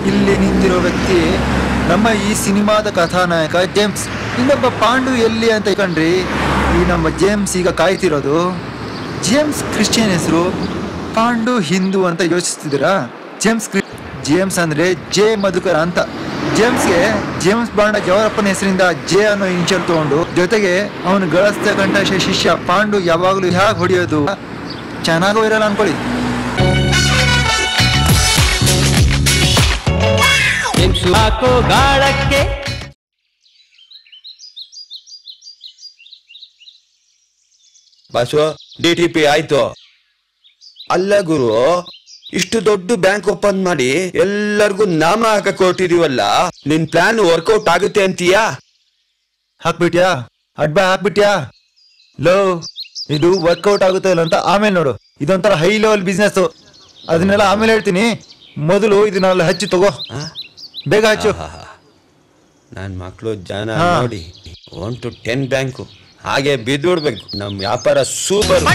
ಇಲ್ಲಿ ನಿಂತಿರೋ ವ್ಯಕ್ತಿ ನಮ್ಮ ಈ ಸಿನಿಮಾದ ಕಥಾನಾಯಕ ಜೇಮ್ಸ್ ಇನ್ನೊಬ್ಬ ಪಾಂಡು ಎಲ್ಲಿ ಅಂತ ಕಂಡ್ರಿ ಈ ನಮ್ಮ ಜೇಮ್ಸ್ ಈಗ ಕಾಯ್ತಿರೋದು ಜೇಮ್ಸ್ ಕ್ರಿಶ್ಚಿಯನ್ ಹೆಸರು ಪಾಂಡು ಹಿಂದೂ ಅಂತ ಯೋಚಿಸ್ತಿದ್ದೀರಾ ಜೇಮ್ಸ್ ಕ್ರಿ ಜೇಮ್ಸ್ ಅಂದ್ರೆ ಜೆ ಮಧುಕರ ಅಂತ ಜೇಮ್ಸ್ಗೆ ಜೇಮ್ಸ್ ಬಾಂಡ ಜವರಪ್ಪನ ಹೆಸರಿಂದ ಜೆ ಅನ್ನೋ ಇನ್ಷಿಯಲ್ ತಗೊಂಡು ಜೊತೆಗೆ ಅವನು ಗಳಿಸ್ದ ಕಂಠ ಶಿಷ್ಯ ಪಾಂಡು ಯಾವಾಗಲೂ ಹೇಗೆ ಹೊಡೆಯೋದು ಚೆನ್ನಾಗೂ ಇರಲ್ಲ ಅನ್ಕೊಳ್ಳಿ ಜೇಮ್ಸು ಹಾಕೋ ಗಾಳಕ್ಕೆ ಬಸು ಡಿ ಟಿ ಪಿ ಆಯ್ತು ಅಲ್ಲ ಗುರು ಇಷ್ಟು ದೊಡ್ಡ ಬ್ಯಾಂಕ್ ಓಪನ್ ಮಾಡಿ ಎಲ್ಲರಿಗೂ ನಾಮ ಹಾಕಕ್ ಹೊರಟಿದೀವಲ್ಲ ನಿನ್ ಪ್ಲಾನ್ ವರ್ಕೌಟ್ ಆಗುತ್ತೆ ಅಂತೀಯಾ ಹಾಕ್ಬಿಟ್ಯಾ ಅಡ್ಬ ಹಾಕ್ಬಿಟ್ಯಾ ಲೋ ಇದು ವರ್ಕೌಟ್ ಆಗುತ್ತೆ ಇಲ್ಲ ಅಂತ ಆಮೇಲೆ ನೋಡು ಇದೊಂಥರ ಹೈ ಲೆವೆಲ್ ಬಿಸ್ನೆಸ್ ಅದನ್ನೆಲ್ಲ ಆಮೇಲೆ ಹೇಳ್ತೀನಿ ಮೊದಲು ಇದನ್ನೆಲ್ಲ ಹಚ್ಚಿ ತಗೋ ಬೇಗ ಹಚ್ಚು ನನ್ ಮಕ್ಳು ಜನ ಹಾ. ನೋಡಿ ಒನ್ ಟು ಟೆನ್ ಬ್ಯಾಂಕು ಹಾಗೆ ಬಿದ್ದುಬಿಡ್ಬೇಕು ನಮ್ ವ್ಯಾಪಾರ ಸೂಪರ್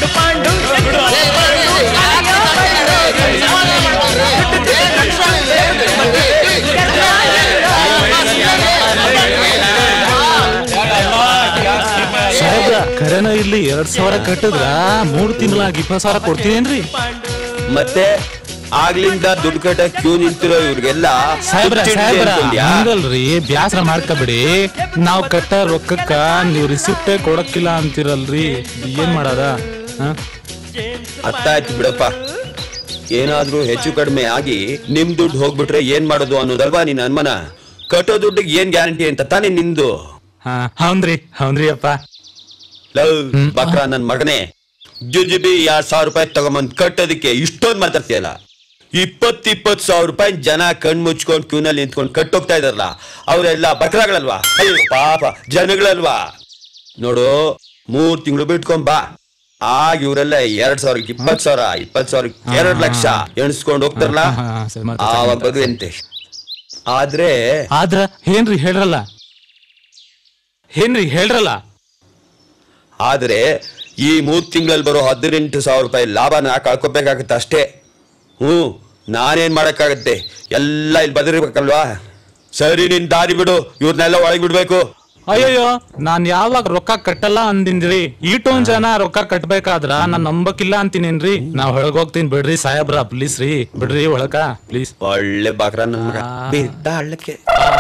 ಸಾಹೇಬ್ರ ಕರೆನ ಇಲ್ಲಿ ಎರಡ್ ಸಾವಿರ ಕಟ್ಟಿದ್ರ ಮೂರ್ ತಿಂಗಳಾಗಿ ಇಪ್ಪತ್ ಸಾವಿರ ಕೊಡ್ತೀನೇನ್ರಿ ಮತ್ತೆ ಆಗ್ಲಿಂದ ದುಡ್ಡು ಕಟ್ಟ ಕ್ಯೂ ನಿಂತಿರೋ ಇವ್ರಿಗೆಲ್ಲ ಸಾಹೇಬ್ರ ಹುಚ್ಚಿಡ್ಲಿ ಸಾಹೇಬ್ರ ಅನ್ಕೊಂಡ್ಯಾ? ಹಂಗಲ್ರಿ ಬ್ಯಾಸರ ಮಾಡ್ಕೋಬೇಡಿ ನಾವ್ ಕಟ್ಟ ರೊಕ್ಕಕ್ಕ ನೀವ್ ರಿಸಿಪ್ಟ್ ಕೊಡಕ್ಕಿಲ್ಲ ಅಂತಿರಲ್ರಿ ಏನ್ ಮಾಡದ ಅರ್ಥ ಆಯ್ತು ಬಿಡಪ್ಪ ಏನಾದ್ರೂ ಹೆಚ್ಚು ಕಡಿಮೆ ಆಗಿ ನಿಮ್ ದುಡ್ಡು ಹೋಗ್ಬಿಟ್ರೆ ಏನ್ ಮಾಡೋದು ಅನ್ನೋದಲ್ವಾ ನಿನ್ ಅನುಮಾನ ಕಟ್ಟೋ ದುಡ್ಡಿಗೆ ಏನ್ ಗ್ಯಾರಂಟಿ ಅಂತ ತಾನೇ ನಿಂದು ಹೌನ್ರಿ ಹೌನ್ರಿ ಅಪ್ಪ ಲವ್ ಬಕ್ರ ನನ್ ಮಗನೇ ಜುಜುಬಿ ಎರಡ್ ಸಾವಿರ ರೂಪಾಯಿ ತಗೊಂಬಂದ್ ಕಟ್ಟೋದಕ್ಕೆ ಇಷ್ಟೊಂದ್ ಮಾತಾಡ್ತೀಯಲ್ಲ ಇಪ್ಪತ್ ಇಪ್ಪತ್ ಸಾವಿರ ರೂಪಾಯಿ ಜನ ಕಣ್ ಮುಚ್ಕೊಂಡ್ ಕ್ಯೂನಲ್ಲಿ ನಿಂತ್ಕೊಂಡು ಕಟ್ಟೋಗ್ತಾ ಇದಾರಲ್ಲ ಅವರೆಲ್ಲ ಬಕ್ರಾಗಳಲ್ವಾ ಅಯ್ಯೋ ಪಾಪ ಜನಗಳಲ್ವಾ ನೋಡು ಮೂರ್ ತಿಂಗಳು ಬಿಟ್ಕೊಂಡ್ ಬಾ ಆಗ ಇವರೆಲ್ಲ ಎರಡ್ ಸಾವಿರಕ್ಕೆ ಇಪ್ಪತ್ ಸಾವಿರ ಇಪ್ಪತ್ ಸಾವಿರಕ್ಕೆ ಎರಡ್ ಲಕ್ಷ ಎಣಿಸ್ಕೊಂಡು ಹೋಗ್ತಾರಲ್ಲ ಹಾ, ಹಾ, ಸರಿ, ಮಾಡ್ತಾ- ಆವಾಗ ಬದುವಂತೆ ಆದ್ರೆ ಆದ್ರ ಏನ್ರಿ ಹೇಳ್ರಲ್ಲ ಏನ್ರಿ ಹೇಳ್ರಲ್ಲ ಆದ್ರೆ ಈ ಮೂರ್ ತಿಂಗಳಲ್ಲಿ ಬರೋ ಹದಿನೆಂಟು ಸಾವಿರ ರೂಪಾಯಿ ಲಾಭನ ಕಳ್ಕೊಬೇಕಾಗತ್ತೆ ಅಷ್ಟೇ ಹ್ಞೂ ನಾನೇನ್ ಮಾಡಕ್ಕಾಗತ್ತೆ ಎಲ್ಲ ಇಲ್ಲಿ ಬದಿರ್ಬೇಕಲ್ವಾ ಸರಿ ನಿನ್ ದಾರಿ ಬಿಡು ಇವ್ರನ್ನೆಲ್ಲ ಒಳಗೆ ಬಿಡ್ಬೇಕು ಅಯ್ಯಯ್ಯೋ ನಾನ್ ಯಾವಾಗ ರೊಕ್ಕ ಕಟ್ಟಲ್ಲ ಅಂದಿನ್ರಿ ಈಟೊಂದ್ ಜನ ರೊಕ್ಕ ಕಟ್ಬೇಕಾದ್ರ ನಾನ್ ನಂಬಕಿಲ್ಲ ಅಂತೀನೇನ್ರಿ ನಾ ಒಳಗ್ ಹೋಗ್ತೀನಿ ಬಿಡ್ರಿ ಸಾಹೇಬ್ರ ಪ್ಲೀಸ್ ರೀ ಬಿಡ್ರಿ ಒಳಕ ಪ್ಲೀಸ್ ಒಳ್ಳೆ ಬಾಕ್ರ ನನ್ ಮಗ ಬಿದ್ದ ಹಳ್ಳಕ್ಕೆ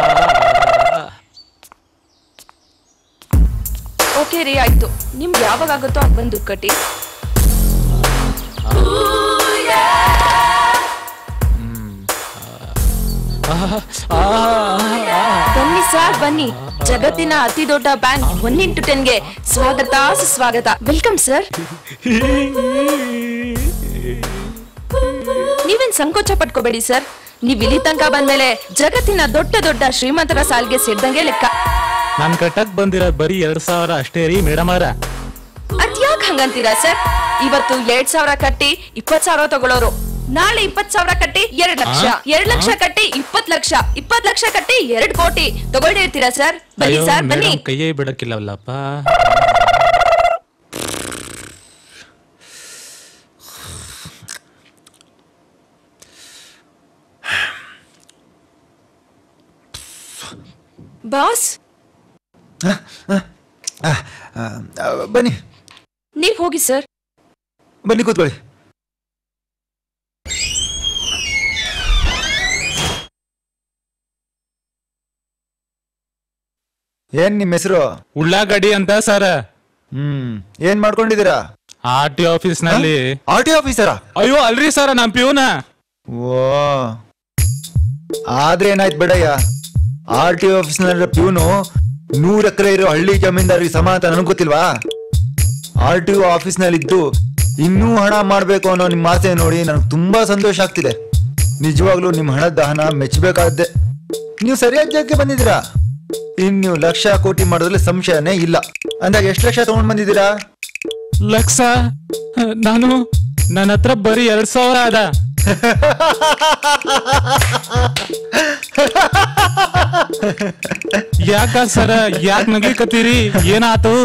ಓಕೆ ರೀ ಆಯ್ತು ನಿಮ್ಗೆ ಯಾವಾಗ ಆಗುತ್ತೋ ಆಗ ಬಂದು ದುಡ್ಡು ಕಟ್ಟಿ ಬನ್ನಿ ಸರ್ ಬನ್ನಿ ಜಗತ್ತಿನ ಅತಿ ದೊಡ್ಡ ಬ್ಯಾಂಕ್ ಒನ್ ಇಂಟು ಟೆನ್ಗೆ ಸ್ವಾಗತ ಸುಸ್ವಾಗತ ವೆಲ್ಕಮ್ ಸರ್ ನೀವೇನ್ ಸಂಕೋಚ ಪಟ್ಕೋಬೇಡಿ ಸರ್ ನೀವ್ ಇಲ್ಲಿ ತನಕ ಬಂದ್ಮೇಲೆ ಜಗತ್ತಿನ ದೊಡ್ಡ ದೊಡ್ಡ ಶ್ರೀಮಂತರ ಸಾಲಿಗೆ ಸೇರಿದಂಗೆ ಲೆಕ್ಕ ನಾನ್ ಕಟ್ಟಕ್ ಬಂದಿರೋದ್ ಬರೀ ಎರಡ್ ಸಾವಿರ ಅಷ್ಟೇ ರೀ ಮೇಡಮ್ ಅವರ ಅದ್ಯಾಕ್ ಹಂಗಂತೀರಾ ಸರ್ ಇವತ್ತು ಎರಡ್ ಸಾವಿರ ಕಟ್ಟಿ ಇಪ್ಪತ್ ಸಾವಿರ ತಗೊಳ್ಳೋರು ನಾಳೆ ಇಪ್ಪತ್ ಸಾವಿರ ಕಟ್ಟಿ ಎರಡ್ ಲಕ್ಷ ಎರಡ್ ಲಕ್ಷ ಕಟ್ಟಿ ಇಪ್ಪತ್ ಲಕ್ಷ ಇಪ್ಪತ್ ಲಕ್ಷ ಕಟ್ಟಿ ಎರಡ್ ಕೋಟಿ ತಗೊಳ್ಳಿರ್ತೀರಾ ಸರ್ ಬನ್ನಿ ಅಯ್ಯೋ ಸರ್ ಬನ್ನಿ ಮೇಡಮ್ ಕೈಯೇ ಬಿಡಕ್ಕಿಲ್ಲವಲ್ಲಪ್ಪ ಬಾಸ್ ಆ, ಆ, ಬನ್ನಿ ನೀವ್ ಹೋಗಿ ಸರ್ ಬನ್ನಿ ಕೂತ್ಕೊಳ್ಳಿ ಏನ್ ನಿಮ್ಮ ಹೆಸರು ಉಳ್ಳಾಗಡ್ಡಿ ಅಂತ ಸರ್ ಹ್ಮ್ ಏನ್ ಮಾಡ್ಕೊಂಡಿದ್ದೀರಾ ಆರ್ ಟಿ ಆಫೀಸ್ ನಲ್ಲಿ ಆರ್ ಟಿ ಆಫೀಸರಾ ಅಯ್ಯೋ ಅಲ್ರಿ ಸರ್ ನಮ್ ಪ್ಯೂನ ಓ ಆದ್ರೆ ಏನಾಯ್ತು ಬೇಡಯ್ಯ ಆರ್ ಟಿ ಆಫೀಸ್ನ ಪ್ಯೂನು ನೂರ್ ಎಕರೆ ಇರೋ ಹಳ್ಳಿ ಜಮೀನ್ದಾರಿಗೆ ಸಮ ಅಂತ ನನಗೆ ಗೊತ್ತಿಲ್ವಾ ಆರ್ ಟಿ ಒ ಆಫೀಸ್ನಲ್ಲಿದ್ದು ಇನ್ನೂ ಹಣ ಮಾಡಬೇಕು ಅನ್ನೋ ನಿಮ್ಮ ಆಸೆ ನೋಡಿ ನನಗೆ ತುಂಬಾ ಸಂತೋಷ ಆಗ್ತಿದೆ ನಿಜವಾಗ್ಲೂ ನಿಮ್ಮ ಹಣದ ದಹನ ಮೆಚ್ಚಬೇಕಾದ್ದೆ ನೀವು ಸರಿಯಾದ ಜಾಗಕ್ಕೆ ಬಂದಿದ್ದೀರಾ ಇನ್ ನೀವು ಲಕ್ಷ ಕೋಟಿ ಮಾಡೋದ್ರಲ್ಲಿ ಸಂಶಯನೇ ಇಲ್ಲ ಅಂದಾಗ ಎಷ್ಟು ಲಕ್ಷ ತಗೊಂಡ್ ಬಂದಿದ್ದೀರಾ ಲಕ್ಷ ನಾನು ನನ್ನ ಹತ್ರ ಬರೀ ಎರಡ್ ಸಾವಿರ ಅದ ಯಾಕ ಸರ ಯಾಕ ನಗ್ಲಿಕತ್ತೀರಿ ಏನಾತು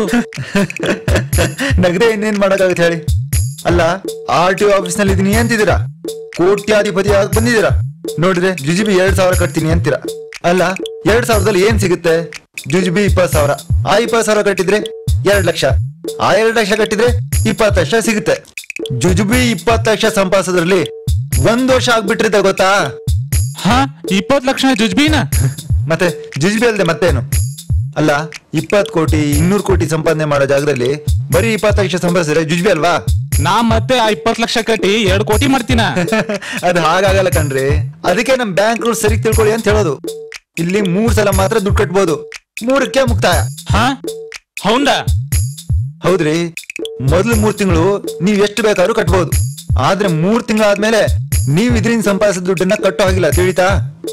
ನಗದೆ ಇನ್ನೇನ್ ಮಾಡಕ್ಕಾಗುತ್ತೆ ಹೇಳಿ ಅಲ್ಲ ಆರ್ ಟಿ ಒ ಆಫೀಸ್ ನಲ್ಲಿ ಇದೀನಿ ಅಂತಿದ್ದೀರಾ ಕೋಟ್ಯಾಧಿಪತಿ ಆಗಿ ಬಂದಿದ್ದೀರಾ ನೋಡಿದ್ರೆ ಜುಜುಬಿ ಎರಡ್ ಸಾವಿರ ಕಟ್ತೀನಿ ಅಂತೀರಾ ಅಲ್ಲ ಎರಡ್ ಸಾವಿರದಲ್ಲಿ ಏನ್ ಸಿಗುತ್ತೆ ಜುಜುಬಿ ಇಪ್ಪತ್ ಸಾವಿರ ಆ ಇಪ್ಪತ್ ಸಾವಿರ ಕಟ್ಟಿದ್ರೆ ಎರಡ್ ಲಕ್ಷ ಆ ಎರಡ್ ಲಕ್ಷ ಕಟ್ಟಿದ್ರೆ ಇಪ್ಪತ್ತು ಲಕ್ಷ ಸಿಗುತ್ತೆ ಜುಜುಬಿ ಇಪ್ಪತ್ತು ಲಕ್ಷ ಸಂಪಾದಿಸೋದ್ರಲ್ಲಿ ಒಂದ್ ವರ್ಷ ಆಗ್ಬಿಟ್ಟಿರುತ್ತೆ ಗೊತ್ತಾ ಹಾ ಇಪ್ಪತ್ ಲಕ್ಷ ಜುಜ್ಬಿನ ಮತ್ತೆ ಜುಜುಬಿ ಅಲ್ದೆ ಮತ್ತೇನು ಅಲ್ಲ ಇಪ್ಪತ್ ಕೋಟಿ ಇನ್ನೂರು ಕೋಟಿ ಸಂಪಾದನೆ ಮಾಡೋ ಜಾಗದಲ್ಲಿ ಬರೀ ಇಪ್ಪತ್ತು ಲಕ್ಷ ಸಂಪಾದಿಸಿದ್ರೆ ಜುಜುಬಿ ಅಲ್ವಾ ನಾ ಮತ್ತೆ ಆ ಇಪ್ಪತ್ ಲಕ್ಷ ಕಟ್ಟಿ ಎರಡ್ ಕೋಟಿ ಮಾಡ್ತೀನ ಅದು ಹಾಗಾಗಲ್ಲ ಕಣ್ರಿ ಅದಕ್ಕೆ ನಮ್ ಬ್ಯಾಂಕ್ ರೂಲ್ಸ್ ಸರಿ ತಿಳ್ಕೊಳ್ಳಿ ಅಂತ ಹೇಳೋದು ಇಲ್ಲಿ ಮೂರ್ ಸಲ ಮಾತ್ರ ದುಡ್ಡು ಕಟ್ಬೋದು ಮೂರಕ್ಕೆ ಮುಕ್ತಾಯ ಹಾ ಹೌದಾ ಹೌದ್ರಿ ಮೊದಲು ಮೂರ್ ತಿಂಗಳು ನೀವ್ ಎಷ್ಟು ಬೇಕಾದ್ರೂ ಕಟ್ಬೋದು ಆದ್ರೆ ಮೂರ್ ತಿಂಗಳಾದ್ಮೇಲೆ ನೀವ್ ಇದರಿಂದ ಸಂಪಾದಿಸಿದ ದುಡ್ಡನ್ನ ಕಟ್ಟೋ ಹಾಗಿಲ್ಲ ತಿಳಿತಾ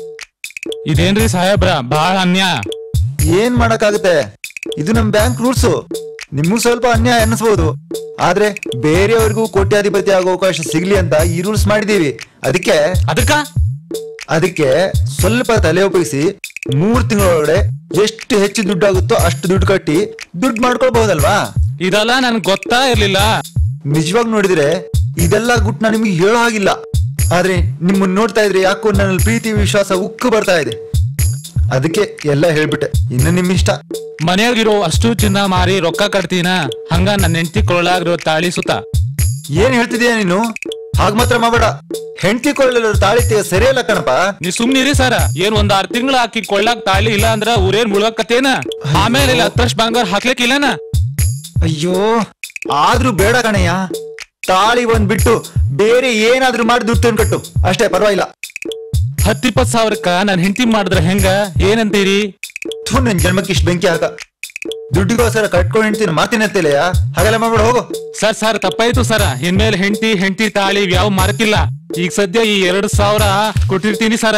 ಇದೇನ್ರಿ ಸಾಹೇಬ್ರ ಬಾಳ ಅನ್ಯಾಯ ಏನ್ ಮಾಡಕ್ಕಾಗುತ್ತೆ ಇದು ನಮ್ ಬ್ಯಾಂಕ್ ರೂಲ್ಸ್ ನಿಮಗೂ ಸ್ವಲ್ಪ ಅನ್ಯಾಯ ಅನ್ನಿಸ್ಬೋದು ಆದ್ರೆ ಬೇರೆಯವ್ರಿಗೂ ಕೋಟ್ಯಾಧಿಪತಿ ಆಗೋ ಅವಕಾಶ ಸಿಗ್ಲಿ ಅಂತ ಈ ರೂಲ್ಸ್ ಮಾಡಿದೀವಿ ಅದಕ್ಕೆ ಅದಕ್ಕ ಅದಕ್ಕೆ ಸ್ವಲ್ಪ ತಲೆ ಉಪಯೋಗಿಸಿ ಮೂರ್ ತಿಂಗಳೊಳಗಡೆ ಎಷ್ಟು ಹೆಚ್ಚು ದುಡ್ಡು ಆಗುತ್ತೋ ಅಷ್ಟು ದುಡ್ಡು ಕಟ್ಟಿ ದುಡ್ಡು ಮಾಡ್ಕೊಳ್ಬಹುದಲ್ವಾ ಇದೆಲ್ಲ ನನ್ಗೆ ಗೊತ್ತಾ ಇರ್ಲಿಲ್ಲ ನಿಜವಾಗ ನೋಡಿದ್ರೆ ಇದೆಲ್ಲ ಗುಟ್ಟು ನಾನು ನಿಮ್ಗೆ ಹೇಳೋ ಹಾಗಿಲ್ಲ ಆದ್ರೆ ನಿಮ್ಮನ್ನ ನೋಡ್ತಾ ಇದ್ರೆ ಯಾಕೋ ನನ್ನಲ್ಲಿ ಪ್ರೀತಿ ವಿಶ್ವಾಸ ಉಕ್ಕು ಬರ್ತಾ ಇದೆ ಅದಕ್ಕೆ ಎಲ್ಲ ಹೇಳ್ಬಿಟ್ಟೆ ಇನ್ನು ನಿಮ್ ಇಷ್ಟ ಮನೆಯಾಗಿರೋ ಅಷ್ಟು ಚಿನ್ನ ಮಾರಿ ರೊಕ್ಕ ಕಟ್ತೀನ ಹಂಗ ನನ್ನ ಹೆಂಡತಿ ಕೊಳ್ಳಾಗಿರೋ ತಾಳಿ ಸುತ್ತ ಏನ್ ಹೇಳ್ತಿದೀಯ ನೀನು ಹಾಗ್ ಮಾತ್ರ ಮಾಡಬೇಡ ಹೆಂಡತಿ ಕೊಳ್ಳಲು ತಾಳಿ ತೆಗೆ ಸರಿಯಲ್ಲ ಕಣಪ್ಪ ನೀ ಸುಮ್ನಿರಿ ಸರ ಏನ್ ಒಂದ್ ಆರ್ ತಿಂಗಳು ಹಾಕಿ ಕೊಳ್ಳಾಕ್ ತಾಳಿ ಇಲ್ಲ ಅಂದ್ರ ಊರೇನ್ ಮುಳುಗಕತ್ತೇನ ಆಮೇಲೆ ಇಲ್ಲಿ ಹತ್ತರಷ್ಟು ಬಂಗಾರ ಹಾಕ್ಲಿಕ್ಕಿಲ್ಲನ ಅಯ್ಯೋ ಆದ್ರೂ ಬೇಡ ಕಣಯ್ಯ ತಾಳಿ ಒಂದ್ ಬಿಟ್ಟು ಬೇರೆ ಏನಾದ್ರೂ ಮಾಡಿ ದುಡ್ಡು ತಂದು ಕಟ್ಟು ಅಷ್ಟೇ ಪರವಾಗಿಲ್ಲ ಹತ್ತಿಪ್ಪತ್ ಸಾವಿರಕ್ಕ ನನ್ ಹೆಂಡತಿ ಮಾಡಿದ್ರ ಹೆಂಗ ಏನಂತೀರಿ ಥು ನನ್ ಜನ್ಮಕ್ಕೆ ಇಷ್ಟು ಬೆಂಕಿ ಹಾಕ ದುಡ್ಡಿಗೋಸ್ಕರ ಕಟ್ಕೊಂಡು ಹೆಂಡ್ತೀನಿ ಮಾತಿನ ಅಂತಿಲ್ಲಯ್ಯ ಹಾಗೆಲ್ಲ ಮಾಡ್ಬೇಡ ಹೋಗು ಸರ್ ಸರ್ ತಪ್ಪಾಯ್ತು ಸರ ಇನ್ಮೇಲೆ ಹೆಂಡತಿ ಹೆಂಡತಿ ತಾಳಿ ಯಾವ ಮಾರಕಿಲ್ಲ ಈಗ ಸದ್ಯ ಈ ಎರಡ್ ಸಾವಿರ ಕೊಟ್ಟಿರ್ತೀನಿ ಸರ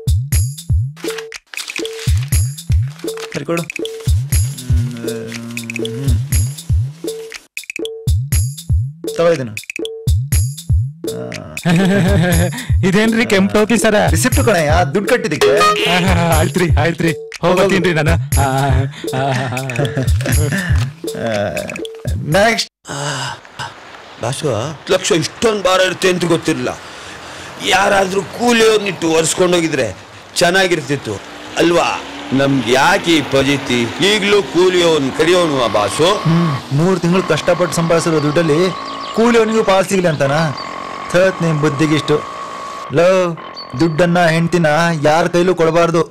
ಕರ್ಕೊಡು ತಗೋ ಇದನ್ನು ಇದೇನ್ರಿ ಕೆಂಪ್ ಟೋಪಿ ಸರ ರಿಸಿಪ್ಟ್ ಕಣಯ್ಯ ದುಡ್ಡು ಕಟ್ಟಿದ್ದಕ್ಕೆ ಆಯ್ತ್ರಿ ಆಯ್ತ್ರಿ ಹೋಗತ್ತೀನ್ರಿ ನಾನು ಆ, ಆ, ಆ. ನೆಕ್ಸ್ಟ್ ಬಾಸು ಹತ್ತು ಲಕ್ಷ ಇಷ್ಟೊಂದು ಭಾರ ಇರುತ್ತೆ ಅಂತ ಗೊತ್ತಿರಲಿಲ್ಲ ಯಾರಾದ್ರೂ ಕೂಲಿಯವ್ರನ್ನಿಟ್ಟು ಒರೆಸ್ಕೊಂಡೋಗಿದ್ರೆ ಚೆನ್ನಾಗಿರ್ತಿತ್ತು ಅಲ್ವಾ ನಮ್ಗೆ ಯಾಕೆ ಈ ಪಜಿತಿ ಈಗಲೂ ಕೂಲಿಯವನ್ ಕಡಿಯೋನು ಆ ಬಾಸು ಹ್ಮ್ ಮೂರು ತಿಂಗಳು ಕಷ್ಟಪಟ್ಟು ಸಂಪಾದಿಸಿರೋ ದುಡ್ಡಲ್ಲಿ ಕೂಲಿ ಅವನಿಗೂ ಪಾಲ್ ಸಿಗ್ಲಿ ಅಂತಾನ ಥತ್ ನಿಮ್ ಬುದ್ಧಿಗಿಷ್ಟು ಲವ್ ದುಡ್ಡನ್ನ ಹೆಂಡ್ತಿನ ಯಾರ ಕೈಲೂ ಕೊಡಬಾರ್ದು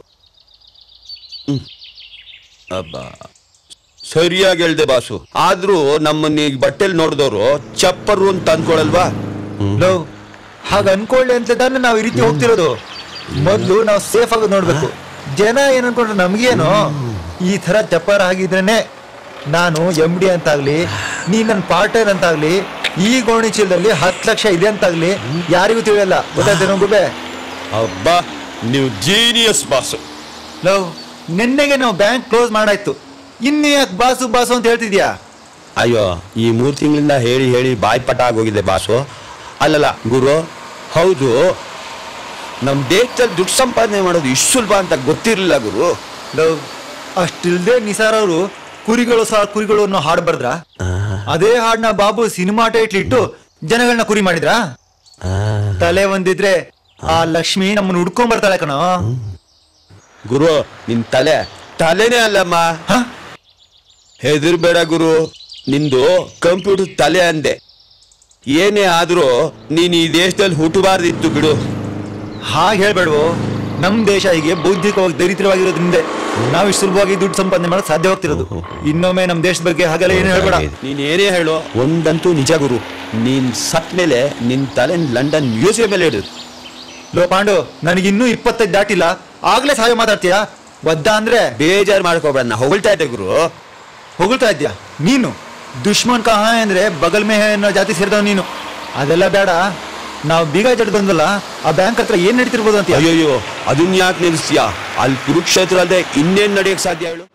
ಅಬ್ಬ ಸರಿಯಾಗಿ ಹೇಳ್ದೆ ಬಾಸು ಆದ್ರೂ ನಮ್ಮನ್ನ ಈಗ ಬಟ್ಟೆಲ್ ನೋಡಿದವರು ಚಪ್ಪರು ಅಂತ ಅಂದ್ಕೊಳಲ್ವಾ ಲವ್ ಹಾಗ ಅನ್ಕೊಳ್ಳಿ ಅಂತ ತಾನೇ ನಾವು ಈ ರೀತಿ ಹೋಗ್ತಿರೋದು ಮೊದ್ಲು ನಾವು ಸೇಫ್ ಆಗಿ ನೋಡ್ಬೇಕು ಜನ ಏನ್ ಅನ್ಕೊಂಡ್ರೆ ನಮ್ಗೇನು ಈ ತರ ಚಪ್ಪರ ಆಗಿದ್ರೇನೆ ನಾನು ಎಂ ಡಿ ಅಂತಾಗ್ಲಿ ನೀ ನನ್ನ ಪಾರ್ಟರ್ ಅಂತಾಗ್ಲಿ ಈ ಗೋಣಿ ಚೀಲದಲ್ಲಿ ಹತ್ತು ಲಕ್ಷ ಇದೆ ಅಂತಾಗ್ಲಿ ಯಾರಿಗೂ ತಿಳಿಯಲ್ಲ ಗೊತ್ತಾಯ್ತೇನೋ ಗುಬೆ ಅಬ್ಬಾ ನೀವು ಜೀನಿಯಸ್ ಬಾಸು ಲವ್ ನಿನ್ನೆಗೆ ನಾವು ಬ್ಯಾಂಕ್ ಕ್ಲೋಸ್ ಮಾಡಾಯ್ತು ಇನ್ನು ಯಾಕೆ ಬಾಸು ಬಾಸು ಅಂತ ಹೇಳ್ತಿದ್ಯಾ ಅಯ್ಯೋ ಈ ಮೂರು ತಿಂಗಳಿಂದ ಹೇಳಿ ಹೇಳಿ ಬಾಯಿ ಪಟ ಆಗೋಗಿದೆ ಬಾಸು ಅಲ್ಲಲ್ಲ ಗುರು ಹೌದು ನಮ್ಮ ದೇಶದಲ್ಲಿ ದುಡ್ಡು ಸಂಪಾದನೆ ಮಾಡೋದು ಇಷ್ಟು ಸುಲಭ ಅಂತ ಗೊತ್ತಿರಲಿಲ್ಲ ಗುರು ಲವ್ ಅಷ್ಟಿಲ್ದೆ ನಿಸಾರ್ ಅವರು ಕುರಿಗಳು ಸಹ ಕುರಿಗಳು ಅನ್ನೋ ಹಾಡು ಬರ್ದ್ರ ಅದೇ ಹಾಡ್ನ ಬಾಬು ಸಿನಿಮಾ ಟೈಟ್ಲ್ ಇಟ್ಟು ಜನಗಳನ್ನ ಕುರಿ ಮಾಡಿದ್ರಾ ತಲೆ ಒಂದಿದ್ರೆ ಆ ಲಕ್ಷ್ಮಿ ನಮ್ಮನ್ನ ಹುಡ್ಕೊಂಡ್ ಬರ್ತಾಳೆ ಕಣೋ ಗುರು ನಿನ್ ತಲೆ ತಲೆನೇ ಅಲ್ಲಮ್ಮ ಹ? ಹೆದರ್ಬೇಡ ಗುರು ನಿಂದು ಕಂಪ್ಯೂಟರ್ ತಲೆ ಅಂದೆ ಏನೇ ಆದ್ರೂ ನೀನ್ ಈ ದೇಶದಲ್ಲಿ ಹುಟ್ಟಬಾರ್ದಿತ್ತು ಬಿಡು ಹಾಗೆ ಹೇಳ್ಬೇಡ್ವೋ ನಮ್ ದೇಶ ಹೀಗೆ ಬೌದ್ಧಿಕವಾಗಿ ದರಿದ್ರವಾಗಿರೋದ್ರಿಂದ ನಾವು ಇಷ್ಟು ಸುಲಭವಾಗಿ ದುಡ್ಡು ಸಂಪಾದನೆ ಮಾಡಕ್ ಸಾಧ್ಯ ಹೋಗ್ತಿರೋದು ಇನ್ನೊಮ್ಮೆ ನಮ್ ದೇಶದ ಬಗ್ಗೆ ಹಾಗೆಲ್ಲ ಏನು ಹೇಳ್ಬೇಡ ನೀನ್ ಏನೇ ಹೇಳು ಒಂದಂತೂ ನಿಜ ಗುರು ನೀನ್ ಸತ್ ಮೇಲೆ ನಿನ್ ತಲೆ ಲಂಡನ್ ಮ್ಯೂಸಿಯಂ ಮೇಲೆ ಇಡು ಲೋ ಪಾಂಡು ನನಗಿನ್ನೂ ಇಪ್ಪತ್ತೈದು ದಾಟಿಲ್ಲ ಆಗ್ಲೇ ಸಹಾಯ ಮಾತಾಡ್ತೀಯಾ ಒದ್ದ ಅಂದ್ರೆ ಬೇಜಾರ್ ಮಾಡ್ಕೋಬೇಡ ನಾ ಹೊಗಳ್ತಾ ಇದ್ದೆ ಗುರು ಹೊಗಳ್ತಾ ಇದ್ಯಾ ನೀನು ದುಶ್ಮನ್ ಕಹ ಅಂದ್ರೆ ಬಗಲ್ ಮೇ ಹೈ ಅನ್ನೋ ಜಾತಿ ಸೇರಿದವ್ ನೀನು ಅದೆಲ್ಲ ಬೇಡ ನಾವು ಬೀಗ ಜಡ್ ಬಂದಲ್ಲ ಆ ಬ್ಯಾಂಕ್ ಹತ್ರ ಏನ್ ನಡೀತಿರ್ಬೋದು ಅಂತ ಅಯ್ಯೋಯ್ಯೋ ಅದನ್ನ ಯಾಕೆ ನಿಲ್ಸ್ತೀಯಾ ಅಲ್ಲಿ ಕುರುಕ್ಷೇತ್ರ ಅಲ್ಲದೆ ಇನ್ನೇನ್ ನಡೆಯಕ್ ಸಾಧ್ಯ ಹೇಳು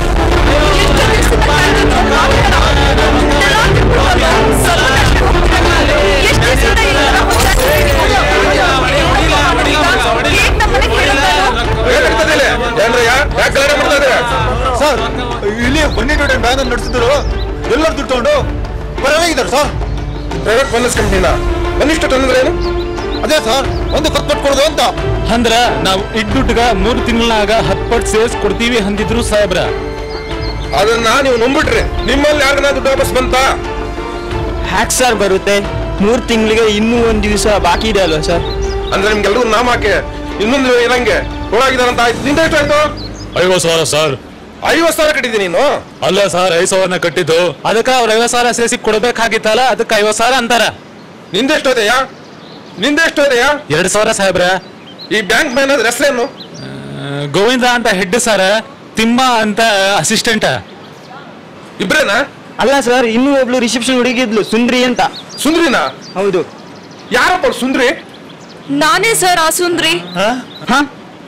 ಸರ್ ಇಲ್ಲಿ ಬನ್ನಿ ನೋಡಿ ಬ್ಯಾಂಕ್ ನಡೆಸಿದ್ರು ಎಲ್ಲರೂ ದುಡ್ಡು ತಗೊಂಡು ಬರೋಗಿದ್ದಾರೆ ಸರ್ ಪ್ರೈವೇಟ್ ಫೈನಾನ್ಸ್ ಕಂಪ್ನಿನ ಬನ್ನಿಷ್ಟು ತಂದ್ರೆ ಏನು ಅದೇ ಸರ್ ಒಂದು ಕತ್ ಕೊಟ್ಕೊಡೋದು ಅಂತ ಅಂದ್ರ ನಾವ್ ಇಡ್ ದುಡ್ಡುಗ ಮೂರ್ ತಿಂಗಳಾಗ ಹತ್ ಪಟ್ ಸೇರ್ಸ್ ಕೊಡ್ತೀವಿ ಅಂದಿದ್ರು ಸಾಹೇಬ್ರ ಅದನ್ನ ನೀವು ನಂಬಿಟ್ರಿ ನಿಮ್ಮಲ್ಲಿ ಯಾರನ್ನ ದುಡ್ಡು ವಾಪಸ್ ಬಂತ ಹ್ಯಾಕ್ ಸರ್ ಬರುತ್ತೆ ಮೂರ್ ತಿಂಗಳಿಗೆ ಇನ್ನೂ ಒಂದ್ ದಿವಸ ಬಾಕಿ ಇದೆ ಅಲ್ವಾ ಸರ್ ಅಂದ್ರೆ ನಿಮ್ಗೆಲ್ರಿಗೂ ನಾಮ ಹಾಕಿ ಇನ್ನೊಂದು ಇರಂಗೆ ಒಳಗಿದಾರಂತ ಆಯ್ತು ನಿಂದ ಎಷ್ಟಾಯ್ತು ಐವತ್ ಸಾವಿರ ಸರ್ ಐವತ್ತು ಸಾವಿರ ಕಟ್ಟಿದ್ದೀನಿ ನೀನು ಅಲ್ಲ ಸರ್ ಐದ್ ಸಾವಿರನ ಕಟ್ಟಿದ್ದು ಅದಕ್ಕ ಅವ್ರ ಐವತ್ ಸಾವಿರ ಸೇರಿಸಿ ಕೊಡ್ಬೇಕಾಗಿತ್ತಲ್ಲ ಅದಕ್ಕ ಐವತ್ ಸಾವಿರ ಅಂತಾರ ನಿಂದ ಎಷ್ಟೋದೆಯಾ ನಿಂದ ಎಷ್ಟೋದೆಯಾ ಎರಡ್ ಸಾವಿರ ಸಾಹೇಬ್ರ ಈ ಬ್ಯಾಂಕ್ ಮ್ಯಾನೇಜರ್ ಹೆಸರೇನು ಆ, ಗೋವಿಂದ ಅಂತ ಹೆಡ್ ಸರ್ ತಿಮ್ಮ ಅಂತ ಅಸಿಸ್ಟೆಂಟ್ ಇಬ್ರೇನಾ ಅಲ್ಲ ಸರ್ ಇನ್ನೂ ಒಬ್ಳು ರಿಸೆಪ್ಷನ್ ಹುಡುಗಿದ್ಲು ಸುಂದ್ರಿ ಅಂತ ಸುಂದ್ರಿನಾ ಹೌದು ಯಾರಪ್ಪ ಅವ್ಳು ಸುಂದ್ರಿ ನಾನೇ ಸರ್ ಆ ಸುಂದ್ರಿ ಹಾ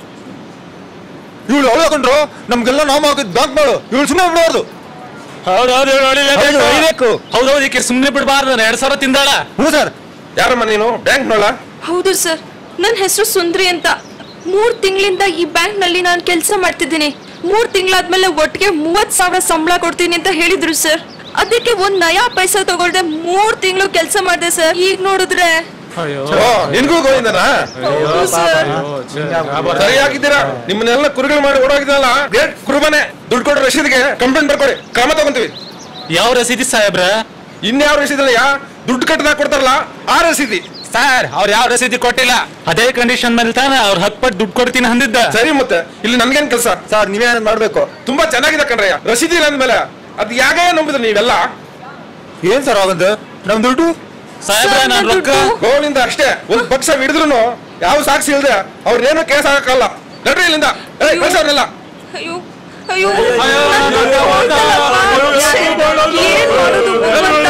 ಇವಳು ಅವಳಕೊಂಡ್ರು ನಮ್ಗೆಲ್ಲ ನಾಮ ಹಾಕಿದ್ ಬ್ಯಾಂಕ್ ಮಾಡು ಇವಳು ಸುಮ್ಮನೆ ಬಿಡಬಾರ್ದು ಹೌದೌದು ಹೌದು, ಹೊಡಿಬೇಕು. ಹೌದೌದು ಈಕೆ ಸುಮ್ನೆ ಬಿಡಬಾರ್ದು ಎರಡ್ ಸಾವಿರ ತಿಂದಾಳ ಹ್ಞೂ ಸರ್ ಯಾರಮ್ಮ ನೀನು ಬ್ಯಾಂಕ್ ನೋಳ ಹೌದು ಸರ್ ನನ್ನ ಹೆಸರು ಸುಂದ್ರಿ ಅಂತ ಮೂರ್ ತಿಂಗಳಿಂದ ಈ ಬ್ಯಾಂಕ್ ನಲ್ಲಿ ನಾನು ಕೆಲಸ ಮಾಡ್ತಿದ್ದೀನಿ ಮೂರ್ ತಿಂಗಳಾದ್ಮೇಲೆ ಒಟ್ಟಿಗೆ ಮೂವತ್ ಸಾವಿರ ಸಂಬಳ ಕೊಡ್ತೀನಿ ಅಂತ ಹೇಳಿದ್ರು ಸರ್ ಅದಕ್ಕೆ ಒಂದ್ ನಯಾ ಪೈಸಾ ತಗೊಳ್ದೆ ಮೂರ್ ತಿಂಗಳು ಕೆಲಸ ಮಾಡಿದೆ ಸರ್ ಈಗ ನೋಡಿದ್ರೆ ಓ ನಿನ್ಗೂ ಗೋವಿಂದನಾ ಹೌದು ಸರ್ ಸರಿಯಾಗಿದ್ದೀರಾ ನಿಮ್ಮನ್ನೆಲ್ಲ ಕುರುಗಳು ಮಾಡಿ ಓಡೋಗಿದ್ದಲ್ಲ ಗ್ರೇಟ್ ಕುರುಬನೆ ದುಡ್ಡು ಕೊಡ್ರಿ ರಶೀದ್ಗೆ ಕಂಪ್ಲೇಂಟ್ ಬರ್ಕೊಡಿ ಕ್ರಮ ತಗೊಂತೀವಿ ಯಾವ ರಸೀದಿ ಸಾಹೇಬ್ರ ಇನ್ಯಾವ ರಸೀದಿಲ್ಲ ಯಾ ದುಡ್ಡು ಕಟ್ಟದಾಗ ಕೊಡ್ತಾರಲ್ಲ ಆ ರಸೀದಿ ಸರ್ ಅವ್ರ ಯಾವ ರಸೀದಿ ಕೊಟ್ಟಿಲ್ಲ ಅದೇ ಕಂಡೀಷನ್ ಮೇಲೆ ತಾನೆ ಅವ್ರ ಹತ್ ಪಟ್ ದುಡ್ಡು ಕೊಡ್ತೀನಿ ಅಂದಿದ್ದ ಸರಿ ಮತ್ತೆ ಇಲ್ಲಿ ನನ್ಗೇನ್ ಕೆಲಸ ಸರ್ ನೀವೇನಾದ್ರು ಮಾಡ್ಬೇಕು ತುಂಬಾ ಚೆನ್ನಾಗಿದೆ ಕಣ್ರಯ್ಯ ರಸೀದಿ ಇಲ್ಲ ಅಂದ್ಮೇಲೆ ಅದ್ ಯಾಕೆ ನಂಬಿದ್ರೆ ನೀವೆಲ್ಲ ಏನ್ ಸರ್ ಆಗಂದು ನಮ್ ದುಡ್ಡು ಸಾಹೇಬ್ರ ಸರ್, ನಾನ್ ನನ್ ರೊಕ್ಕ ದುಡ್ಡು. ಗೋವಿಂದ ಅಷ್ಟೇ ಒಂದ್ ಪಕ್ಷ ಹಿಡಿದ್ರು ಯಾವ ಸಾಕ್ಷಿ ಇಲ್ದೆ ಅವ್ರನ್ನೇನು ಕೇಸ್ ಹಾಕಲ್ಲ ನಡ್ರಿ ಇಲ್ಲಿಂದ ಏಯ್, ಕಳ್ಸಿ ಅವ್ರನ್ನೆಲ್ಲ ಅಯ್ಯೋ ಅಯ್ಯೋ ನನ್ ದುಡ್ಡು ಹೋಯ್ತಲ್ಲಪ್ಪ. ಛೆ, ಏನ್ ಮಾಡೋದು ಭಗವಂತ?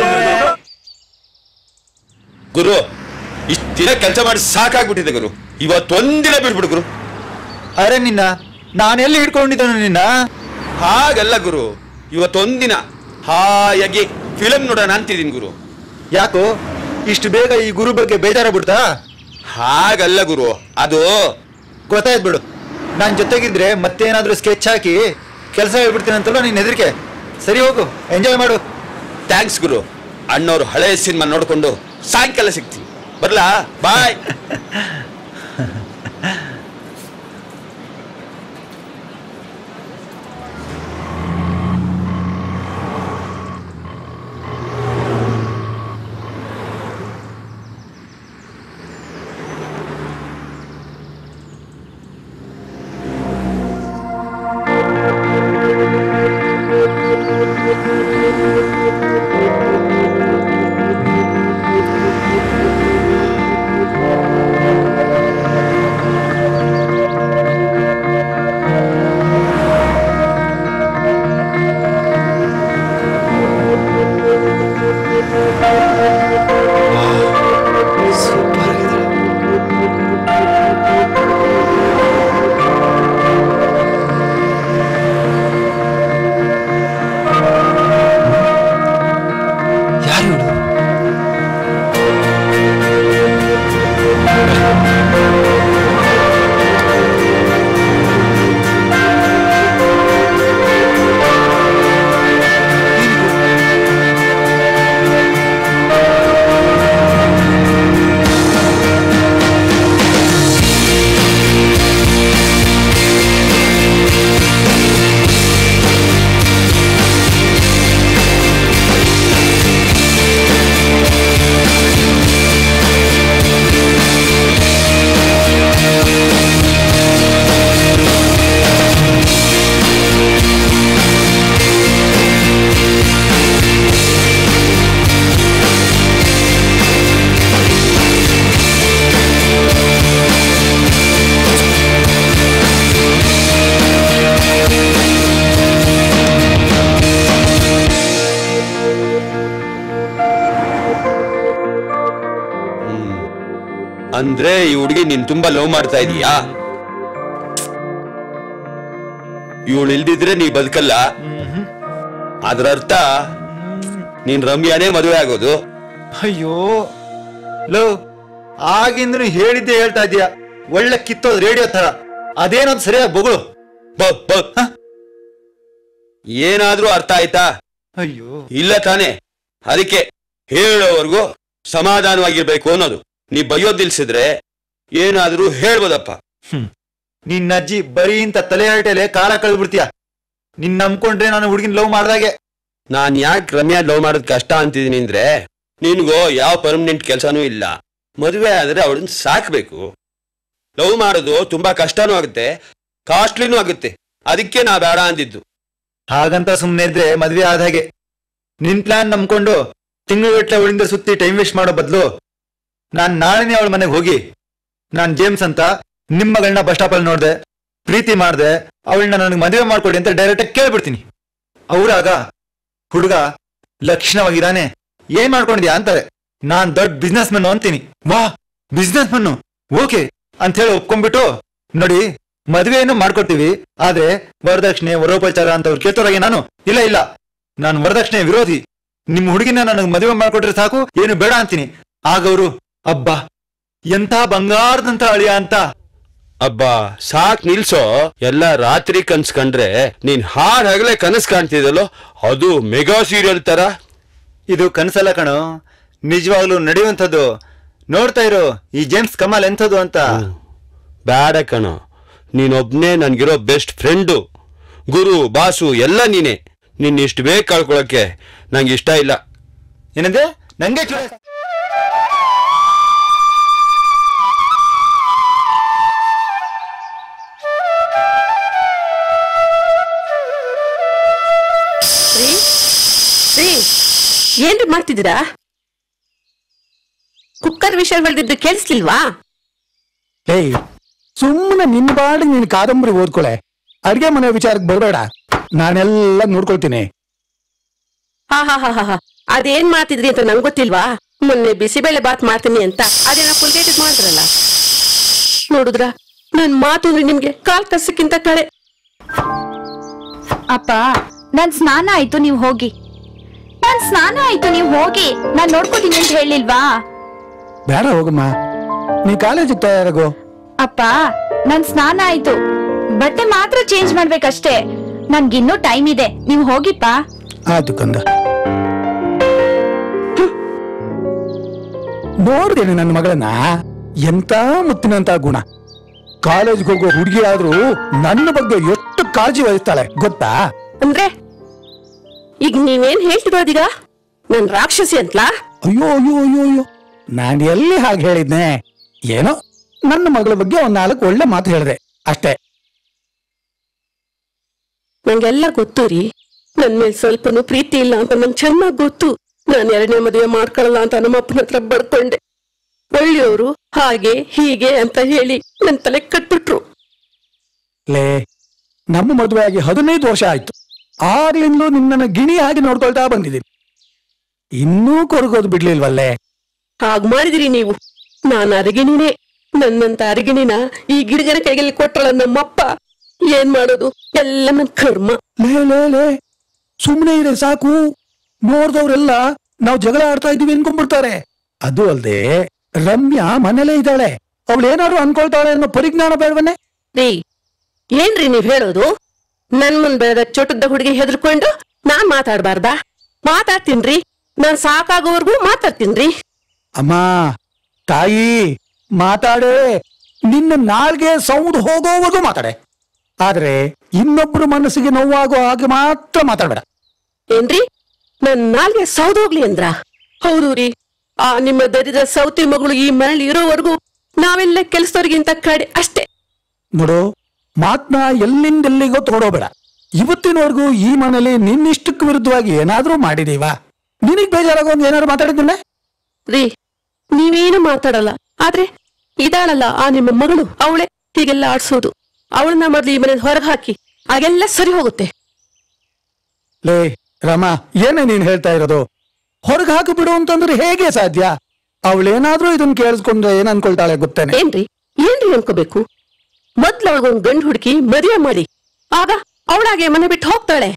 ಗುರು ಇಷ್ಟ ದಿನ ಕೆಲಸ ಮಾಡಿ ಸಾಕಾಗ್ಬಿಟ್ಟಿದೆ ಗುರು ಇವತ್ತೊಂದಿನ ಬಿಡ್ಬಿಡು ಗುರು ಅರೆ ನಿನ್ನ ನಾನೆಲ್ಲಿ ಹಿಡ್ಕೊಂಡಿದ್ದನು ನಿನ್ನ ಹಾಗಲ್ಲ ಗುರು ಇವತ್ತೊಂದಿನ ಹಾಯಾಗಿ ಫಿಲಮ್ ನೋಡೋಣ ಅಂತಿದ್ದೀನಿ ಗುರು ಯಾಕೋ ಇಷ್ಟು ಬೇಗ ಈ ಗುರು ಬಗ್ಗೆ ಬೇಜಾರ ಬಿಡ್ತಾ ಹಾಗಲ್ಲ ಗುರು ಅದು ಗೊತ್ತಾಯ್ತು ಬಿಡು ನಾನು ಜೊತೆಗಿದ್ರೆ ಮತ್ತೇನಾದ್ರೂ ಸ್ಕೆಚ್ ಹಾಕಿ ಕೆಲಸ ಹೇಳ್ಬಿಡ್ತೀನಿ ಅಂತಲ್ಲ ನಿನ್ನ ಹೆದರಿಕೆ ಸರಿ ಹೋಗು ಎಂಜಾಯ್ ಮಾಡು ಥ್ಯಾಂಕ್ಸ್ ಗುರು ಅಣ್ಣವ್ರು ಹಳೆ ಸಿನಿಮಾ ನೋಡ್ಕೊಂಡು ಸಾಯಂಕಾಲ ಸಿಗ್ತೀನಿ ಬರ್ಲಾ ಬಾಯ್ ಸೂಪರ್ ಆಗಿದೆ ಯಾರು ಇವಳು ಅಂದ್ರೆ ಈ ಹುಡುಗಿ ನೀನ್ ತುಂಬಾ ಲವ್ ಮಾಡ್ತಾ ಇದೀಯಾ ಇವಳು ಇಲ್ದಿದ್ರೆ ನೀ ಬದುಕಲ್ಲ ಅದ್ರ ಅರ್ಥ ನೀನ್ ರಮ್ಯಾನೇ ಮದುವೆ ಆಗೋದು ಅಯ್ಯೋ ಲೋ ಆಗಿಂದ್ರು ಹೇಳಿದ್ದೆ ಹೇಳ್ತಾ ಇದೀಯ ಒಳ್ಳೆ ಕಿತ್ತೋದ್ ರೇಡಿಯೋ ತರ ಅದೇನದು ಸರಿಯಾಗಿ ಬೊಗಳು ಬ- ಬ- ಹ? ಏನಾದ್ರೂ ಅರ್ಥ ಆಯ್ತಾ ಅಯ್ಯೋ ಇಲ್ಲ ತಾನೇ ಅದಕ್ಕೆ ಹೇಳೋವರೆಗೂ ಸಮಾಧಾನವಾಗಿರ್ಬೇಕು ಅನ್ನೋದು ನೀ ಬೈಯೋದ್ ನಿಲ್ಸಿದ್ರೆ ಏನಾದ್ರೂ ಹೇಳ್ಬೋದಪ್ಪ ನಿನ್ನ ಅಜ್ಜಿ ಬರೀ ಇಂತ ತಲೆ ಹರಟೆಲೆ ಕಾಲ ಕಳೆದ್ಬಿಡ್ತೀಯ ನಿನ್ ನಂಬ್ಕೊಂಡ್ರೆ ನಾನು ಹುಡುಗಿನ ಲವ್ ಮಾಡ್ದಾಗೆ ನಾನ್ ಯಾಕೆ ರಮ್ಯಾ ಲವ್ ಮಾಡೋದ್ ಕಷ್ಟ ಅಂತಿದೀನಿ ಅಂದ್ರೆ ನಿನ್ಗೋ ಯಾವ ಪರ್ಮನೆಂಟ್ ಕೆಲಸನೂ ಇಲ್ಲ ಮದುವೆ ಆದ್ರೆ ಅವಳನ್ನ ಸಾಕ್ಬೇಕು ಲವ್ ಮಾಡೋದು ತುಂಬಾ ಕಷ್ಟನೂ ಆಗುತ್ತೆ ಕಾಸ್ಟ್ಲಿನೂ ಆಗುತ್ತೆ ಅದಕ್ಕೆ ನಾ ಬೇಡ ಅಂದಿದ್ದು ಹಾಗಂತ ಸುಮ್ನೆ ಇದ್ರೆ ಮದ್ವೆ ಆದ ಹಾಗೆ ನಿನ್ ಪ್ಲಾನ್ ನಂಬ್ಕೊಂಡು ತಿಂಗಳುಗಟ್ಟಲೆ ಅವಳಿಂದ ಸುತ್ತಿ ಟೈಮ್ ವೇಸ್ಟ್ ಮಾಡೋ ಬದಲು ನಾನ್ ನಾಳೆನೇ ಅವಳ ಮನೆಗೆ ಹೋಗಿ ನಾನ್ ಜೇಮ್ಸ್ ಅಂತ ನಿಮ್ಮ ಮಗಳನ್ನ ಬಸ್ ಸ್ಟಾಪ್ ಅಲ್ಲಿ ನೋಡ್ದೆ ಪ್ರೀತಿ ಮಾಡ್ದೆ ಅವಳನ್ನ ನನಗೆ ಮದುವೆ ಮಾಡ್ಕೊಡಿ ಅಂತ ಡೈರೆಕ್ಟ್ ಆಗಿ ಕೇಳ್ಬಿಡ್ತೀನಿ ಅವ್ರಾಗ ಹುಡುಗ ಲಕ್ಷಣವಾಗಿದ್ದಾನೆ ಏನ್ ಮಾಡ್ಕೊಂಡಿದ್ಯಾ ಅಂತಾರೆ ನಾನ್ ದೊಡ್ಡ ಬಿಸ್ನೆಸ್ ಮೆನ್ ಅಂತೀನಿ ವಾ ಬಿಸ್ನೆಸ್ ಮೆನ್ ಓಕೆ ಅಂತ ಹೇಳಿ ಒಪ್ಕೊಂಡ್ಬಿಟ್ಟು ನೋಡಿ ಮದುವೆಯನ್ನು ಮಾಡ್ಕೊಡ್ತೀವಿ ಆದ್ರೆ ವರದಕ್ಷಿಣೆ ವರೋಪಚಾರ ಅಂತ ಅವ್ರು ಕೇಳ್ತೋರಾಗೆ ನಾನು ಇಲ್ಲ ಇಲ್ಲ ನಾನು ವರದಕ್ಷಿಣೆ ವಿರೋಧಿ ನಿಮ್ ಹುಡುಗಿನ ನನಗೆ ಮದುವೆ ಮಾಡ್ಕೊಟ್ರೆ ಸಾಕು ಏನು ಬೇಡ ಅಂತೀನಿ ಆಗ ಅವರು ಅಬ್ಬಾ ಎಂಥ ಬಂಗಾರದಂತ ಅಳಿಯ ಅಂತ ಅಬ್ಬಾ ಸಾಕ್ ನಿಲ್ಸೋ ಎಲ್ಲ ರಾತ್ರಿ ಕನ್ಸ್ ಕಂಡ್ರೆ ನೀನ್ ಹಾಡ್ ಹಗಲೇ ಕನಸ್ ಕಾಣ್ತಿದಲ್ಲೋ ಅದು ಮೆಗಾ ಸೀರಿಯಲ್ ತರ ಇದು ಕನಸಲ್ಲ ಕಣೋ ನಿಜವಾಗ್ಲೂ ನಡೆಯುವಂಥದ್ದು ನೋಡ್ತಾ ಇರೋ ಈ ಜೇಮ್ಸ್ ಕಮಾಲ್ ಎಂಥದ್ದು ಅಂತ ಬೇಡ ಕಣೋ ನೀನೊಬ್ನೇ ನನ್ಗಿರೋ ಬೆಸ್ಟ್ ಫ್ರೆಂಡು ಗುರು ಬಾಸು ಎಲ್ಲ ನೀನೆ ನಿನ್ ಇಷ್ಟು ಬೇಗ ಕಳ್ಕೊಳಕ್ಕೆ ನಂಗೆ ಇಷ್ಟ ಇಲ್ಲ ಏನಂದೆ ನಂಗೆ ಚೂರ ರೀ ರೀ ಏನ್ರಿ ಮಾಡ್ತಿದ್ದೀರಾ ಕುಕ್ಕರ್ ವಿಷಯ ಬೆಳೆದಿದ್ದು ಕೇಳಿಸ್ಲಿಲ್ವಾ ಏಯ್ ಸುಮ್ಮನೆ ನಿನ್ನ ಬಾಡಿ ನೀನ್ ಕಾದಂಬರಿ ಓದ್ಕೊಳೆ ಅಡ್ಗೆ ಮನೆ ವಿಚಾರಕ್ಕೆ ಬರಬೇಡ ನಾನೆಲ್ಲ ನೋಡ್ಕೊಳ್ತೀನಿ ಹಾ ಹಾ ಹಾ ಹಾ ಹಾ ಅದೇನ್ ಮಾಡ್ತಿದ್ರಿ ಅಂತ ನಂಗೆ ಗೊತ್ತಿಲ್ವಾ ಮೊನ್ನೆ ಬಿಸಿಬೇಳೆ ಬಾತ್ ಮಾಡ್ತೀನಿ ಅಂತ ಅದೇನೋ ಫುಲ್ಗೇಟಿದ್ ಮಾಡಿದ್ರಲ್ಲ ನೋಡುದ್ರ ನನ್ ಮಾತು ಅಂದ್ರೆ ನಿಮ್ಗೆ ಕಾಲ್ ಕಸಕ್ಕಿಂತ ಕಳೆ ಅಪ್ಪ ನನ್ ಸ್ನಾನ ಆಯ್ತು ನೀವ್ ಹೋಗಿ ನನ್ ಸ್ನಾನ ಆಯ್ತು ನೀವ್ ಹೋಗಿ ನಾನ್ ನೋಡ್ಕೋತೀನಿ ಅಂತ ಹೇಳಿಲ್ವಾ ಬೇಡ ಹೋಗಮ್ಮ ನೀ ಕಾಲೇಜಿಗೆ ತಯಾರಾಗೋ ಅಪ್ಪ ನನ್ ಸ್ನಾನ ಆಯ್ತು ಬಟ್ಟೆ ಮಾತ್ರ ಚೇಂಜ್ ಮಾಡ್ಬೇಕಷ್ಟೇ ನನ್ಗಿನ್ನೂ ಟೈಮ್ ಇದೆ ನೀವ್ ಹೋಗಿಪ್ಪ ಆಯ್ತು ಕಂದ ನೋಡ್ದೇನೆ ನನ್ನ ಮಗಳನ್ನ ಎಂತ ಮುತ್ತಿನಂತ ಗುಣ ಕಾಲೇಜ್ಗೆ ಹೋಗೋ ಹುಡುಗಿ ಆದ್ರೂ ನನ್ನ ಬಗ್ಗೆ ಎಷ್ಟು ಕಾಳಜಿ ವಹಿಸ್ತಾಳೆ ಗೊತ್ತಾ ಅಂದ್ರೆ ಈಗ ನೀವೇನ್ ಹೇಳ್ತಿರೋದೀಗ ನನ್ ರಾಕ್ಷಸಿ ಅಂತಲಾ ಅಯ್ಯೋ ಅಯ್ಯೋ ಅಯ್ಯೋ ಅಯ್ಯೋ ನಾನು ಎಲ್ಲಿ ಹಾಗೆ ಹೇಳಿದ್ನೆ ಏನೋ ನನ್ನ ಮಗಳ ಬಗ್ಗೆ ಒಂದ್ ನಾಲ್ಕು ಒಳ್ಳೆ ಮಾತು ಹೇಳಿದೆ ಅಷ್ಟೇ ನಂಗೆಲ್ಲ ಗೊತ್ತು ರೀ ನನ್ ಮೇಲೆ ಸ್ವಲ್ಪನೂ ಪ್ರೀತಿ ಇಲ್ಲ ಅಂತ ನಂಗೆ ಚೆನ್ನಾಗ್ ಗೊತ್ತು ನಾನು ಎರಡನೇ ಮದುವೆ ಮಾಡ್ಕೊಳ್ಳಲ್ಲ ಅಂತ ನಮ್ಮ ಅಪ್ಪನ ಹತ್ರ ಬಡ್ಕೊಂಡೆ ಒಳ್ಳೆಯವರು ಹಾಗೆ ಹೀಗೆ ಅಂತ ಹೇಳಿ ನನ್ ತಲೆ ಕಟ್ಬಿಟ್ರು ಲೇ ನಮ್ಮ ಮದುವೆ ಆಗಿ ಹದಿನೈದು ವರ್ಷ ಆಯ್ತು ಆಗ್ಲಿಂದಲೂ ನಿನ್ನನ್ನು ಗಿಣಿ ಆಗಿ ನೋಡ್ಕೊಳ್ತಾ ಬಂದಿದ್ದೀನಿ ಇನ್ನೂ ಕೊರಗೋದು ಬಿಡ್ಲಿಲ್ವಲ್ಲೇ ಹಾಗ್ ಮಾಡಿದಿರಿ ನೀವು ನಾನು ಅರಗಿಣಿನೇ ನನ್ನಂತ ಅರಗಿಣಿನ ಈ ಗಿಡಗನ ಕೈಯಲ್ಲಿ ಕೊಟ್ಟಳ ನಮ್ಮಪ್ಪ ಏನ್ ಮಾಡೋದು ಎಲ್ಲ ನನ್ ಕರ್ಮ ಲೇ ಲೇ ಲೇ ಸುಮ್ಮನೆ ಇದೆ ಸಾಕು ನೋಡ್ದವ್ರೆಲ್ಲ ನಾವು ಜಗಳ ಆಡ್ತಾ ಇದೀವಿ ಅನ್ಕೊಂಡ್ಬಿಡ್ತಾರೆ ಅದು ಅಲ್ದೆ ರಮ್ಯಾ ಮನೇಲೇ ಇದ್ದಾಳೆ ಅವಳು ಏನಾದ್ರು ಅನ್ಕೊಳ್ತಾಳೆ ಅನ್ನೋ ಪರಿಜ್ಞಾನ ಬೇಡವನ್ನೇ ರೀ ಏನ್ರಿ ನೀವ್ ಹೇಳೋದು ನನ್ ಮುಂದ್ ಬೆಳೆದ ಚೊಟ್ಟದ ಹುಡುಗಿ ಹೆದರ್ಕೊಂಡು ನಾನ್ ಮಾತಾಡ್ಬಾರ್ದಾ ಮಾತಾಡ್ತೀನ್ರಿ ನಾನ್ ಸಾಕಾಗೋವರ್ಗೂ ಮಾತಾಡ್ತೀನ್ರಿ ಅಮ್ಮ ತಾಯಿ ಮಾತಾಡೆ ನಿನ್ನ ನಾಲ್ಗೆ ಸೌಂಡ್ ಹೋಗೋವರೆಗೂ ಮಾತಾಡೆ ಆದ್ರೆ ಇನ್ನೊಬ್ರು ಮನಸ್ಸಿಗೆ ನೋವಾಗೋ ಹಾಗೆ ಮಾತ್ರ ಮಾತಾಡ್ಬೇಡ ಏನ್ರಿ ನನ್ ನಾಲ್ಗೆ ಸೌದೋಗ್ಲಿ ಅಂದ್ರ ಹೌದು ರೀ ಆ ನಿಮ್ಮ ದರಿದ್ರ ಸೌತಿ ಮಗಳು ಈ ಮನೇಲಿ ಇರೋವರೆಗೂ ನಾವೆಲ್ಲ ಕೆಲ್ಸದವ್ರಿಗಿಂತ ಕಡೆ ಅಷ್ಟೇ ನೋಡು ಮಾತ್ನ ಎಲ್ಲಿಂದೆಲ್ಲಿಗೋ ತಗೊಡೋಬೇಡ ಇವತ್ತಿನವರೆಗೂ ಈ ಮನೇಲಿ ನಿನ್ನಿಷ್ಟಕ್ಕೆ ವಿರುದ್ಧವಾಗಿ ಏನಾದ್ರೂ ಮಾಡಿದೀವಾ ನಿನಗ್ ಬೇಜಾರಾಗೋ ಒಂದು ಏನಾದ್ರು ಮಾತಾಡಿದ್ದಿಲ್ಲ ರೀ ನೀವೇನು ಮಾತಾಡಲ್ಲ ಆದ್ರೆ ಇದಾಳಲ್ಲ ಆ ನಿಮ್ಮ ಮಗಳು ಅವಳೆ ಹೀಗೆಲ್ಲ ಆಡ್ಸೋದು ಅವಳನ್ನ ಮೊದ್ಲು ಈ ಮನೆ ಹೊರಗೆ ಹಾಕಿ ಆಗೆಲ್ಲ ಸರಿ ಹೋಗುತ್ತೆ ಲೇ ರಾಮ ಏನೇ ನೀನ್ ಹೇಳ್ತಾ ಇರೋದು ಹೊರಗೆ ಹಾಕಿ ಬಿಡು ಅಂತಂದ್ರೆ ಹೇಗೆ ಸಾಧ್ಯ ಅವಳೇನಾದ್ರೂ ಇದನ್ನ ಕೇಳಿಸ್ಕೊಂಡ್ರೆ ಏನ್ ಅನ್ಕೊಳ್ತಾಳೆ ಗೊತ್ತೇನೆ ಏನ್ರಿ ಏನ್ರಿ ಅನ್ಕೋಬೇಕು ಮೊದ್ಲು ಅವಳಿಗೊಂದ್ ಗಂಡು ಹುಡುಕಿ ಮದುವೆ ಮಾಡಿ ಆಗ ಅವಳಾಗೆ ಮನೆ ಬಿಟ್ಟು ಹೋಗ್ತಾಳೆ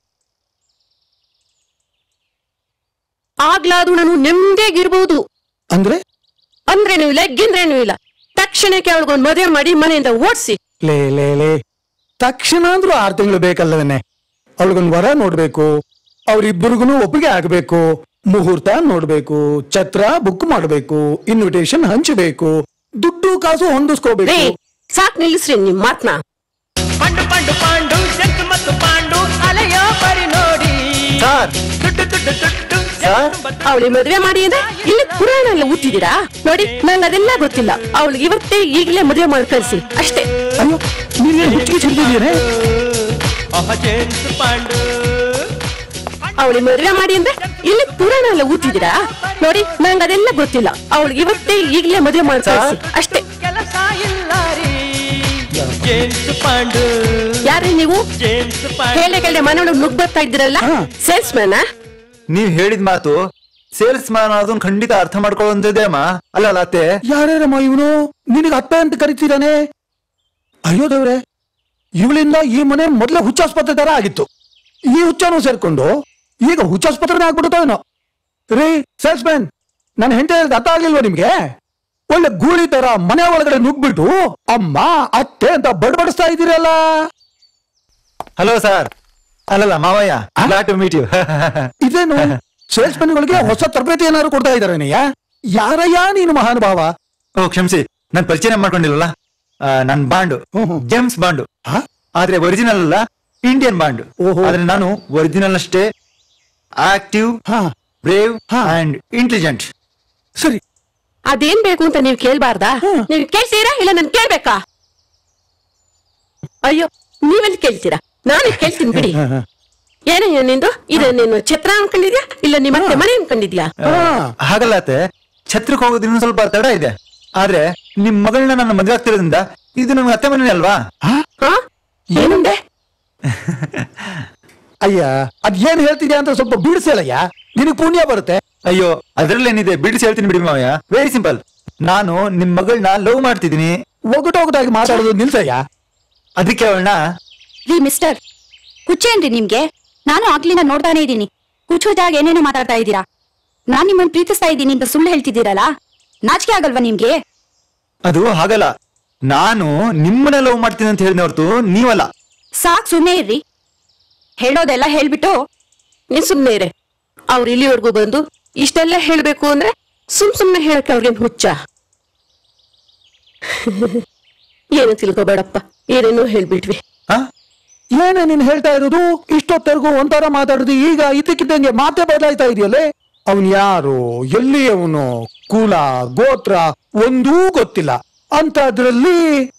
ಆಗ್ಲಾದ್ರೂ ನಾನು ನೆಮ್ಮದಿಯಾಗಿರ್ಬೋದು ಅಂದ್ರೆ ಅಂದ್ರೇನು ಇಲ್ಲ ಗಿಂದ್ರೇನು ಇಲ್ಲ ತಕ್ಷಣಕ್ಕೆ ಅವಳಿಗೊಂದ್ ಮದುವೆ ಮಾಡಿ ಮನೆಯಿಂದ ಓಡಿಸಿ ಲೇ ಲೇ ಲೇ ತಕ್ಷಣ ಅಂದ್ರೂ ಆರು ತಿಂಗಳು ಬೇಕಲ್ಲವೇನೆ ಅವಳಿಗೊಂದು ವರ ನೋಡ್ಬೇಕು ಅವ್ರಿಬ್ಬರಿಗೂ ಒಪ್ಪಿಗೆ ಆಗ್ಬೇಕು ಮುಹೂರ್ತ ನೋಡ್ಬೇಕು ಛತ್ರ ಬುಕ್ ಮಾಡ್ಬೇಕು ಇನ್ವಿಟೇಷನ್ ಹಂಚಬೇಕು ದುಡ್ಡು ಕಾಸು ಹೊಂದಿಸ್ಕೋಬೇಕು ರೀ ಸಾಕ್ ನಿಲ್ಲಿಸ್ರಿ ನಿಮ್ ಮಾತ್ನ ಪಂಡು ಪಂಡು ಪಾಂಡು ಜಂತು ಮತ್ತು ಪಾಂಡು ಅಲೆಯೋ ಬರಿ ನೋಡಿ ಸರ್ ದುಡ್ಡು ದುಡ್ಡು ದುಡ್ಡು ಸರ್ ಅವಳಿ ಮದ್ವೆ ಮಾಡಿ ಅಂದ್ರೆ ಇಲ್ಲಿ ಪುರಾಣ ಎಲ್ಲ ಊತಿದ್ದೀರಾ ನೋಡಿ ನಂಗೆ ಅದೆಲ್ಲ ಗೊತ್ತಿಲ್ಲ ಅವಳಿಗೆ ಇವತ್ತೇ ಈಗಲೇ ಮದುವೆ ಮಾಡಿ ಕಳ್ಸಿ ಅಷ್ಟೇ ಅಯ್ಯೋ ನೀನೇನು ಹುಚ್ಚಿಗೆ ಚಿಡ್ತಿದ್ದೀರಿ ಅಹ ಜೇಮ್ಸ್ ಪಾಂಡು ಅವಳಿ ಮದ್ವೆ ಮಾಡಿ ಅಂದ್ರೆ ಇಲ್ಲಿ ಪುರಾಣ ಎಲ್ಲ ಊತಿದ್ದೀರಾ ನೋಡಿ ನಂಗೆ ಅದೆಲ್ಲ ಗೊತ್ತಿಲ್ಲ ಅವಳಿಗೆ ಇವತ್ತೇ ಈಗಲೇ ಮದುವೆ ಮಾಡಿ ಕಳ್ಸಿ ಅಷ್ಟೇ ಕೆಲಸ ಇಲ್ಲ ರೀ ಜೇಮ್ಸ್ ಪಾಂಡು ಯಾರೇ ನೀವು ಜೇಮ್ಸ್ ಪಾಂಡು ಹೇಳಿ ಕೇಳಿ ಮನೆ ಒಳಗೆ ನುಗ್ ಬರ್ತಾ ಇದ್ದೀರಲ್ಲ ಸೇಲ್ಸ್ ಮ್ಯಾನ ನೀವ್ ಹೇಳಿದ ಮಾತು ಸೇಲ್ಸ್ ಮ್ಯಾನ್ ಅದನ್ನ ಖಂಡಿತ ಅರ್ಥ ಮಾಡ್ಕೊಳ್ಳೋದಿದೆ ಅಮ್ಮ ಅಲ್ಲ ಅಲ್ಲ ಅತ್ತೆ ಯಾರ್ಯಾರಮ್ಮ ಇವನು ನಿನಗೆ ಅತ್ತೆ ಅಂತ ಕರಿತಿದ್ದಾನೆ ಅಯ್ಯೋ ದೇವ್ರೆ ಇವಳಿಂದ ಈ ಮನೆ ಮೊದಲೇ ಹುಚ್ಚಾಸ್ಪತ್ರೆ ತರ ಆಗಿತ್ತು ಈ ಹುಚ್ಚನೂ ಸೇರ್ಕೊಂಡು ಈಗ ಹುಚ್ಚಾಸ್ಪತ್ರೆನೇ ಆಗ್ಬಿಡುತ್ತೋ ಏನೋ ರೀ ಸೇಲ್ಸ್ ಮ್ಯಾನ್ ನನ್ನ ಹೆಂಡತಿ ಹೇಳಿದ ಅರ್ಥ ಆಗ್ಲಿಲ್ವಾ ನಿಮ್ಗೆ ಒಳ್ಳೆ ಗೂಳಿ ತರ ಮನೆ ಒಳಗಡೆ ನುಗ್ಬಿಟ್ಟು ಅಮ್ಮ ಅತ್ತೆ ಅಂತ ಬಡಬಡಿಸ್ತಾ ಇದ್ದೀರಲ್ಲ ಹಲೋ ಸರ್ ಅಲ್ಲಲ್ಲ ಮಾವಯ್ಯ ಗ್ಲಾಡ್ ಟು ಮೀಟ್ ಯು ಇದೇನು ಸೇಲ್ಸ್ ಗಳಿಗೆ ಹೊಸ ತರಬೇತಿ ಏನಾದ್ರು ಕೊಡ್ತಾ ಇದಾರೆ ಯಾರಯ್ಯ ನೀನು ಮಹಾನುಭಾವ ಓ ಕ್ಷಮಿಸಿ ನನ್ ಪರಿಚಯ ಮಾಡ್ಕೊಂಡಿಲ್ಲಲ್ಲ ಆ, ನನ್ ಬಾಂಡು ಜೇಮ್ಸ್ ಬಾಂಡು ಹಾ? ಆದ್ರೆ ಒರಿಜಿನಲ್ ಅಲ್ಲ ಇಂಡಿಯನ್ ಬಾಂಡು ಓಹೋ. ಆದ್ರೆ ನಾನು ಒರಿಜಿನಲ್ ಅಷ್ಟೇ ಆಕ್ಟಿವ್ ಹಾ ಬ್ರೇವ್ ಹಾ. ಅಂಡ್ ಇಂಟೆಲಿಜೆಂಟ್ ಸರಿ ಅದೇನ್ ಬೇಕು ಅಂತ ನೀವು ಕೇಳ್ಬಾರ್ದಾ ನೀವು ಕೇಳ್ತೀರಾ ಇಲ್ಲ ನನ್ ಕೇಳ್ಬೇಕಾ ಅಯ್ಯೋ ನೀವೆಲ್ಲಿ ಕೇಳ್ತೀರಾ ನಾನು ಕೇಳ್ತೀನಿ ಬಿಡಿ ಏನೇ ನಿಂದು ಇದು ನೀನು ಛತ್ರ ಅನ್ಕೊಂಡಿದ್ಯಾ ಇಲ್ಲ ನಿಮ್ಮ ಅತ್ತೆ ಮನೆ ಅನ್ಕೊಂಡಿದ್ಯಾ ಹಾಗಲ್ಲ ಅತ್ತೆ ಛತ್ರಕ್ಕೆ ಹೋಗೋದು ಇನ್ನೂ ಸ್ವಲ್ಪ ತಡ ಇದೆ ಆದ್ರೆ ನಿಮ್ ಮಗಳನ್ನ ನನ್ನ ಮದುವೆ ಆಗ್ತಿರೋದ್ರಿಂದ ಇದು ನಮ್ಗೆ ಅತ್ತೆ ಮನೆ ಅಲ್ವಾ ಹಾ ಏನಂದೆ ಅಯ್ಯ ಅದ್ ಏನ್ ಹೇಳ್ತಿದ್ಯಾ ಅಂತ ಸ್ವಲ್ಪ ಬಿಡಿಸಲಯ್ಯ ನಿನಗ್ ಪುಣ್ಯ ಬರುತ್ತೆ ಅಯ್ಯೋ ಅದ್ರಲ್ಲೇನಿದೆ ಬಿಡಿಸಿ ಹೇಳ್ತೀನಿ ಬಿಡಿ ಮಾವಯ್ಯ ವೆರಿ ಸಿಂಪಲ್ ನಾನು ನಿಮ್ ಮಗಳನ್ನ ಲವ್ ಮಾಡ್ತಿದ್ದೀನಿ ಒಗಟೊಗಟಾಗಿ ಮಾತಾಡೋದು ನಿಲ್ಸಯ್ಯ ಅದಕ್ಕೆ ಅವಳನ್ನ ರೀ ಮಿಸ್ಟರ್ ಹುಚ್ಚೇನ್ರಿ ನಿಮ್ಗೆ ನಾನು ಆಗ್ಲಿಂದ ನೋಡ್ತಾನೆ ಇದ್ದೀನಿ ಹುಚ್ಚುದಾಗ ಏನೇನೋ ಮಾತಾಡ್ತಾ ಇದ್ದೀರಾ ನಾನ್ ನಿಮ್ಮನ್ನ ಪ್ರೀತಿಸ್ತಾ ಇದ್ದೀನಿ ಅಂತ ಸುಳ್ಳು ಹೇಳ್ತಿದ್ದೀರಲ್ಲ ನಾಚಿಕೆ ಆಗಲ್ವಾ ನಿಮ್ಗೆ ಅದು ಹಾಗಲ್ಲ ನಾನು ನಿಮ್ಮನ್ನ ಲವ್ ಮಾಡ್ತೀನಿ ಅಂತ ಹೇಳಿದ ಹೊರತು ನೀವಲ್ಲ ಸಾಕ್ ಸುಮ್ಮನೆ ಇರ್ರಿ ಹೇಳೋದೆಲ್ಲ ಹೇಳ್ಬಿಟ್ಟು ನೀನ್ ಸುಮ್ನೆ ಇರೆ ಅವ್ರು ಇಲ್ಲಿವರೆಗೂ ಬಂದು ಇಷ್ಟೆಲ್ಲ ಹೇಳ್ಬೇಕು ಅಂದ್ರೆ ಸುಮ್ ಸುಮ್ನೆ ಹೇಳಕ್ಕೆ ಅವ್ರಿಗೇನ್ ಹುಚ್ಚ ಏನು ತಿಳ್ಕೊಬೇಡಪ್ಪ ಏನೇನೋ ಹೇಳ್ಬಿಟ್ವಿ ಹಾ ಏನೇ ನೀನ್ ಹೇಳ್ತಾ ಇರೋದು ಇಷ್ಟೊತ್ತರೆಗೂ ಒಂಥರ ಮಾತಾಡೋದು ಈಗ ಇದಕ್ಕಿದ್ದಂಗೆ ಮಾತೆ ಬದಲಾಯ್ತಾ ಇದೆಯಲ್ಲೇ ಅವನ್ ಯಾರು ಎಲ್ಲಿ ಅವನು ಕುಲ ಗೋತ್ರ ಒಂದೂ ಗೊತ್ತಿಲ್ಲ ಅಂತದ್ರಲ್ಲಿ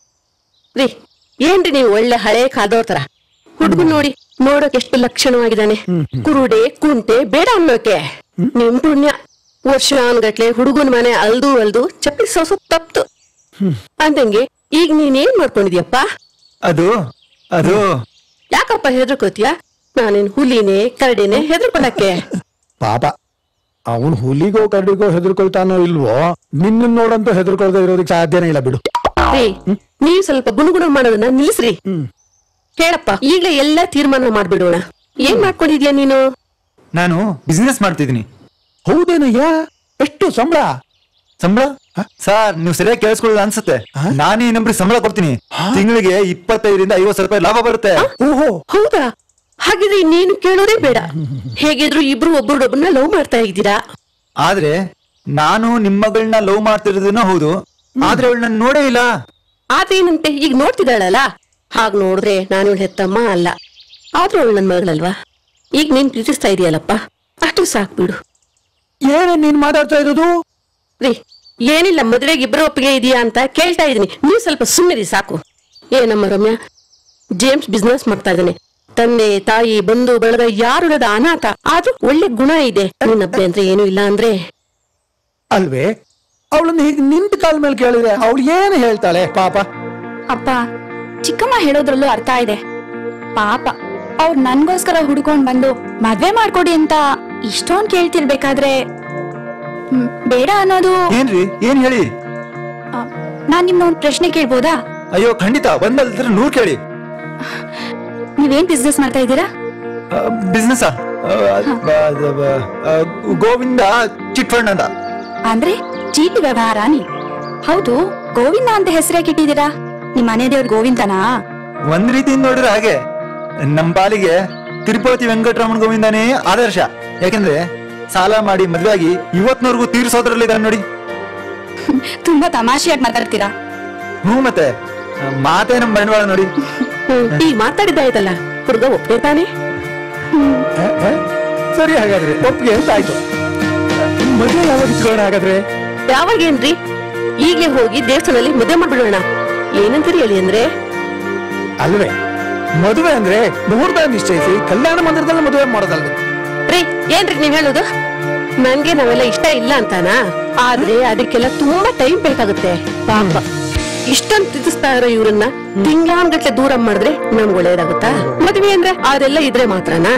ರೀ ಏನ್ರಿ ನೀವು ಒಳ್ಳೆ ಹಳೆ ಕಾದೋರ್ ತರ ಹುಡುಗ ನೋಡಿ ನೋಡೋಕೆ ಎಷ್ಟು ಲಕ್ಷಣವಾಗಿದ್ದಾನೆ ಕುರುಡೆ ಕುಂಟೆ ಬೇಡ ಅನ್ನೋಕೆ ನಿಮ್ ಪುಣ್ಯ ವರ್ಷಾನ್ಗಟ್ಲೆ ಹುಡುಗನ ಮನೆ ಅಲ್ದು ಅಲ್ದು ಚಪ್ಪಲಿ ಸೊಸ ತಪ್ತು ಅಂದಂಗೆ ಈಗ ನೀನೇನ್ ಮಾಡ್ಕೊಂಡಿದ್ಯಪ್ಪ ಅದು ಅದು ಯಾಕಪ್ಪ ಹೆದರ್ಕೋತಿಯ ನಾನೇನ್ ಹುಲಿನೇ ಕರಡಿನೇ ಹೆದರ್ಕೊಳಕ್ಕೆ ಪಾಪ ಅವನ್ ಹುಲಿಗೋ ಕರಡಿಗೋ ಹೆದರ್ಕೊಳ್ತಾನೋ ಇಲ್ವೋ ನಿನ್ನ ನೋಡಂತೂ ಹೆದರ್ಕೊಳ್ದೆ ಇರೋದಕ್ಕೆ ಸಾಧ್ಯನೇ ಇಲ್ಲ ಬಿಡು ರೀ ನೀವ್ ಸ್ವಲ್ಪ ಗುಣಗುಣ ಮಾಡೋದನ್ನ ನಿಲ್ಲಿಸ್ರಿ ಹೇಳಪ್ಪ ಈಗ್ಲೇ ಎಲ್ಲ ತೀರ್ಮಾನ ಮಾಡ್ಬಿಡೋಣ ಏನ್ ಮಾಡ್ಕೊಂಡಿದ್ಯಾ ನೀನು ನಾನು ಬಿಸ್ನೆಸ್ ಮಾಡ್ತಿದ್ದೀನಿ ಹೌದೇನಯ್ಯ ಎಷ್ಟು ಸಂಬಳ ಸಂಬಳ ಸರ್ ನೀವು ಸರಿಯಾಗಿ ಕೇಳಿಸ್ಕೊಳ್ಳೋದು ಅನ್ಸುತ್ತೆ ನಾನೇ ಇನ್ನೊಬ್ರಿಗೆ ಸಂಬಳ ಕೊಡ್ತೀನಿ ತಿಂಗಳಿಗೆ ಇಪ್ಪತ್ತೈದರಿಂದ ಐವತ್ತು ಸಾವಿರ ರೂಪಾಯಿ ಲಾಭ ಬರುತ್ತೆ ಓಹೋ ಹೌದಾ ಹಾಗಿದ್ರೆ ನೀನು ಕೇಳೋದೇ ಬೇಡ ಹೇಗಿದ್ರು ಇಬ್ರು ಒಬ್ಬರೊಬ್ಬರನ್ನ ಲವ್ ಮಾಡ್ತಾ ಇದ್ದೀರಾ ಆದ್ರೆ ನಾನು ನಿಮ್ಮ ಮಗಳನ್ನ ಲವ್ ಮಾಡ್ತಿರೋದನ್ನ ಹೌದು ಆದ್ರೆ ಅವಳು ನನ್ನ ನೋಡೇ ಇಲ್ಲ ಆತೇನಂತೆ ಈಗ ನೋಡ್ತಿದ್ದಾಳಲ್ಲ ಹಾಗ್ ನೋಡಿದ್ರೆ ನಾನು ಇವ್ಳ್ ಹೆತ್ತಮ್ಮ ಅಲ್ಲ ಆದ್ರೂ ಅವಳು ನನ್ ಮಗಳಲ್ವಾ ಈಗ ನೀನ್ ಪ್ರೀತಿಸ್ತಾ ಇದೆಯಲ್ಲಪ್ಪ ಅಷ್ಟು ಸಾಕ್ ಬಿಡು ಏನೇ ನೀನ್ ಮಾತಾಡ್ತಾ ಇರೋದು ರೀ ಏನಿಲ್ಲ ಮದ್ವೆಗೆ ಇಬ್ಬರು ಒಪ್ಪಿಗೆ ಇದೆಯಾ ಅಂತ ಕೇಳ್ತಾ ಇದೀನಿ ನೀವು ಸ್ವಲ್ಪ ಸುಮ್ಮನಿರಿ ಸಾಕು ಏನಮ್ಮ ರಮ್ಯ ಜೇಮ್ಸ್ ಬಿಸ್ನೆಸ್ ಮಾಡ್ತಾ ಇದ್ದಾನೆ ತಂದೆ ತಾಯಿ ಬಂಧು ಬಳಗ ಯಾರು ಇಲ್ಲದ ಅನಾಥ ಆದ್ರೂ ಒಳ್ಳೆ ಗುಣ ಇದೆ ನಿನ್ನಬ್ಬೆ ಅಂದ್ರೆ ಏನು ಇಲ್ಲ ಅಂದ್ರೆ ಅಲ್ವೇ ಅವಳನ್ನ ಹೀಗೆ ನಿಂತ ಕಾಲ ಮೇಲೆ ಕೇಳಿದ್ರೆ ಅವಳು ಏನು ಹೇಳ್ತಾಳೆ ಪಾಪ ಅಪ್ಪ ಚಿಕ್ಕಮ್ಮ ಹೇಳೋದ್ರಲ್ಲೂ ಅರ್ಥ ಇದೆ ಪಾಪ ಅವ್ರು ನನ್ಗೋಸ್ಕರ ಹುಡ್ಕೊಂಡ್ ಬಂದು ಮದ್ವೆ ಮಾಡ್ಕೊಡಿ ಅಂತ ಇಷ್ಟೊಂದ್ ಕೇಳ್ತಿರ್ಬೇಕಾದ್ರೆ ಹ್ಮ್, ಬೇಡ ಅನ್ನೋದು ಏನ್ರಿ ಏನ್ ಹೇಳಿ ಆ, ನಾನ್ ನಿಮ್ನ ಒಂದ್ ಪ್ರಶ್ನೆ ಕೇಳ್ಬೋದಾ ಅಯ್ಯೋ ಖಂಡಿತ ಒಂದಲ್ದ್ರೆ ನೂರ್ ಕೇಳಿ ನೀವೇನ್ ಬಿಸ್ನೆಸ್ ಮಾಡ್ತಾ ಇದ್ದೀರಾ ಬಿಸ್ನೆಸ್ ಗೋವಿಂದ ಚಿಟ್ ಫಂಡ್ ಅಂತ ಅಂದ್ರೆ ಚೀಟಿ ವ್ಯವಹಾರ ನೀವು ಹೌದು ಗೋವಿಂದ ಅಂತ ಹೆಸರೇ ಇಟ್ಟಿದ್ದೀರಾ ನಿಮ್ ಮನೆ ದೇವ್ರ ಗೋವಿಂದನಾ ಒಂದ್ ರೀತಿಯಿಂದ ನೋಡಿದ್ರೆ ಹಾಗೆ ನಮ್ ಪಾಲಿಗೆ ತಿರುಪತಿ ವೆಂಕಟರಮಣ ಗೋವಿಂದನೇ ಆದರ್ಶ ಯಾಕೆಂದ್ರೆ ಸಾಲ ಮಾಡಿ ಮದ್ವೆ ಆಗಿ ಇವತ್ನವರೆಗೂ ತೀರ್ಸೋದ್ರಲ್ಲಿ ಇದ್ದಾನೆ ನೋಡಿ ತುಂಬಾ ತಮಾಷೆಯಾಗಿ ಮಾತಾಡ್ತೀರಾ ಹ್ಞೂ ಮತ್ತೆ ಮಾತೇ ನಮ್ ಬಂಡವಾಳ ನೋಡಿ ಹ್ಮ್, ಈಗ ಮಾತಾಡಿದ್ದಾಯ್ತಲ್ಲ ಹುಡುಗ ಒಪ್ಪೇ ತಾನೆ ಆ, ಆ? ಸರಿ ಹಾಗಾದ್ರೆ ಒಪ್ಪಿಗೆ ಅಂತ ಆಯ್ತು ಮದುವೆ ಯಾವಾಗ ಇಟ್ಕೊಳ್ಳೋಣ ಹಾಗಾದ್ರೆ ಯಾವಾಗೇನ್ರಿ ಈಗಲೇ ಹೋಗಿ ದೇವಸ್ಥಾನದಲ್ಲಿ ಮದುವೆ ಮಾಡ್ಬಿಡೋಣ ಏನಂತೀರಿ ಹೇಳಿ ಅಂದ್ರೆ ಅಲ್ವೇ ಮದುವೆ ಅಂದ್ರೆ ಮುಹೂರ್ತ ನಿಶ್ಚಯಿಸಿ ಕಲ್ಯಾಣ ಮಂದಿರದಲ್ಲಿ ಮದುವೆ ಮಾಡೋದಲ್ವೇ ರೀ ಏನ್ರಿ ನೀವ್ ಹೇಳೋದು ನನ್ಗೆ ನಾವೆಲ್ಲ ಇಷ್ಟ ಇಲ್ಲ ಅಂತಾನಾ ಆದ್ರೆ ಅದಕ್ಕೆಲ್ಲ ತುಂಬಾ ಟೈಮ್ ಬೇಕಾಗುತ್ತೆ ಪಾಪ ಇಷ್ಟೊಂದು ತಿದ್ದಿಸ್ತಾ ಇರೋ ಇವ್ರನ್ನ ತಿಂಗ್ಳಾನ್ಗಟ್ಲೆ ದೂರ ಮಾಡಿದ್ರೆ ನಮ್ಗೆ ಒಳ್ಳೇದಾಗುತ್ತಾ ಮದ್ವೆ ಅಂದ್ರೆ ಅದೆಲ್ಲ ಇದ್ರೆ ಮಾತ್ರನಾ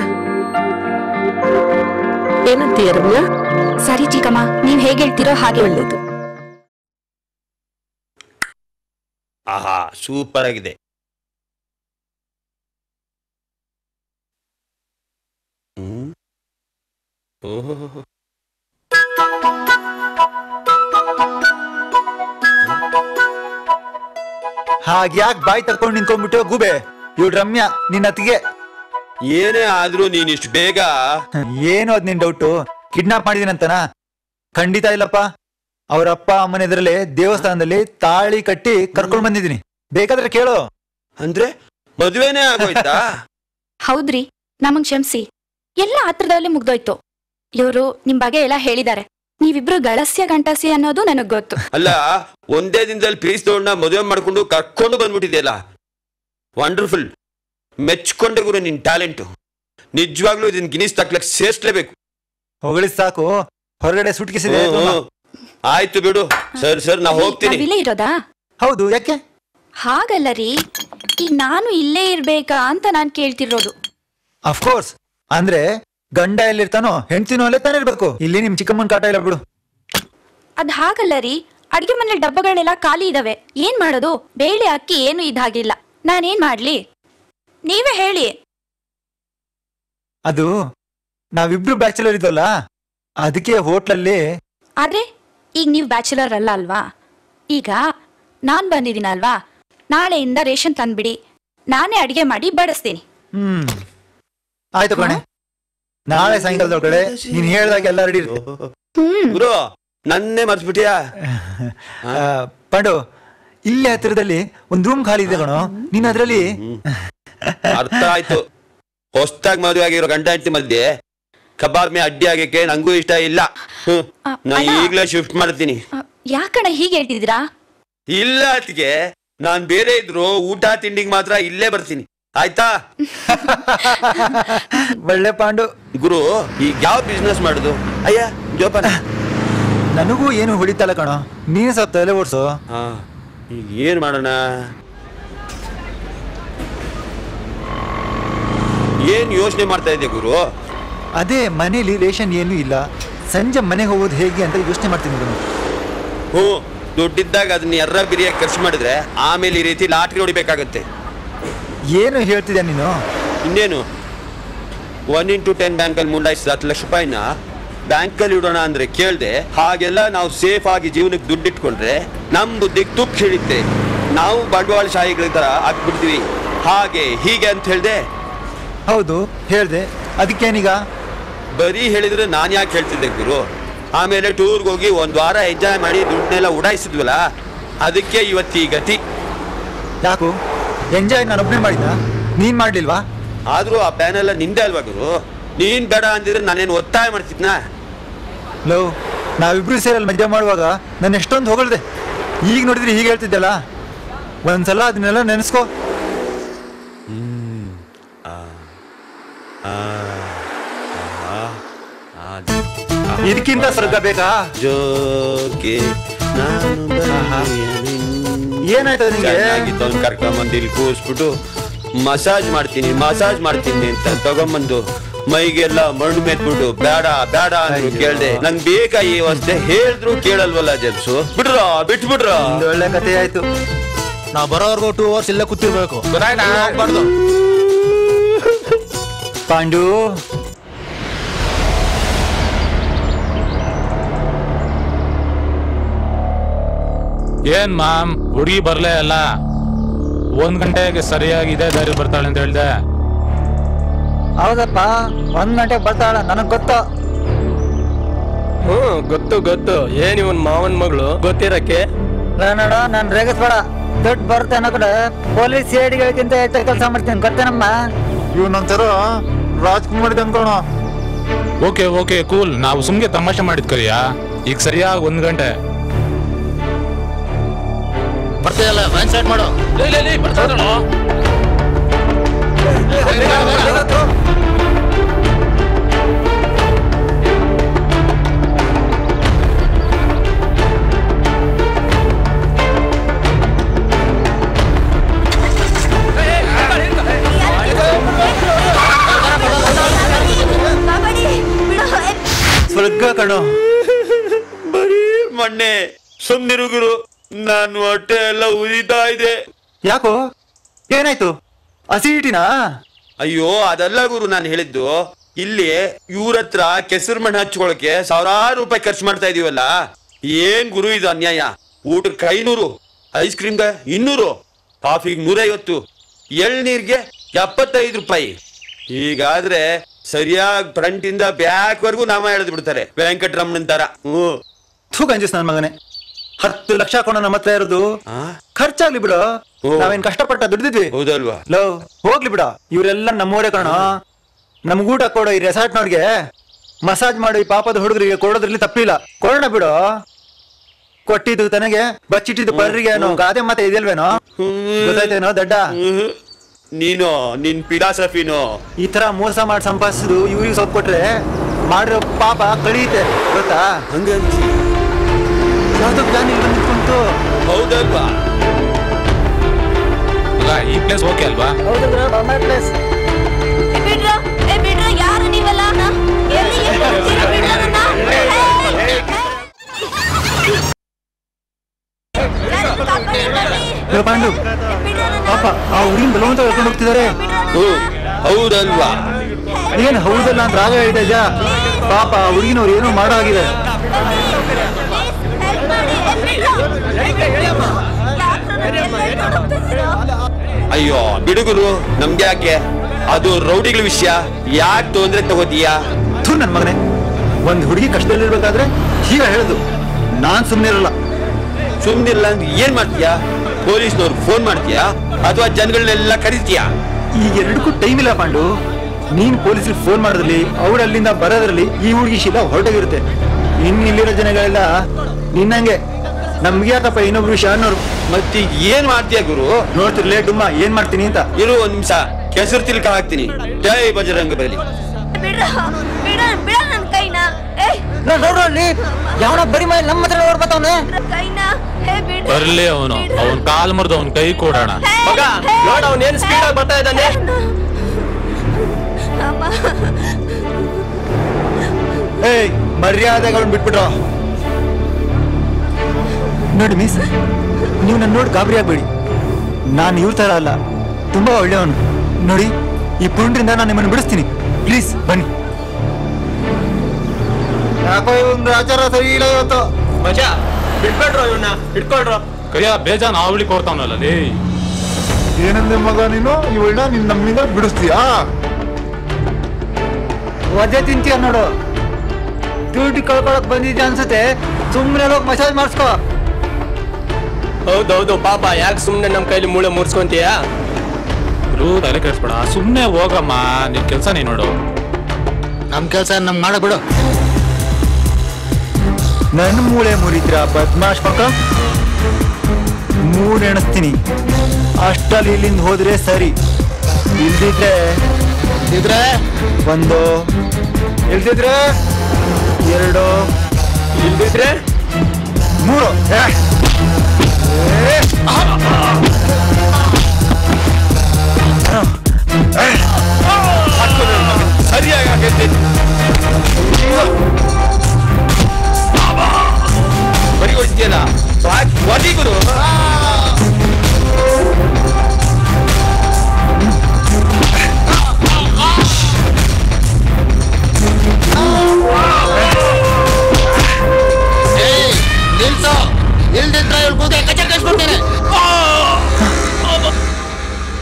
ಏನಂತೀಯ ರಮ್ಯಾ ಸರಿ ಚಿಕ್ಕಮ್ಮ ನೀವ್ ಹೇಗ್ ಹೇಳ್ತೀರೋ ಹಾಗೆ ಒಳ್ಳೇದು ಆಹಾ ಸೂಪರ್ ಆಗಿದೆ ಹ್ಮ್ ಓಹೋ ಹಾಗ್ಯಾಕ್ ಬಾಯ್ ತಕೊಂಡ್ ನಿಂತ್ಕೊಂಡ್ಬಿಟ್ಟು ಗೂಬೆ ಇವ್ಳು ರಮ್ಯಾ ನಿನ್ನ ಅತ್ತಿಗೆ ಏನೇ ಆದ್ರೂ ನೀನ್ ಇಷ್ಟು ಬೇಗ ಏನು ಅದ್ ನಿನ್ ಡೌಟು ಕಿಡ್ನಾಪ್ ಮಾಡಿದೀನಂತನಾ ಖಂಡಿತ ಇಲ್ಲಪ್ಪ ಅವ್ರ ಅಪ್ಪ ಅಮ್ಮನ ಎದುರಲ್ಲೇ ದೇವಸ್ಥಾನದಲ್ಲಿ ತಾಳಿ ಕಟ್ಟಿ ಕರ್ಕೊಂಡ್ ಬಂದಿದ್ದೀನಿ ಬೇಕಾದ್ರೆ ಕೇಳು ಅಂದ್ರೆ ಮದ್ವೆನೇ ಆಗೋಯ್ತಾ ಹೌದ್ರಿ ನಮಗ್ ಕ್ಷಮಿಸಿ ಎಲ್ಲ ಆತ್ರದಲ್ಲೇ ಮುಗ್ದೋಯ್ತು ಇವರು ನಿಮ್ ಬಗ್ಗೆ ಎಲ್ಲ ಹೇಳಿದ್ದಾರೆ ನೀವಿಬ್ರು ಗಳಸ್ಯ ಗಂಟಸಿ ಅನ್ನೋದು ನನಗ್ ಗೊತ್ತು ಅಲ್ಲ ಒಂದೇ ದಿನದಲ್ಲಿ ಪ್ರೀಸ್ದವಳನ್ನ ಮದುವೆ ಮಾಡ್ಕೊಂಡು ಕರ್ಕೊಂಡು ಬಂದ್ಬಿಟ್ಟಿದೆಯಲ್ಲ ವಂಡರ್ಫುಲ್ ಮೆಚ್ಕೊಂಡೆ ಗುರು ನಿನ್ ಟ್ಯಾಲೆಂಟು ನಿಜವಾಗ್ಲೂ ಇದನ್ನ ಗಿನಿಸ್ ತಕ್ಲಕ್ ಸೇರ್ಸ್ಲೇಬೇಕು ಹೊಗಳಿದ್ ಸಾಕು ಹೊರಗಡೆ ಸುಟ್ಕಿಸಿದೆ ಹ್ಮ್, ಹ್ಮ್. ಆಯ್ತು ಬಿಡು ಸರಿ ಸರಿ ನಾ ಹೋಗ್ತೀನಿ ನಾವಿಲ್ಲೇ ಇರೋದಾ ಹೌದು ಯಾಕೆ ಹಾಗಲ್ಲ ರೀ ಈಗ ನಾನು ಇಲ್ಲೇ ಇರ್ಬೇಕಾ ಅಂತ ನಾನ್ ಕೇಳ್ತಿರೋದು ಅಫ್ಕೋರ್ಸ್ ಅಂದ್ರೆ ಗಂಡ ಎಲ್ಲಿರ್ತಾನೋ ಹೆಂಡ್ತಿನೂ ಅಲ್ಲೇ ತಾನೇ ಇರ್ಬೇಕು ಇಲ್ಲಿ ನಿಮ್ ಚಿಕ್ಕಮ್ಮನ್ ಕಾಟ ಇಲ್ಲ ಬಿಡು ಅದ್ ಹಾಗಲ್ಲ ರೀ ಅಡ್ಗೆ ಮನೆ ಡಬ್ಬಗಳೆಲ್ಲ ಖಾಲಿ ಇದಾವೆ ಏನ್ ಮಾಡೋದು ಬೇಳೆ ಅಕ್ಕಿ ಏನು ಇದಾಗಿಲ್ಲ ನಾನೇನ್ ಮಾಡ್ಲಿ ನೀವೇ ಹೇಳಿ ಅದು ನಾವಿಬ್ರು ಬ್ಯಾಚುಲರ್ ಇದ್ವಲ್ಲ ಅದಕ್ಕೆ ಹೋಟ್ಲಲ್ಲಿ ಆದ್ರೆ ಈಗ ನೀವು ಬ್ಯಾಚುಲರ್ ಅಲ್ಲ ಅಲ್ವಾ ಈಗ ನಾನ್ ಬಂದಿದ್ದೀನಲ್ವಾ ನಾಳೆಯಿಂದ ರೇಷನ್ ತಂದ್ಬಿಡಿ ನಾನೇ ಅಡಿಗೆ ಮಾಡಿ ಬಡಿಸ್ತೀನಿ ಹ್ಮ್ ಆಯ್ತು ಕಣೆ ನಾಳೆ ಸಾಯಂಕಾಲದೊಳಗಡೆ ನೀನ್ ಹೇಳ್ದಾಗ ಎಲ್ಲ ರೆಡಿ ಇರುತ್ತೆ ಗುರು ನನ್ನೇ ಮರ್ಸ್ಬಿಟ್ಟಿಯಾ ಆ, ಪಾಂಡು ಇಲ್ಲೇ ಹತ್ತಿರದಲ್ಲಿ ಒಂದ್ ರೂಮ್ ಖಾಲಿ ಇದೆ ಕಣೋ ನೀನ್ ಅದ್ರಲ್ಲಿ ಅರ್ಥ ಆಯ್ತು ಹೊಸ್ದಾಗ್ ಮದುವೆ ಆಗಿರೋ ಗಂಡ ಹೆಂಡತಿ ಮಧ್ಯೆ ಕಬಾಬ್ ಮೇ ಅಡ್ಡಿ ಆಗಕ್ಕೆ ನಂಗೂ ಇಷ್ಟ ಇಲ್ಲ ಹ್ಮ್. ನಾ ಈಗ್ಲೇ ಶಿಫ್ಟ್ ಮಾಡ್ತೀನಿ ಅ, ಯಾಕಣ್ಣ ಹೀಗೆ ಹೇಳ್ತಿದ್ದೀರಾ ಇಲ್ಲ ಅತ್ತಿಗೆ ನಾನ್ ಬೇರೆ ಇದ್ರು ಊಟ ತಿಂಡಿಗೆ ಮಾತ್ರ ಇಲ್ಲೇ ಬರ್ತೀನಿ ಆಯ್ತಾ ಒಳ್ಳೆ ಪಾಂಡು ಗುರು ಈಗ ಯಾವ ಬಿಸ್ನೆಸ್ ಮಾಡುದು ಅಯ್ಯ ಜೋಪಾನ ನನಗೂ ಏನು ಹೊಡಿತಲ್ಲ ಕಣೋ ನೀನು ಸ್ವಲ್ಪ ತಲೆ ಓಡ್ಸು ಹಾ ಈಗ ಏನ್ ಮಾಡೋಣ ಏನ್ ಯೋಚನೆ ಮಾಡ್ತಾ ಇದ್ದೆ ಗುರು ಅದೇ ಮನೇಲಿ ರೇಷನ್ ಏನು ಇಲ್ಲ ಸಂಜೆ ಮನೆಗೆ ಹೋಗೋದು ಹೇಗೆ ಅಂತ ಯೋಚನೆ ಮಾಡ್ತೀನಿ ಕಣೋ ಹ್ಞೂ ದುಡ್ಡಿದ್ದಾಗ ಅದನ್ನ ಎರ್ರ ಬಿರಿಯಾಗಿ ಖರ್ಚು ಮಾಡಿದ್ರೆ ಆಮೇಲೆ ಈ ರೀತಿ ಲಾಟ್ರಿ ಹೊಡಿಬೇಕಾಗತ್ತೆ ಏನು ಹೇಳ್ತಿದ್ಯಾ ನೀನು ಇನ್ನೇನು ಒನ್ ಇಂಟು ಟೆನ್ ಬ್ಯಾಂಕಲ್ಲಿ ಮುಂಡಾಯಿಸಿದ ಹತ್ತು ಲಕ್ಷ ರೂಪಾಯಿನ ಬ್ಯಾಂಕಲ್ಲಿ ಇಡೋಣ ಅಂದ್ರೆ ಕೇಳ್ದೆ ಹಾಗೆಲ್ಲ ನಾವು ಸೇಫ್ ಆಗಿ ಜೀವನಕ್ಕೆ ದುಡ್ಡಿಟ್ಕೊಂಡ್ರೆ ನಮ್ ಬುದ್ಧಿಗೆ ತುಪ್ಪ ಹಿಡಿತೆ ನಾವು ಬಂಡವಾಳಶಾಹಿಗಳ ತರ ಆಗ್ಬಿಡ್ತೀವಿ ಹಾಗೆ ಹೀಗೆ ಅಂತ ಹೇಳ್ದೆ ಹೌದು ಹೇಳ್ದೆ ಅದಕ್ಕೇನೀಗ ಬರೀ ಹೇಳಿದ್ರೆ ನಾನು ಯಾಕೆ ಹೇಳ್ತಿದ್ದೆ ಗುರು ಆಮೇಲೆ ಟೂರ್ಗೆ ಹೋಗಿ ಒಂದ್ ವಾರ ಎಂಜಾಯ್ ಮಾಡಿ ದುಡ್ಡನ್ನೆಲ್ಲ ಉಡಾಯಿಸಿದ್ವಲ್ಲ ಅದಕ್ಕೆ ಇವತ್ತಿ ಈ ಗತಿ ಯಾಕು ಎಂಜಾಯ್ ನಾನು ಒಬ್ಬನೇ ಮಾಡಿದ್ದ ನೀನ್ ಮಾಡ್ಲಿಲ್ವಾ ಆದ್ರೂ ಆ ಪ್ಲಾನ್ ಎಲ್ಲ ನಿಂದೆ ಅಲ್ವಾ ಗುರು ನೀನ್ ಬೇಡ ಅಂದಿದ್ರೆ ನಾನೇನು ಒತ್ತಾಯ ಮಾಡ್ತಿದ್ನಾ ಲೋ ನಾವಿಬ್ರು ಸೇರಲ್ಲಿ ಮಜಾ ಮಾಡುವಾಗ ನಾನು ಎಷ್ಟೊಂದು ಹೊಗಳ್ದೆ ಈಗ ನೋಡಿದ್ರೆ ಹೀಗೆ ಹೇಳ್ತಿದ್ದಲ್ಲ ಒಂದ್ಸಲ ಅದನ್ನೆಲ್ಲ ನೆನೆಸ್ಕೋ ಇದಕ್ಕಿಂತ ಸ್ವರ್ಗ ಬೇಕಾ ಜೋಕೆ ನಾನು ಏನಾಯ್ತದ ನಿಂಗೆ ಚೆನ್ನಾಗಿತ್ತು ಕರ್ಕೊಂಬಂದು ಇಲ್ಲಿ ಕೂರಿಸ್ಬಿಟ್ಟು ಮಸಾಜ್ ಮಾಡ್ತೀನಿ ಮಸಾಜ್ ಮಾಡ್ತೀನಿ ಅಂತ ತಗೊಂಬಂದು ಮೈಗೆಲ್ಲ ಮಣ್ಣು ಮೆತ್ಬಿಟ್ಟು ಬೇಡ ಬೇಡ ಅಂದ್ರು ಕೇಳ್ದೆ ನಂಗ್ ಬೇಕಾ ಈ ಅವಸ್ಥೆ ಹೇಳಿದ್ರು ಕೇಳಲ್ವಲ್ಲ ಜನ್ಸು ಬಿಡ್ರ ಬಿಟ್ಬಿಡ್ರ ಒಂದು ಒಳ್ಳೆ ಕಥೆ ಆಯ್ತು ನಾವು ಬರೋವರೆಗೂ ಟೂ ಅವರ್ಸ್ ಇಲ್ಲೇ ಕೂತಿರ್ಬೇಕು ಹೋಗ್ಬಾರ್ದು ಪಾಂಡು ಏನ್ ಮಾಮ್ ಹುಡುಗಿ ಬರ್ಲೇ ಅಲ್ಲ ಒಂದ್ ಗಂಟೆಗೆ ಸರಿಯಾಗಿ ಇದೇ ದಾರಿ ಬರ್ತಾಳೆ ಅಂತ ಹೇಳ್ದೆ ಹೌದಪ್ಪ ಒಂದ್ ಗಂಟೆಗೆ ಬರ್ತಾಳ ನನಗ್ ಗೊತ್ತ ಹ್ಮ್ ಗೊತ್ತು ಗೊತ್ತು ಏನ್ ಇವನ್ ಮಾವನ್ ಮಗಳು ಗೊತ್ತಿರಕ್ಕೆ ನೋಡ ನಾನ್ ರೇಗಿಸ್ಬೇಡ ದುಡ್ಡು ಬರುತ್ತೆ ಅನ್ನೋ ಕಡೆ ಪೊಲೀಸ್ ಹೇಡಿಗಳಿಗಿಂತ ಹೆಚ್ಚು ಕೆಲಸ ಮಾಡ್ತೀನಿ ಗೊತ್ತೇನಮ್ಮ ಇವನೊಂಥರ ರಾಜ್ಕುಮಾರ್ ಅನ್ಕೋಣ ಓಕೆ ಓಕೆ ಕೂಲ್ ನಾವು ಸುಮ್ಗೆ ತಮಾಷೆ ಮಾಡಿದ್ ಕರಿಯಾ ಈಗ ಸರಿಯಾಗಿ ಒಂದ್ ಗಂಟೆ ಬರ್ತೀಯಲ್ಲ ವ್ಯಾನ್ ಸ್ಟಾರ್ಟ್ ಮಾಡು ಸ್ವರ್ಗ ಕಣೋ ಬರೀ ಮೊನ್ನೆ ಸುಮ್ನಿರು ಗುರು ನಾನು ಹೊಟ್ಟೆ ಎಲ್ಲ ಉರಿತಾ ಇದೆ ಯಾಕೋ ಏನಾಯ್ತು ಅಸಿಡಿಟಿನಾ ಅಯ್ಯೋ ಅದಲ್ಲ ಗುರು ನಾನು ಹೇಳಿದ್ದು ಇಲ್ಲಿ ಇವ್ರ ಹತ್ರ ಕೆಸರು ಮಣ್ಣು ಹಚ್ಕೊಳಕ್ಕೆ ಸಾವಿರಾರು ರೂಪಾಯಿ ಖರ್ಚು ಮಾಡ್ತಾ ಇದೀವಲ್ಲ ಏನ್ ಗುರು ಇದು ಅನ್ಯಾಯ ಊಟಕ್ಕೆ ಐನೂರು ಐಸ್ ಕ್ರೀಮ್ಗೆ ಇನ್ನೂರು ಕಾಫಿಗೆ ನೂರೈವತ್ತು ಎಳ್ನೀರ್ಗೆ ಎಪ್ಪತ್ತೈದು ರೂಪಾಯಿ ಹೀಗಾದ್ರೆ ಸರಿಯಾಗಿ ಫ್ರಂಟ್ ಇಂದ ಬ್ಯಾಕ್ ವರ್ಗು ನಾಮ ಎಳೆದು ಬಿಡ್ತಾರೆ ವೆಂಕಟರಮಣನ್ ತರ ಹ್ಮ್ ಥೂ ಗಂಜಸ್ ನನ್ ಮಗನೇ ಹತ್ತು ಲಕ್ಷ ಹಾಕೊಂಡು ನಮ್ಮ ಹತ್ರ ಇರೋದು ಖರ್ಚಾಗ್ಲಿ ಬಿಡು ನಾವೇನ್ ಕಷ್ಟಪಟ್ಟ ದುಡ್ದಿದ್ವಿ ಹೌದಲ್ವಾ ಲೋ ಹೋಗ್ಲಿ ಬಿಡ ಇವರೆಲ್ಲ ನಮ್ಮೋರೇ ಕಣ ನಮ್ಗ್ ಊಟ ಕೊಡೋ ಈ ರೆಸಾರ್ಟ್ನವ್ರಿಗೆ ಮಸಾಜ್ ಮಾಡೋ ಈ ಪಾಪದ ಹುಡುಗರಿಗೆ ಕೊಡೋದ್ರಲ್ಲಿ ತಪ್ಪಿಲ್ಲ ಕೊಡೋಣ ಬಿಡು ಕೊಟ್ಟಿದ್ದು ತನಗೆ ಬಚ್ಚಿಟ್ಟಿದ್ದು ಪರ್ರಿಗೆ ಅನ್ನೋ ಗಾದೆ ಮಾತೆ ಇದೆಯಲ್ವೇನೋ ಗೊತ್ತಾಯ್ತೇನೋ ದಡ್ಡ ನೀನು ನಿನ್ ಫಿಲಾಸಫಿನೋ ಈ ತರ ಮೋಸ ಮಾಡಿ ಸಂಪಾದಿಸುದು ಇವ್ರಿಗೆ ಸ್ವಲ್ಪ ಕೊಟ್ರೆ ಮಾಡಿರೋ ಪಾಪ ಕಳೀತೆ ಗೊತ್ತಾ ಹಂಗಂತ ಯಾವ್ದೋ ಪ್ಲಾನ್ ಇಲ್ಲಿ ಬಂದು ನಿಂತ್ಕೊಂತು ಹೌದಲ್ವಾ ಈ ಪ್ಲೇಸ್ ಓಕೆ ಅಲ್ವಾ ಪ್ಲೇಸ್ ಬಿಡ್ರ ಏ ಬಿಡ್ರ ಯಾರು ನೀವೆಲ್ಲ ಎಲ್ಲಿ ಎಲ್ಲಿ ಹೋಗ್ತೀರಾ ಬಿಡ್ರ ನನ್ನ? ಏಯ್! ಲೋ ಪಾಂಡು ಪಾಪ ಆ ಹುಡುಗಿನ ಬಲವಂತ ಕರ್ಕೊಂಡು ಹೋಗ್ತಿದ್ದಾರೆ ಹೌದಲ್ವಾ ಏನ್ ಹೌದಲ್ಲ ಅಂತ ರಾಗ ಹೇಳ್ತಾ ಇದ್ಯಾ ಪಾಪ ಆ ಹುಡುಗಿನವ್ರು ಏನೋ ಮಾಡೋ ಆಗಿದೆ ಅಯ್ಯೋ ಬಿಡುಗರು ನಮ್ಗೆ ಯಾಕೆ ಅದು ರೌಡಿಗಳ ವಿಷಯ ಯಾಕೆ ತೊಂದ್ರೆ ತಗೋತೀಯಾ ಥೂ ನನ್ ಮಗನೇ ಒಂದ್ ಹುಡುಗಿ ಕಷ್ಟದಲ್ಲಿರ್ಬೇಕಾದ್ರೆ ಹೀಗ ಹೇಳುದು ನಾನ್ ಸುಮ್ನೆ ಇರಲ್ಲ ಸುಮ್ನಿಲ್ಲ ಅಂದ್ರೆ ಏನ್ ಮಾಡ್ತೀಯಾ ಪೊಲೀಸ್ನವ್ರಿಗೆ ಫೋನ್ ಮಾಡ್ತೀಯಾ ಅಥವಾ ಜನಗಳನ್ನೆಲ್ಲ ಕರಿತೀಯಾ ಈ ಎರಡಕ್ಕೂ ಟೈಮ್ ಇಲ್ಲ ಪಾಂಡು ನೀನ್ ಪೊಲೀಸರಿಗೆ ಫೋನ್ ಮಾಡೋದ್ರಲ್ಲಿ ಅವ್ರು ಅಲ್ಲಿಂದ ಬರೋದ್ರಲ್ಲಿ ಈ ಹುಡುಗಿ ಶೀಲ ಹೊರಟೋಗಿರುತ್ತೆ ಇನ್ ಇಲ್ಲಿರೋ ಜನಗಳೆಲ್ಲ ನಿನ್ನಂಗೆ ನಮ್ಗೆ ಯಾಕಪ್ಪ ಇನ್ನೊಬ್ರು ವಿಷಯ ಅನ್ನೋರು ಮತ್ತೆ ಏನ್ ಮಾಡ್ತೀಯ ಗುರು ನೋಡ್ತಿರ್ಲೇ ಡುಮ್ಮ ಏನ್ ಮಾಡ್ತೀನಿ ಅಂತ ಇರು ಒಂದ್ ನಿಮಿಷ ಕೆಸರು ತಿಲ್ಕ ಹಾಕ್ತೀನಿ ಜೈ ಬಜರಂಗ ಬಲಿ ಬಿಡ್ರ ಬಿಡ ಬಿಡ ನನ್ ಕೈನ ಏಯ್ ನೋಡ್ರು ಅಲ್ಲಿ ಯಾವನ ಬರಿ ಮೈ ನಮ್ಮ ಹತ್ರ ನೋಡ್ಬತ್ತವನೆ ಕೈನ ಹೇ ಬಿಡ ಬರ್ಲಿ ಅವನು ಅವನ್ ಕಾಲ್ ಮುರಿದು ಅವನ್ ಕೈ ಕೊಡೋಣ ಮಗ ನೋಡ ಅವ್ನ್ ಏನ್ ಸ್ಪೀಡ್ ಆಗಿ ಬರ್ತಾ ಇದ್ದಾನೆ ಅಮ್ಮ ಏಯ್ ಮರ್ಯಾದೆಗಳನ್ನ ಬಿಟ್ಬಿಟ್ರು ನೋಡಿ ಮಿಸ್ ನೀವು ನನ್ನ ನೋಡಿ ಗಾಬರಿ ಆಗ್ಬೇಡಿ ನಾನು ಇವ್ರ ತರ ಅಲ್ಲ ತುಂಬಾ ಒಳ್ಳೆಯವನು ನೋಡಿ ಈ ಪುಂಡ್ರಿಂದ ನಾನು ನಿಮ್ಮನ್ನು ಬಿಡಿಸ್ತೀನಿ ಪ್ಲೀಸ್ ಬನ್ನಿ ಯಾಕೋ ಒಂದು ಆಚಾರ ಸರಿ ಇಲ್ಲ ಇವತ್ತು ಮಜಾ ಬಿಟ್ಬಿಡ್ರು ಇವನ್ನ ಇಟ್ಕೊಳ್ರು ಕೈಯ ಬೇಜಾನ್ ಆವಳಿ ಕೊಡ್ತಾವನಲ್ಲ ಲೇ ಏನಂದೆ ಮಗ ನೀನು ಇವಳನ್ನ ನೀನ್ ನಮ್ಮಿಂದ ಬಿಡಿಸ್ತೀಯಾ ಒದೆ ತಿಂತೀಯ ನೋಡು ಡ್ಯೂಟಿ ಕಳ್ಕೊಳಕ್ ಬಂದಿದ್ದೆ ಅನ್ಸುತ್ತೆ ಸುಮ್ಮನೆ ಹೋಗಿ ಮಸಾಜ್ ಮಾಡಿಸ್ಕೋ ಹೌದೌದು ಪಾಪ ಯಾಕೆ ಸುಮ್ನೆ ನಮ್ ಕೈಲಿ ಮೂಳೆ ಮುರ್ಸ್ಕೊಂತೀಯಾ ಗುರು ತಲೆ ಕೆಡಿಸ್ಬೇಡ ಸುಮ್ನೆ ಹೋಗಮ್ಮ ನಿನ್ ಕೆಲ್ಸ ನೀ ನೋಡು ನಮ್ ಕೆಲ್ಸ ನಮ್ ಮಾಡ ಬಿಡು ನನ್ನ ಮೂಳೆ ಮುರಿದ್ರ ಬದ್ಮಾಶ್ ಮಕ್ಕ ಮೂರ್ ಎಣಿಸ್ತೀನಿ ಅಷ್ಟಲ್ಲಿ ಇಲ್ಲಿಂದ ಹೋದ್ರೆ ಸರಿ ಇಲ್ದಿದ್ರೆ ಇದ್ರೆ ಒಂದು ಇಲ್ದಿದ್ರೆ ಎರಡು ಇಲ್ದಿದ್ರೆ ಮೂರು ಏ. ಏ. ಸರಿಯಾಗಿ ಆಗೈತೆ ಬರಿ ಹೊಡಿದ್ಯಲ್ಲ ಹೊಡಿ ಗುರು ಏಯ್ ನಿಲ್ಸು ಇಲ್ದಿದ್ರೆ ಇವ್ಳ್ ಕೂಗೆ ಕಚ್ಚ ಕಚ್ಬಿಡ್ತೀನಿ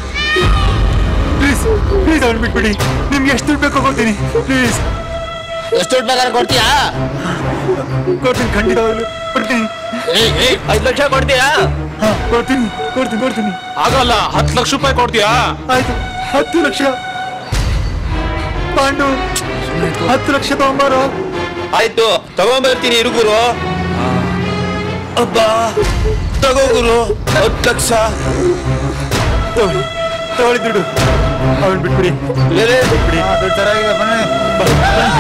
ಪ್ಲೀಸ್ ಪ್ಲೀಸ್ ಅವ್ನು ಬಿಟ್ಬಿಡಿ ನಿಮ್ಗೆ ಎಷ್ಟು ದುಡ್ಡು ಬೇಕು ಹೋಗ್ತೀನಿ ಪ್ಲೀಸ್ ಎಷ್ಟು ದುಡ್ಡು ಬೇಕಾದ್ರೆ ಕೊಡ್ತೀಯಾ ಕೊಡ್ತೀನಿ ಖಂಡಿತವಾಗ್ಲು ಕೊಡ್ತೀನಿ ಐದು ಲಕ್ಷ ಕೊಡ್ತೀಯಾ ಹಾ, ಕೊಡ್ತೀನಿ ಕೊಡ್ತೀನಿ ಕೊಡ್ತೀನಿ ಆಗಲ್ಲ ಹತ್ತು ಲಕ್ಷ ರೂಪಾಯಿ ಕೊಡ್ತೀಯಾ ಆಯ್ತು ಹತ್ತು ಲಕ್ಷ ಪಾಂಡು ಹತ್ತು ಲಕ್ಷ ತಗೊಂಬಾರೋ ಆಯ್ತು ತಗೊಂಬರ್ತೀನಿ ಇರು ಗುರು ಅಬ್ಬಾ ತಗೋ ಗುರು ಹತ್ತು ಲಕ್ಷ ತಗೊಳ್ಳಿ ತಗೊಳ್ಳಿ ದುಡ್ಡು ಅವನ್ ಬಿಟ್ಬಿಡಿ ಬೇರೆ ಬಿಟ್ಬಿಡಿ ದೊಡ್ಡ ತರ ಆಗಿದೆ ಬನ್ನಿ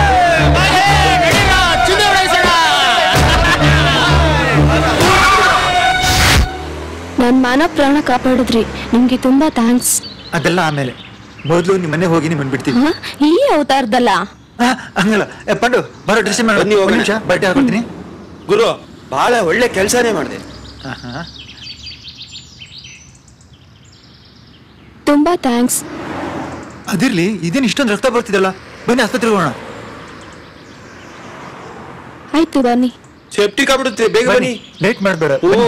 ನನ್ ಮಾನ ಪ್ರಾಣ ಕಾಪಾಡಿದ್ರಿ ನಿಮ್ಗೆ ತುಂಬಾ ಥ್ಯಾಂಕ್ಸ್ ಅದೆಲ್ಲ ಆಮೇಲೆ ಮೊದಲು ನಿಮ್ಮ ಮನೆ ಹೋಗಿ ನಿಮ್ಮನ್ ಬಿಡ್ತೀವಿ ಈ ಅವತಾರದಲ್ಲ ಆ, ಹಂಗಲ್ಲ ಏ, ಪಾಂಡು ಬರೋ ಡ್ರೆಸ್ ಮಾಡಿ ಬನ್ನಿ, ಹೋಗೋಣ. ನಿಮಿಷ ಬಟ್ಟೆ ಹಾಕೊಡ್ತೀನಿ ಗುರು ಬಹಳ ಒಳ್ಳೆ ಕೆಲಸನೇ ಮಾಡಿದೆ ತುಂಬಾ ಥ್ಯಾಂಕ್ಸ್ ಅದಿರ್ಲಿ ಇದೇನು ಇಷ್ಟೊಂದು ರಕ್ತ ಬರ್ತಿದಲ್ಲ ಬನ್ನಿ ಆಸ್ಪತ್ರೆಗೆ ಹೋಗೋಣ ಆಯ್ತು ಬನ್ನಿ ಸೇಫ್ಟಿ ಕಾಬಿಡುತ್ತೆ ಬೇಗ ಬನ್ನಿ ಲೇಟ್ ಮಾಡಬೇಡ ಹ್ಞೂ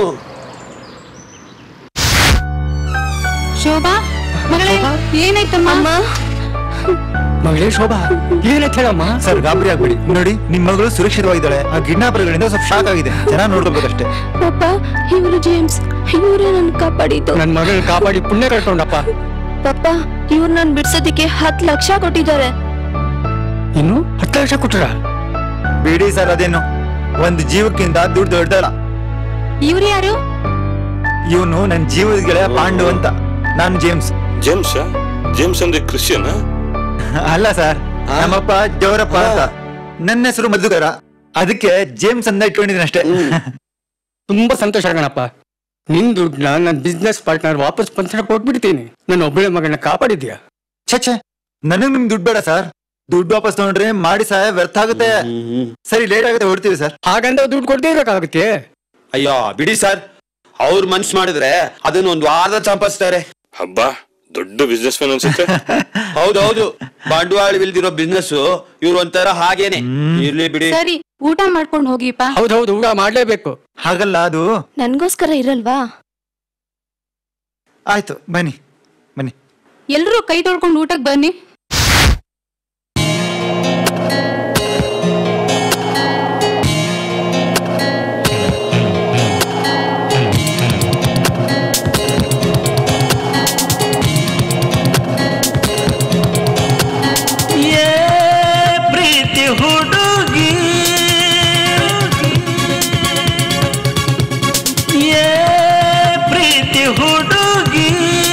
ಶೋಭಾ ಮಗಳೇ ಏನಾಯ್ತಮ್ಮ ಮಗಳೇ ಶೋಭಾ ಏನೈತೆ ಹೇಳಮ್ಮ ಸರ್ ಗಾಬರಿ ಆಗ್ಬೇಡಿ ನೋಡಿ ನಿಮ್ ಮಗಳು ಸುರಕ್ಷಿತವಾಗಿದ್ದಾಳೆ ಆ ಕಿಡ್ನಾಪರ್ಗಳಿಂದ ಸ್ವಲ್ಪ ಶಾಕ್ ಆಗಿದೆ ಚೆನ್ನಾಗಿ ನೋಡ್ಕೋಬೇಕಷ್ಟೇ ಪಪ್ಪ ಇವರು ಜೇಮ್ಸ್ ಇವರೇ ನನ್ ಕಾಪಾಡಿದ್ದು ನನ್ ಮಗಳ್ ಕಾಪಾಡಿ ಪುಣ್ಯ ಕಳ್ಕೊಂಡಪ್ಪ ಪಪ್ಪ ಇವ್ರು ನನ್ ಬಿಡ್ಸೋದಿಕ್ಕೆ ಹತ್ ಲಕ್ಷ ಕೊಟ್ಟಿದ್ದಾರೆ ಇನ್ನು ಹತ್ತು ಲಕ್ಷ ಕೊಟ್ರ ಬಿಡಿ ಸರ್ ಅದೇನು ಒಂದು ಜೀವಕ್ಕಿಂತ ದುಡ್ಡು ದೊಡ್ಡಲ್ಲ ಇವ್ರು ಯಾರು ಇವನು ನನ್ನ ಜೀವದ ಗೆಳೆಯ ಪಾಂಡು ಅಂತ ನಾನು ಜೇಮ್ಸ್ ಜೇಮ್ಸ್ ಜೇಮ್ಸ್ ಅಂದ್ರೆ ಕ್ರಿಶ್ಚಿಯನ್ ಅಲ್ಲ ಸರ್ ನಮ್ಮಪ್ಪ ಜವರಪ್ಪ ಅಂತ ನನ್ನ ಹೆಸರು ಮಧುಕರ ಅದಕ್ಕೆ ಜೇಮ್ಸ್ ಅಂತ ಇಟ್ಕೊಂಡಿದ್ದೀನಿ ಅಷ್ಟೇ ತುಂಬಾ ಸಂತೋಷ ಕಣಪ್ಪ ನಿನ್ ದುಡ್ಡನ್ನ ನನ್ನ ಬಿಸ್ನೆಸ್ ಪಾರ್ಟ್ನರ್ ವಾಪಸ್ ಪಂಚ ಕೊಟ್ಬಿಡ್ತೀನಿ ನನ್ನ ಒಬ್ಬಳೆ ಮಗನ ಕಾಪಾಡಿದ್ಯಾ ಛೆ ಛೆ ನನಗ್ ನಿಮ್ ದುಡ್ಡು ಬೇಡ ಸರ್ ದುಡ್ಡು ವಾಪಸ್ ತಗೊಂಡ್ರೆ ಮಾಡಿ ಸಹಾಯ ವ್ಯರ್ಥ ಆಗುತ್ತೆ ಸರಿ ಲೇಟ್ ಆಗುತ್ತೆ ಹೊಡ್ತೀವಿ ಸರ್ ಹಾಗಂತ ದುಡ್ಡು ಕೊಡ್ದೇ ಇರಕ್ಕಾಗುತ್ತೆ ಅಯ್ಯೋ ಬಿಡಿ ಸರ್ ಅವ್ರ ಮನ್ಸ್ ಮಾಡಿದ್ರೆ ಅದನ್ನ ಒಂದು ವಾರದ ಸಂಪಾದಿಸ್ತಾರೆ ಹಬ್ಬ ದೊಡ್ಡ ಬಿಸ್ನೆಸ್ ಮ್ಯಾನ್ ಅನ್ಸುತ್ತೆ ಹೌದೌದು ಬಂಡವಾಳವಿಲ್ದಿರೋ ಬಿಸ್ನೆಸ್ ಇವ್ರು ಒಂಥರ ಹಾಗೇನೆ ಇರ್ಲಿ ಬಿಡಿ ಸರಿ ಊಟ ಮಾಡ್ಕೊಂಡು ಹೋಗಿಪ್ಪ ಹೌದೌದು ಊಟ ಮಾಡ್ಲೇಬೇಕು ಹಾಗಲ್ಲ ಅದು ನನ್ಗೋಸ್ಕರ ಇರಲ್ವಾ ಆಯ್ತು ಬನ್ನಿ ಬನ್ನಿ ಎಲ್ರೂ ಕೈ ತೊಳ್ಕೊಂಡು ಊಟಕ್ಕೆ ಬನ್ನಿ ಏ ಪ್ರೀತಿ ಹುಡುಗಿ ಏ ಪ್ರೀತಿ ಹುಡುಗಿ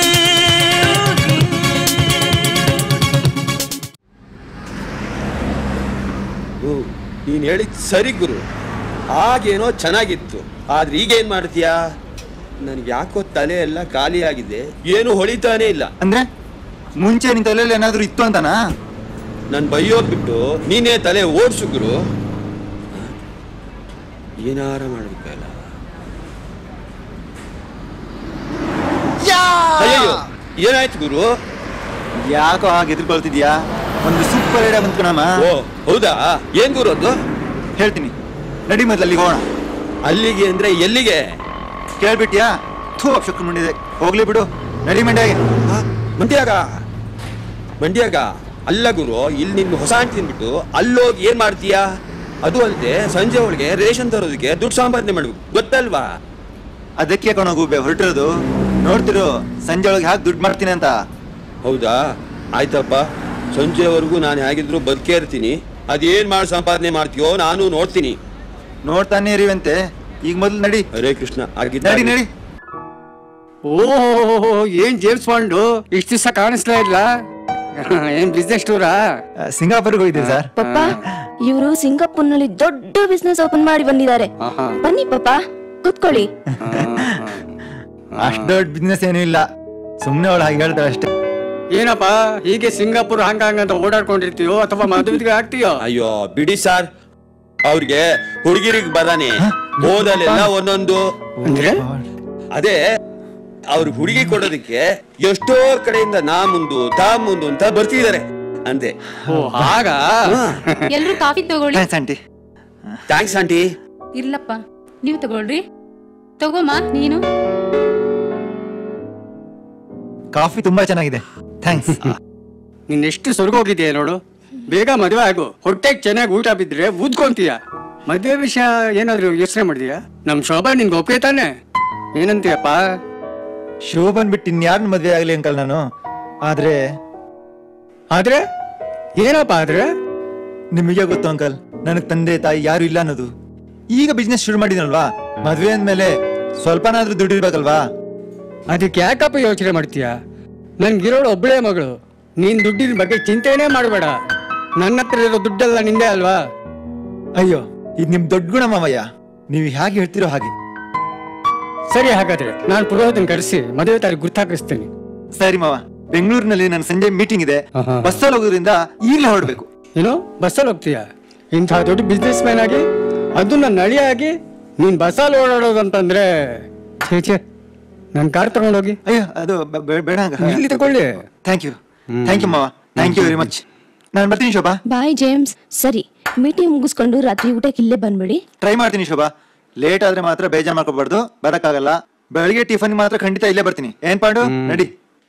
ಹ್ಞೂ ನೀನ್ ಹೇಳಿದ್ ಸರಿ ಗುರು ಆಗೇನೋ ಚೆನ್ನಾಗಿತ್ತು ಆದ್ರೆ ಈಗ ಏನ್ ಮಾಡ್ತೀಯಾ ನನ್ಗೆ ಯಾಕೋ ತಲೆ ಎಲ್ಲ ಖಾಲಿ ಆಗಿದೆ ಏನು ಹೊಳಿತಾನೇ ಇಲ್ಲ ಅಂದ್ರೆ ಮುಂಚೆ ನಿನ್ ತಲೆಯಲ್ಲಿ ಏನಾದ್ರೂ ಇತ್ತು ಅಂತನಾ ನನ್ ಬೈಯೋದ್ ಬಿಟ್ಟು ನೀನೇ ತಲೆ ಓಡ್ಸು ಗುರು ಏನಾರ ಮಾಡ್ಬೇಕಲ್ಲ ಅಯ್ಯಯ್ಯೋ ಏನಾಯ್ತು ಗುರು ಯಾಕೋ ಹಾಗೆ ಎದುರ್ಕೊಳ್ತಿದ್ಯಾ ಒಂದು ಸೂಪರ್ ಐಡಿಯಾ ಬಂತು ಕಣಮ್ಮ ಓ ಹೌದಾ ಏನ್ ಗುರು ಅದು ಹೇಳ್ತೀನಿ ನಡಿ ಮೊದ್ಲು ಅಲ್ಲಿಗೆ ಹೋಗೋಣ ಅಲ್ಲಿಗೆ ಅಂದ್ರೆ ಎಲ್ಲಿಗೆ ಕೇಳ್ಬಿಟ್ಯಾ ಥೂ ಅಪ್ಶಕ್ರು ಮುಂಡಿದೆ ಹೋಗ್ಲಿ ಬಿಡು ನಡಿ ಮಂಡ್ಯಾಗೆ ಮಂಡ್ಯಾಗ ಮಂಡ್ಯಾಗ ಅಲ್ಲ ಗುರು ಇಲ್ಲಿ ನಿನ್ನ ಹೊಸ ಅಂಟಿ ತಿನ್ಬಿಟ್ಟು ಅಲ್ಲೋಗಿ ಏನ್ ಮಾಡ್ತೀಯಾ ಅದು ಅಲ್ಲದೆ ಸಂಜೆ ಒಳಗೆ ರೇಷನ್ ತರೋದಕ್ಕೆ ದುಡ್ಡು ಸಂಪಾದನೆ ಮಾಡ್ಬೇಕು ಗೊತ್ತಲ್ವಾ ಅದಕ್ಕೆ ಕಣೋ ಗೂಬೆ ಹೊರಟಿರೋದು ನೋಡ್ತಿರು ಸಂಜೆ ಒಳಗೆ ಹಾಕಿ ದುಡ್ಡು ಮಾಡ್ತೀನಿ ಅಂತ ಹೌದಾ ಆಯ್ತಪ್ಪ ಸಂಜೆವರೆಗೂ ನಾನು ಹೇಗಿದ್ರು ಬದುಕೇ ಇರ್ತೀನಿ ಅದೇನ್ ಮಾಡಿ ಸಂಪಾದನೆ ಮಾಡ್ತೀಯೋ ನಾನು ನೋಡ್ತೀನಿ ನೋಡ್ತಾನೆ ಇರಿವಂತೆ ಈಗ ಮೊದ್ಲು ನಡಿ ಹರೇ ಕೃಷ್ಣ ನಡಿ ನಡಿ ಓಹೋ ಏನ್ ಜೇಮ್ಸ್ ಬಾಂಡು ಇಷ್ಟ ದಿವಸ ಕಾಣಿಸ್ಲಾ ಇಲ್ಲ ಏನ್ ಬಿಸ್ನೆಸ್ ಟೂರಾ ಸಿಂಗಾಪುರ್ಗೆ ಹೋಗಿದ್ದೀವಿ ಸರ್ ಪಪ್ಪ ಇವರು ಸಿಂಗಾಪುರ್ನಲ್ಲಿ ದೊಡ್ಡ ಬಿಸ್ನೆಸ್ ಓಪನ್ ಮಾಡಿ ಬಂದಿದ್ದಾರೆ ಬನ್ನಿ ಪಪ್ಪ ಕೂತ್ಕೊಳ್ಳಿ ಅಷ್ಟ್ ದೊಡ್ಡ ಬಿಸ್ನೆಸ್ ಏನೂ ಇಲ್ಲ ಸುಮ್ನೆ ಅವಳು ಹಾಗೆ ಹೇಳ್ತಾಳೆ ಅಷ್ಟೇ ಏನಪ್ಪ ಹೀಗೆ ಸಿಂಗಾಪುರ್ ಹಾಂಗಾಂಗ್ ಅಂತ ಓಡಾಡ್ಕೊಂಡಿರ್ತೀಯೋ ಅಥವಾ ಮದುವೆಗೆ ಆಗ್ತೀಯೋ ಅಯ್ಯೋ ಬಿಡಿ ಸರ್ ಅವ್ರಿಗೆ ಹುಡುಗಿರಿಗೆ ಬರಾನೆ ಓದಲೆಲ್ಲ ಒಂದೊಂದು ಅಂದ್ರೆ ಅದೇ ಅವ್ರ ಹುಡುಗಿ ಕೊಡೋದಕ್ಕೆ ಎಷ್ಟೋ ಕಡೆಯಿಂದ ನಾ ಮುಂದು ತಾ ಮುಂದು ಅಂತ ಬರ್ತಿದ್ದಾರೆ ಅಂದೆ ಓ ಆಗ ಎಲ್ರು ಕಾಫಿ ತಗೊಳ್ಳಿ ಆಂಟಿ ಥ್ಯಾಂಕ್ಸ್ ಆಂಟಿ ಇರ್ಲಪ್ಪ ನೀವು ತಗೊಳ್ರಿ ತಗೋಮ್ಮ ನೀನು ಕಾಫಿ ತುಂಬಾ ಚೆನ್ನಾಗಿದೆ ಥ್ಯಾಂಕ್ಸ್ ನೀನ್ ಎಷ್ಟು ಸ್ವರ್ಗ ಹೋಗಿದ್ಯಾ ನೋಡು ಬೇಗ ಮದುವೆ ಆಗು ಹೊಟ್ಟೆಗೆ ಚೆನ್ನಾಗಿ ಊಟ ಬಿದ್ರೆ ಊದ್ಕೊಂತೀಯ ಮದುವೆ ವಿಷಯ ಏನಾದ್ರು ಯೋಚನೆ ಮಾಡಿದ್ಯಾ ನಮ್ ಶೋಭಾ ನಿನ್ಗೆ ಒಪ್ಪಿಗೆ ತಾನೆ ಏನಂತೀಯಪ್ಪ ಶೋಭನ್ ಬಿಟ್ಟು ಇನ್ಯಾರನ್ನ ಮದ್ವೆ ಆಗ್ಲಿ ಅಂಕಲ್ ನಾನು ಆದ್ರೆ ಆದ್ರೆ ಏನಪ್ಪ ಆದ್ರೆ ನಿಮಗೆ ಗೊತ್ತು ಅಂಕಲ್ ನನಗ್ ತಂದೆ ತಾಯಿ ಯಾರು ಇಲ್ಲ ಅನ್ನೋದು ಈಗ ಬಿಸ್ನೆಸ್ ಶುರು ಮಾಡಿದನಲ್ವಾ ಮದ್ವೆ ಅಂದ್ಮೇಲೆ ಸ್ವಲ್ಪನಾದ್ರೂ ದುಡ್ಡು ಇರ್ಬೇಕಲ್ವಾ ಅದಕ್ಕೆ ಯಾಕಪ್ಪ ಯೋಚನೆ ಮಾಡ್ತೀಯ ನನ್ಗಿರೋಳು ಒಬ್ಬಳೇ ಮಗಳು ನೀನ್ ದುಡ್ಡಿನ ಬಗ್ಗೆ ಚಿಂತೆನೇ ಮಾಡಬೇಡ ನನ್ನ ಹತ್ರ ಇರೋ ದುಡ್ಡೆಲ್ಲ ನಿಂದೆ ಅಲ್ವಾ ಅಯ್ಯೋ ಇದು ನಿಮ್ ದೊಡ್ಡ ಗುಣ ಮಾವಯ್ಯ ನೀವು ಹೇಗೆ ಹೇಳ್ತಿರೋ ಹಾಗೆ ಸರಿ ಹಾಗಾದ್ರೆ ನಾನು ಪುರೋಹಿತನ ಕರೆಸಿ ಮದುವೆ ತಾರೀಕು ಗುರ್ತಾಕಿಸ್ತೀನಿ ಸರಿ ಮಾವ ಬೆಂಗಳೂರಿನಲ್ಲಿ ನನ್ನ ಸಂಜೆ ಮೀಟಿಂಗ್ ಇದೆ ಬಸ್ಸಲ್ಲಿ ಹೋಗೋದ್ರಿಂದ ಈಗಲೇ ಹೊರಡ್ಬೇಕು ಏನು ಬಸ್ಸಲ್ಲಿ ಹೋಗ್ತೀಯ ಇಂಥ ದೊಡ್ಡ ಬಿಸ್ನೆಸ್ ಮ್ಯಾನ್ ಆಗಿ ಅದು ನನ್ನ ನಳಿ ಆಗಿ ನೀನ್ ಬಸ್ಸಲ್ಲಿ ಓಡಾಡೋದಂತಂದ್ರೆ ಛೇ ಛೇ ನನ್ನ ಕಾರ್ ತಗೊಂಡೋಗಿ ಅಯ್ಯೋ ಅದು ಬ- ಬೆ- ಬೇಡ ಇಲ್ಲಿ ತಗೊಳ್ಳಿ ಥ್ಯಾಂಕ್ ಯು ಥ್ಯಾಂಕ್ ಯು ಮಾವ ಥ್ಯಾಂಕ್ ಯು ವೆರಿ ಮಚ್ ನಾನು ಬರ್ತೀನಿ ಶೋಭಾ ಬಾಯ್ ಜೇಮ್ಸ್ ಸರಿ ಮೀಟಿಂಗ್ ಮುಗಿಸ್ಕೊಂಡು ರಾತ್ರಿ ಊಟಕ್ಕೆ ಇಲ್ಲೇ ಬಂದ್ಬಿಡಿ ಟ್ರೈ ಮಾಡ್ತೀನಿ ಶೋಭಾ ಲೇಟ್ ಆದ್ರೆ ಮಾತ್ರ ಬೇಜಾರ್ ಮಾಡ್ಕೋಬಾರ್ದು ಬರಕ್ಕಾಗಲ್ಲ ಬೆಳಗ್ಗೆ ಟಿಫನ್ ಮಾತ್ರ ಖಂಡಿತ ಇಲ್ಲೇ ಬರ್ತೀನಿ ಏನ್ ಪಾಂಡು ನಡಿ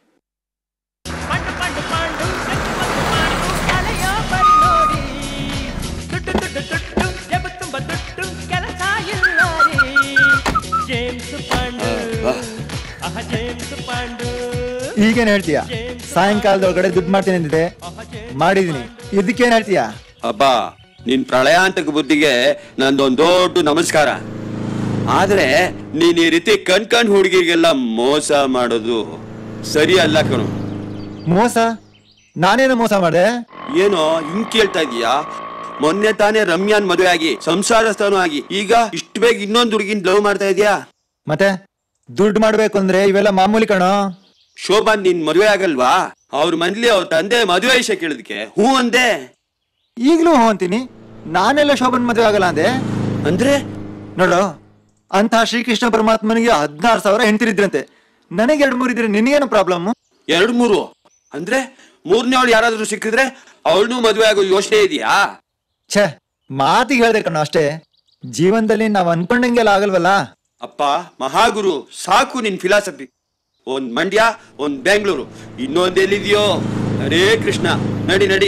ಜೇಮ್ಸ್ ಪಾಂಡು ಆಹ ಜೇಮ್ಸ್ ಪಾಂಡು ಈಗೇನ್ ಹೇಳ್ತೀಯ ಸಾಯಂಕಾಲದೊಳಗಡೆ ದುಡ್ಡು ಮಾಡ್ತೀನಿ ಅಂದಿದೆ ಮಾಡಿದೀನಿ ಇದಕ್ಕೇನ್ ಹೇಳ್ತೀಯ ಅಬ್ಬಾ ನಿನ್ ಪ್ರಳಯಾಂತಕ ಬುದ್ಧಿಗೆ ನಂದೊಂದ್ ದೊಡ್ಡ ನಮಸ್ಕಾರ ಆದ್ರೆ ನೀನ್ ಈ ರೀತಿ ಕಣ್ ಕಣ್ ಹುಡುಗಿಗೆಲ್ಲ ಮೋಸ ಮಾಡೋದು ಸರಿ ಅಲ್ಲ ಕಣು ಮೋಸ ನಾನೇನು ಮೋಸ ಮಾಡ್ದೆ ಏನೋ ಹಿಂಗ್ ಕೇಳ್ತಾ ಇದೀಯಾ ಮೊನ್ನೆ ತಾನೇ ರಮ್ಯಾನ್ ಮದುವೆ ಆಗಿ ಸಂಸಾರಸ್ಥಾನು ಆಗಿ ಈಗ ಇಷ್ಟು ಬೇಗ ಇನ್ನೊಂದ್ ಹುಡುಗಿನ ಲವ್ ಮಾಡ್ತಾ ಇದೀಯಾ ಮತ್ತೆ ದುಡ್ಡು ಮಾಡ್ಬೇಕು ಅಂದ್ರೆ ಇವೆಲ್ಲ ಮಾಮೂಲಿ ಕಣೋ ಶೋಭಾನ್ ನಿನ್ ಮದುವೆ ಆಗಲ್ವಾ ಅವ್ರ ಮನೇಲಿ ಅವ್ರ ತಂದೆ ಮದುವೆ ವಿಷಯ ಕೇಳಿದ್ಕೆ ಹ್ಞೂ ಅಂದೆ ಈಗಲೂ ಹೋ ಅಂತೀನಿ ನಾನೆಲ್ಲ ಶೋಭನ್ ಮದುವೆ ಆಗಲ್ಲ ಅಂದೆ ಅಂದ್ರೆ ನೋಡು ಅಂತ ಶ್ರೀಕೃಷ್ಣ ಪರಮಾತ್ಮನಿಗೆ ಹದಿನಾರು ಸಾವಿರ ಹೆಂಡ್ತಿರಿದ್ರಂತೆ ನನಗೆ ಎರಡು ಮೂರು ಇದ್ರೆ ನಿನಗೇನು ಪ್ರಾಬ್ಲಮ್ ಎರಡ್ ಮೂರು ಅಂದ್ರೆ ಮೂರನೇವಳು ಯಾರಾದ್ರೂ ಸಿಕ್ಕಿದ್ರೆ ಅವಳನ್ನೂ ಮದುವೆ ಆಗೋ ಯೋಚನೆ ಇದೆಯಾ ಛೇ ಮಾತಿಗೆ ಹೇಳ್ದೆ ಕಣೋ ಅಷ್ಟೇ ಜೀವನದಲ್ಲಿ ನಾವ್ ಅನ್ಕೊಂಡಂಗೆಲ್ಲ ಆಗಲ್ವಲ್ಲ ಅಪ್ಪ ಮಹಾಗುರು ಸಾಕು ನಿನ್ ಫಿಲಾಸಫಿ ಒಂದ್ ಮಂಡ್ಯ ಒಂದ್ ಬೆಂಗಳೂರು ಇನ್ನೊಂದ್ ಎಲ್ಲಿದ್ಯೋ ಹರೇ ಕೃಷ್ಣ ನಡಿ ನಡಿ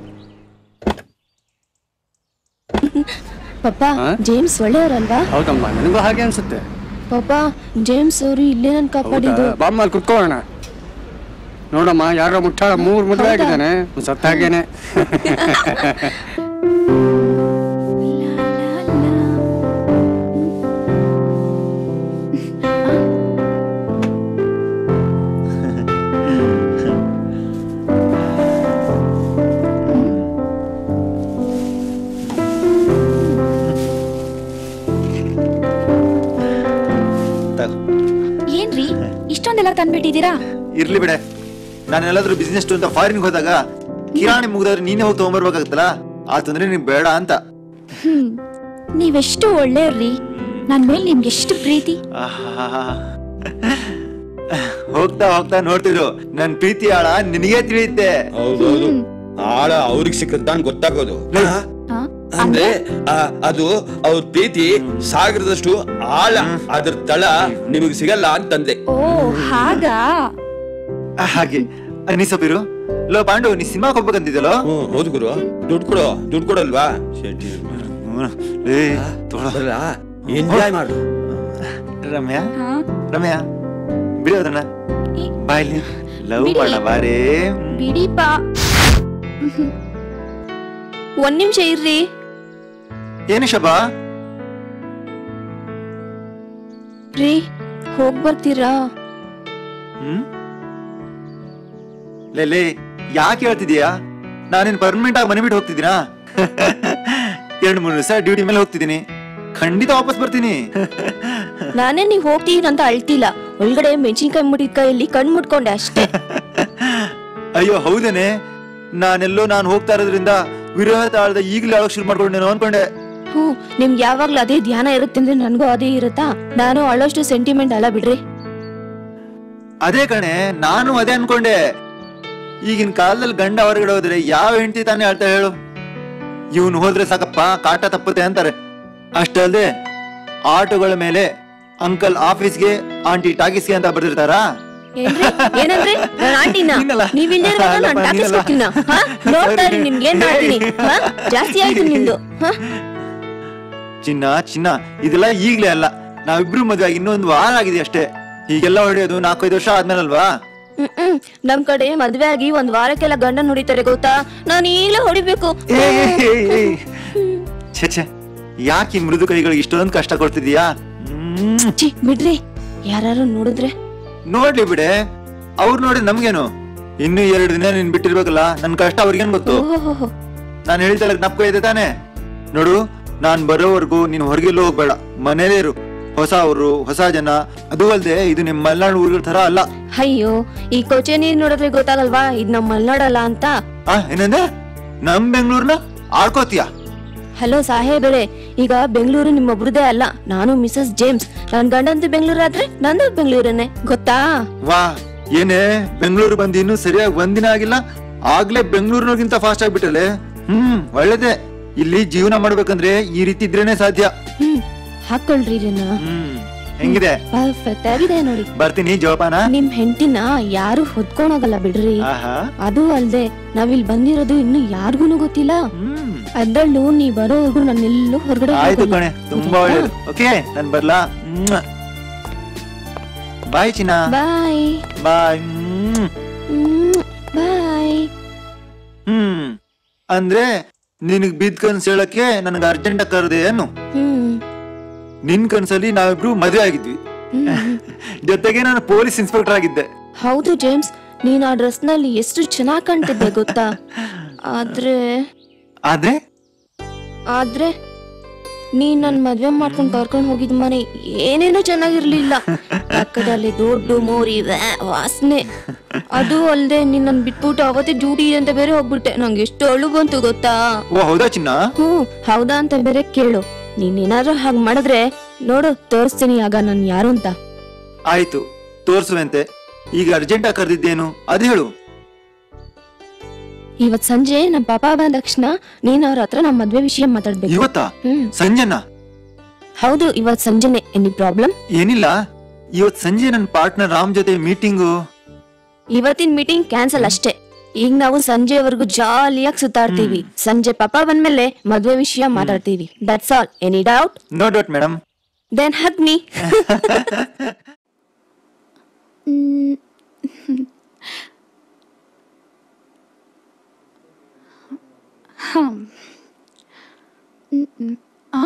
ಪಾಪ ಜೇಮ್ಸ್ ಒಳ್ಳೆಯವರಲ್ವಾ ಹೌದಮ್ಮ ನನಗೂ ಹಾಗೆ ಅನ್ಸುತ್ತೆ ಪಾಪ ಜೇಮ್ಸ್ ಅವರು ಇಲ್ಲೇ ನನ್ ಕಾಪಾಡಿದ್ದು ಬಾಮ್ಮಲ್ಲಿ ಕುತ್ಕೊಳ್ಳೋಣ ನೋಡಮ್ಮ ಯಾರೋ ಮುಟ್ಟಾಳ ಮೂರ್ ಮದುವೆ ಆಗಿದ್ದಾನೆ ಒಂದ್ ಸತ್ತಾಗೇನೆ ಏನ್ರಿ ಇಷ್ಟೊಂದೆಲ್ಲ ತಂದ್ಬಿಟ್ಟಿದ್ದೀರಾ ಇರ್ಲಿ ಬಿಡೆ ನಾನು ಎಲ್ಲಾದ್ರೂ ಬಿಸ್ನೆಸ್ ಅಂತ ಫಾರಿನ್ಗೆ ಹೋದಾಗ ಕಿರಾಣಿ ಮುಗಿದಾದ್ರೆ ನೀನೇ ಹೋಗಿ ತಗೊಂಡ್ಬರ್ಬೇಕಾಗತ್ತಲ್ಲ ಆ ತೊಂದ್ರೆ ನೀನ್ ಬೇಡ ಅಂತ ಹ್ಮ್ ನೀವೆಷ್ಟು ಒಳ್ಳೆಯವ್ರಿ ನನ್ ಮೇಲೆ ನಿಮ್ಗೆ ಎಷ್ಟು ಪ್ರೀತಿ ಆಹಾಹಾ. ಹೋಗ್ತಾ ಹೋಗ್ತಾ ನೋಡ್ತಿದ್ರು ನನ್ ಪ್ರೀತಿ ಆಳ ನಿನಗೆ ತಿಳಿಯುತ್ತೆ ಹೌದೌದು ಆಳ ಅವ್ರಿಗೆ ಸಿಕ್ಕಂತ ಗೊತ್ತಾಗೋದು ಅಂದ್ರೆ ಆ, ಅದು ಅವ್ರ ಪ್ರೀತಿ ಸಾಗರದಷ್ಟು ಆಳ ಅದ್ರ ತಳ ನಿಮಗ್ ಸಿಗಲ್ಲ ಅಂತಂದೆ ಓ ಹಾಗಾ ಆ, ಹಾಗೆ ನೀ ಸೊಬ್ಬಿರು ಲೋ ಪಾಂಡು ನೀ ಸಿನಿಮಾಗೆ ಹೋಗ್ಬೇಕಂತಿದ್ದಲ್ಲೋ ಹ್ಮ್ ಹೌದು ಗುರು ದುಡ್ಡು ಕೊಡು ದುಡ್ಡು ಕೊಡಲ್ವಾ ಎಂಜಾಯ್ ಮಾಡು ರಮ್ಯಾ ರಮ್ಯಾ ಬಿಡಿ ಅದನ್ನ ಬಾಯ್ಲಿ ಲವ್ ಬಿಡಿ. ಮಾಡ ಬಾರೇ ಬಿಡಿಪಾ ಒಂದ್ ನಿಮಿಷ ಇರ್ರಿ ಏನು ಶಬಾ ರೀ ಹೋಗ್ ಬರ್ತೀರಾ ಹ್ಮ್ ಲೇಲೆ ಯಾಕೆ ಹೇಳ್ತಿದೀಯಾ ನಾನೇನ್ ಪರ್ಮನೆಂಟ್ ಆಗಿ ಮನೆ ಬಿಟ್ಟು ಹೋಗ್ತಿದ್ದೀನಾ ಎರಡು ಮೂರು ದಿವಸ ಡ್ಯೂಟಿ ಮೇಲೆ ಹೋಗ್ತಿದ್ದೀನಿ ಖಂಡಿತ ವಾಪಸ್ ಬರ್ತೀನಿ ನಾನೇ ನೀವ್ ಹೋಗ್ತೀರಂತ ಅಳ್ತಿಲ್ಲ ಒಳಗಡೆ ಮೆಣಸಿನ್ಕಾಯಿ ಮುಟ್ಟಿದ ಕೈಯಲ್ಲಿ ಕಣ್ ಮುಟ್ಕೊಂಡೆ ಅಷ್ಟೇ ಅಯ್ಯೋ ಹೌದೇನೆ ನಾನೆಲ್ಲೋ ನಾನು ಹೋಗ್ತಾ ಇರೋದ್ರಿಂದ ವಿರೋಧ ತಾಳದ ಈಗಲೇ ಅಳೋಕ್ ಶುರು ಮಾಡ್ಕೊಂಡೇನೋ ಅನ್ಕೊಂಡೆ ಹ್ಞೂ ನಿಮ್ಗೆ ಯಾವಾಗ್ಲೂ ಅದೇ ಧ್ಯಾನ ಇರುತ್ತೆ ಅಂದ್ರೆ ನನ್ಗೂ ಅದೇ ಇರುತ್ತಾ ನಾನು ಅಳೋಷ್ಟು ಸೆಂಟಿಮೆಂಟ್ ಅಲ್ಲ ಬಿಡ್ರಿ ಅದೇ ಕಣೆ ನಾನು ಅದೇ ಅನ್ಕೊಂಡೆ ಈಗಿನ ಕಾಲದಲ್ಲಿ ಗಂಡ ಹೊರಗಡೆ ಹೋದ್ರೆ ಯಾವ ಹೆಂಡತಿ ತಾನೇ ಹೇಳ್ತಾ ಹೇಳು ಇವನು ಹೋದ್ರೆ ಸಾಕಪ್ಪ ಕಾಟ ತಪ್ಪುತ್ತೆ ಅಂತಾರೆ ಅಷ್ಟಲ್ದೆ ಆಟೋಗಳ ಮೇಲೆ ಅಂಕಲ್ ಆಫೀಸ್ಗೆ ಆಂಟಿ ಟಾಕೀಸ್ಗೆ ಅಂತ ಬರ್ದಿರ್ತಾರಾ ಏನ್ರಿ ಏನಂದ್ರಿ ನಾನು ಆಂಟಿನ ನೀವ್ ಇಲ್ದೇ ಇರುವಾಗ ನಾನು ಅಲ್ಲಪ್ಪ, ಟಾಕೀಸ್ ನೀನಲ್ಲ. ಹೋಗ್ತೀನ ಹಾ ನೋಡ್ತಾ ಇರಿ ನಿಮ್ಗೆ ಏನ್ ಮಾಡ್ತೀನಿ ಹಾ ಜಾಸ್ತಿ ಆಯ್ತು ನಿಮ್ದು ಹಾ ಚಿನ್ನ ಚಿನ್ನ ಇದೆಲ್ಲ ಈಗ್ಲೇ ಅಲ್ಲ ನಾವಿಬ್ರು ಮದ್ವೆ ಆಗಿ ಇನ್ನೊಂದು ವಾರ ಆಗಿದೆ ಅಷ್ಟೇ ಹೀಗೆಲ್ಲ ಹೊಡೆಯೋದು ನಾಲ್ಕೈದು ವರ್ಷ ಆದ್ಮೇಲಲ್ವಾ ಹ್ಮ್ ಹ್ಮ್ ನಮ್ ಕಡೆ ಮದ್ವೆ ಆಗಿ ಒಂದ್ ವಾರಕ್ಕೆಲ್ಲ ಗಂಡನ್ ಹೊಡಿತಾರೆ ಗೊತ್ತಾ ನಾನು ಈಗ್ಲೇ ಹೊಡಿಬೇಕು ಛೆ ಛೆ ಯಾಕೆ ಈ ಮೃದು ಕೈಗಳಿಗೆ ಇಷ್ಟೊಂದು ಕಷ್ಟ ಕೊಡ್ತಿದ್ಯಾ ಛೀ ಬಿಡ್ರಿ ಯಾರು ನೋಡಿದ್ರೆ ನೋಡ್ಲಿ ಬಿಡೆ ಅವ್ರು ನೋಡಿ ನಮ್ಗೇನು ಇನ್ನು ಎರಡು ದಿನ ನೀನ್ ಬಿಟ್ಟಿರ್ಬೇಕಲ್ಲ ನನ್ ಕಷ್ಟ ಅವ್ರಿಗೇನ್ ಗೊತ್ತು ಓಹೋ ನಾನು ಹೇಳಿದ್ದಲ್ಲ ನಪ್ಕೊ ಇದೆ ತಾನೆ ನೋಡು ನಾನ್ ಬರೋವರೆಗೂ ನೀನ್ ಹೊರಗೆಲ್ಲೂ ಹೋಗ್ಬೇಡ ಮನೇಲೇ ಇರು ಹೊಸ ಊರು ಹೊಸ ಜನ ಅದು ಅಲ್ದೆ ಇದು ನಿಮ್ ಮಲೆನಾಡು ಊರುಗಳ ತರ ಅಲ್ಲ ಅಯ್ಯೋ ಈ ಕೊಚೆ ನೀರ್ ನೋಡಿದ್ರೆ ಗೊತ್ತಾಗಲ್ವಾ ಇದ್ ನಮ್ ಮಲ್ನಾಡಲ್ಲ ಅಂತ ಆ ಏನಂದೆ ನಮ್ ಬೆಂಗಳೂರ್ನ ಆಡ್ಕೋತೀಯ ಹಲೋ ಸಾಹೇಬರೇ ಈಗ ಬೆಂಗಳೂರು ನಿಮ್ಮೊಬ್ರದೇ ಅಲ್ಲ ನಾನು ಮಿಸಸ್ ಜೇಮ್ಸ್ ನನ್ ಗಂಡಂದು ಬೆಂಗಳೂರು ಆದ್ರೆ ನಂದು ಬೆಂಗಳೂರನ್ನೇ ಗೊತ್ತಾ ವಾ ಏನೇ ಬೆಂಗಳೂರು ಬಂದು ಇನ್ನೂ ಸರಿಯಾಗಿ ಒಂದಿನ ಆಗಿಲ್ಲ ಆಗ್ಲೇ ಬೆಂಗಳೂರಿನಗಿಂತ ಫಾಸ್ಟ್ ಆಗ್ಬಿಟ್ಟಲೆ ಹ್ಮ್ ಒಳ್ಳೇದೇ ಇಲ್ಲಿ ಜೀವನ ಮಾಡ್ಬೇಕಂದ್ರೆ ಈ ರೀತಿ ಇದ್ರೇನೆ ಸಾಧ್ಯ ಹ್ಮ್ ಹಾಕೊಳ್ರಿ ಇದನ್ನ ಹೆಂಗಿದೆ ಪರ್ಫೆಕ್ಟ್ ಆಗಿದೆ ನೋಡಿ ಬರ್ತೀನಿ ಜೋಪಾನ ನಿಮ್ ಹೆಂಡತಿನ ಯಾರು ಹೊತ್ಕೊಂಡೋಗಲ್ಲ ಬಿಡ್ರಿ ಆಹಾ ಅದು ಅಲ್ದೆ ನಾವಿಲ್ ಬಂದಿರೋದು ಇನ್ನು ಯಾರಿಗೂ ಗೊತ್ತಿಲ್ಲ ಅದ್ರಲ್ಲೂ ನೀ ಬರೋವರೆಗೂ ನಾನೆಲ್ಲೂ ಹೊರಗಡೆ ಆಯ್ತು ಹೋಗಲ್ಲ. ಕಣೆ ತುಂಬಾ ಒಳ್ಳೇದು ಓಕೆ ನಾನ್ ಬರ್ಲಾ ಬಾಯ್ ಚಿನ್ನ ಬಾಯ್ ಬಾಯ್ ಬಾಯ್ ಹ್ಮ್ ಅಂದ್ರೆ ನಿನಗ್ ಬಿದ್ ಕನ್ಸ್ ಹೇಳಕ್ಕೆ ನನಗೆ ಅರ್ಜೆಂಟ್ ಕರೆದೆ ಏನು ಹ್ಮ್ ನಿನ್ ಕನ್ಸಲ್ಲಿ ನಾವಿಬ್ರು ಮದುವೆ ಆಗಿದ್ವಿ ಜೊತೆಗೆ ನಾನು ಪೊಲೀಸ್ ಇನ್ಸ್ಪೆಕ್ಟರ್ ಆಗಿದ್ದೆ ಹೌದು ಜೇಮ್ಸ್ ನೀನ್ ಆ ಡ್ರೆಸ್ ನಲ್ಲಿ ಎಷ್ಟು ಚೆನ್ನಾಗ್ ಕಾಣ್ತಿದ್ದೆ ಗೊತ್ತಾ ಆದ್ರೆ ಆದ್ರೆ ಆದ್ರೆ ನೀನ್ ನನ್ ಮದ್ವೆ ಮಾಡ್ಕೊಂಡ್ ಕರ್ಕೊಂಡ್ ಹೋಗಿದ್ ಮನೆ ಏನೇನೋ ಚೆನ್ನಾಗಿರ್ಲಿಲ್ಲ ಪಕ್ಕದಲ್ಲಿ ದೊಡ್ಡ ಮೋರಿ ವ್ಯಾ, ವಾಸನೆ ಅದು ಅಲ್ದೆ ನೀನ್ ನನ್ ಬಿಟ್ಬಿಟ್ಟು ಅವತ್ತೇ ಡ್ಯೂಟಿ ಇದೆ ಅಂತ ಬೇರೆ ಹೋಗ್ಬಿಟ್ಟೆ ನಂಗೆ ಎಷ್ಟು ಅಳು ಬಂತು ಗೊತ್ತಾ ಓ ಹೌದಾ ಚಿನ್ನ ಹ್ಮ್ ಹೌದಾ ಅಂತ ಬೇರೆ ಕೇಳು ನೀನ್ ಏನಾದ್ರೂ ಹಾಗ್ ಮಾಡಿದ್ರೆ ನೋಡು ತೋರಿಸ್ತೀನಿ ಆಗ ನಾನ್ ಯಾರು ಅಂತ ಆಯ್ತು ತೋರ್ಸುವಂತೆ ಈಗ ಅರ್ಜೆಂಟ್ ಆಗಿ ಕರೆದಿದ್ದೇನು ಅದ್ ಹೇಳು ಇವತ್ ಸಂಜೆ ನಮ್ ಪಾಪ ಬಂದ ತಕ್ಷಣ ನೀನ್ ಅವ್ರ ಹತ್ರ ನಮ್ ಮದ್ವೆ ವಿಷಯ ಮಾತಾಡ್ಬೇಕು ಇವತ್ತಾ ಹ್ಮ್ ಸಂಜೆನಾ ಹೌದು ಇವತ್ ಸಂಜೆನೆ ಎನಿ ಪ್ರಾಬ್ಲಮ್ ಏನಿಲ್ಲ ಇವತ್ ಸಂಜೆ ನನ್ನ ಪಾರ್ಟ್ನರ್ ರಾಮ್ ಜೊತೆ ಮೀಟಿಂಗು ಇವತ್ತಿನ ಮೀಟಿಂಗ್ ಕ್ಯಾನ್ಸಲ್ ಅಷ್ಟೇ ಈಗ ನಾವು ಸಂಜೆವರೆಗೂ ಜಾಲಿಯಾಗಿ ಸುತ್ತಾಡ್ತೀವಿ ಸಂಜೆ ಪಾಪ ಬಂದ್ಮೇಲೆ ಮದ್ವೆ ವಿಷಯ ಮಾತಾಡ್ತೀವಿ that's all any doubt no doubt madam then hug me hmm. Hmm, hmm. ಆ?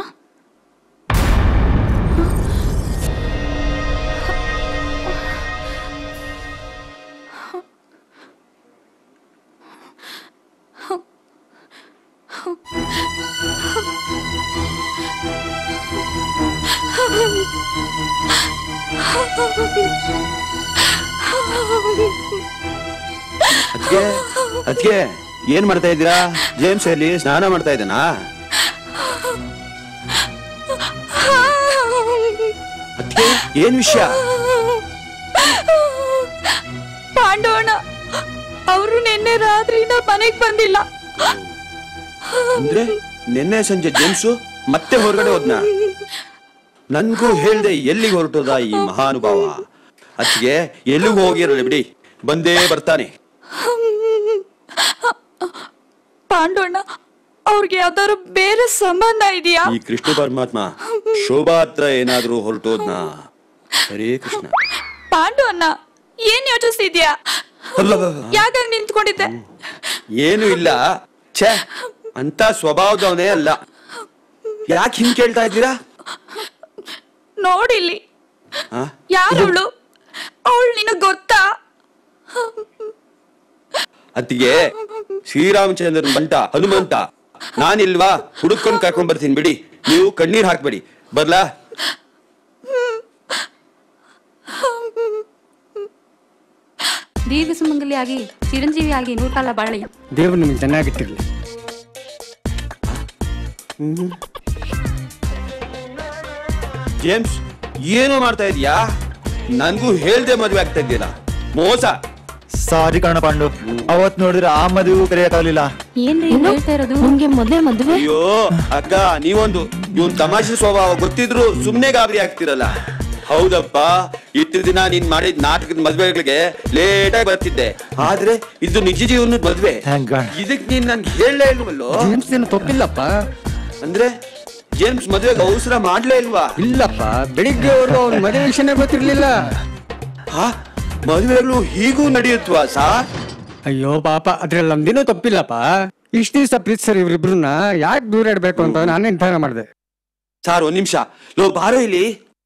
ಅದ್ಕೆ ಅದ್ಕೆ ಏನ್ ಮಾಡ್ತಾ ಇದ್ದೀರಾ ಜೇಮ್ಸ್ ಅಲ್ಲಿ ಸ್ನಾನ ಮಾಡ್ತಾ ಇದ್ದಾನಾ ಅದ್ಕೆ ಏನ್ ವಿಷಯ ಪಾಂಡವಣ್ಣ ಅವರು ನಿನ್ನೆ ರಾತ್ರಿಯಿಂದ ಮನೆಗ್ ಬಂದಿಲ್ಲ ಅಂದ್ರೆ ನಿನ್ನೆ ಸಂಜೆ ಜೇಮ್ಸು ಮತ್ತೆ ಹೊರಗಡೆ ಹೋದ್ನ ನನ್ಗೂ ಹೇಳ್ದೆ ಎಲ್ಲಿಗೆ ಹೊರಟೋದ ಈ ಮಹಾನುಭಾವ ಅದ್ಕೆ ಎಲ್ಲಿಗೂ ಹೋಗಿರಲ್ಲ ಬಿಡಿ ಬಂದೇ ಬರ್ತಾನೆ ಪಾಂಡವಣ್ಣ ಅವ್ರಿಗೆ ಯಾವ್ದಾದ್ರು ಬೇರೆ ಸಂಬಂಧ ಇದೆಯಾ ಈ ಕೃಷ್ಣ ಪರಮಾತ್ಮ ಶೋಭಾ ಹತ್ರ ಏನಾದ್ರೂ ಹೊರಟೋದ್ನ ಹರೇ ಕೃಷ್ಣ ಪಾಂಡವಣ್ಣ ಏನ್ ಯೋಚಿಸ್ತಿದ್ಯಾ ಯಾಕಾಗ ನಿಂತ್ಕೊಂಡಿದ್ದೆ ಏನು ಇಲ್ಲ ಛೇ ಅಂತ ಸ್ವಭಾವದವನೇ ಅಲ್ಲ ಯಾಕೆ ಹಿಂಗ್ ಕೇಳ್ತಾ ಇದ್ದೀರಾ ನೋಡಿಲ್ಲಿ ಆ? ಯಾರವಳು ಅವಳು ನಿನಗ್ ಗೊತ್ತಾ ಅತ್ತಿಗೆ ಶ್ರೀರಾಮಚಂದ್ರನ್ ಬಂಟ ಹನುಮಂತ ನಾನಿಲ್ವಾ ಹುಡುಕೊಂಡ್ ಕರ್ಕೊಂಡ್ ಬರ್ತೀನಿ ಬಿಡಿ ನೀವು ಕಣ್ಣೀರ್ ಹಾಕ್ಬೇಡಿ ಬರ್ಲಾ ದೀರ್ಘ ಸುಮಂಗಲಿಯಾಗಿ ಚಿರಂಜೀವಿಯಾಗಿ ನೂರು ಕಾಲ ಬಾಳಿ ದೇವ್ರು ನಿಮ್ಗೆ ಚೆನ್ನಾಗಿಟ್ಟಿರ್ಲಿ ಜೇಮ್ಸ್ ಏನೋ ಮಾಡ್ತಾ ಇದೀಯಾ ನನ್ಗೂ ಹೇಳ್ದೆ ಮದ್ವೆ ಆಗ್ತಾ ಇದ್ದೀರಾ ಮೋಸ ಸಾರಿ ಕಣ ಪಾಂಡು ಅವತ್ ನೋಡಿದ್ರೆ ಆ ಮದುವೆ ಕರೆಯಕ್ಕಾಗ್ಲಿಲ್ಲ ಏನ್ರಿ ಏನು? ಹೇಳ್ತಾ ಇರೋದು ನಿಮ್ಗೆ ಮೊದ್ಲೇ ಮದ್ವೆ ಅಯ್ಯೋ ಅಕ್ಕ ನೀವೊಂದು ಇವನ್ ತಮಾಷೆ ಸ್ವಭಾವ ಗೊತ್ತಿದ್ರು ಸುಮ್ನೆ ಗಾಬರಿ ಆಗ್ತಿರಲ್ಲ ಹೌದಪ್ಪ ಇಷ್ಟು ದಿನ ನೀನ್ ಮಾಡಿದ ನಾಟಕದ ಮದ್ವೆಗಳಿಗೆ ಲೇಟ್ ಆಗಿ ಬರ್ತಿದ್ದೆ ಆದ್ರೆ ಇದು ನಿಜ ಜೀವನದ ಮದ್ವೆ ಇದಕ್ ನೀನ್ ನನ್ಗೆ ಹೇಳಲೇ ಇಲ್ವಲ್ಲೋ ಜೇಮ್ಸ್ ಏನು ತಪ್ಪಿಲ್ಲಪ್ಪ ಅಂದ್ರೆ ಜೇಮ್ಸ್ ಮದ್ವೆಗೆ ಅವಸರ ಮಾಡ್ಲೇ ಇಲ್ವಾ ಇಲ್ಲಪ್ಪ ಬೆಳಿಗ್ಗೆವರೆಗೂ ಅವ್ನ ಮದುವೆ ವಿಷಯನೇ ಗೊತ್ತಿರ್ಲಿಲ್ಲ ಮದುವೆಗಳು ಹೀಗೂ ನಡೆಯುತ್ತವಾ ಸಾ ಅಯ್ಯೋ ಪಾಪ ಅದ್ರಲ್ಲಿ ನಮ್ದೇನೂ ತಪ್ಪಿಲ್ಲಪ್ಪ ಇಷ್ಟ ದಿವಸ ಪ್ರೀತಿಸರ್ ಇವ್ರಿಬ್ರನ್ನ ಯಾಕೆ ದೂರ ಇಡ್ಬೇಕು ಅಂತ ನಾನು ನಿರ್ಧಾರ ಮಾಡಿದೆ ಸಾರ್ ಒಂದ್ ನಿಮಿಷ ಲೋ ಬಾರೋ ಇಲ್ಲಿ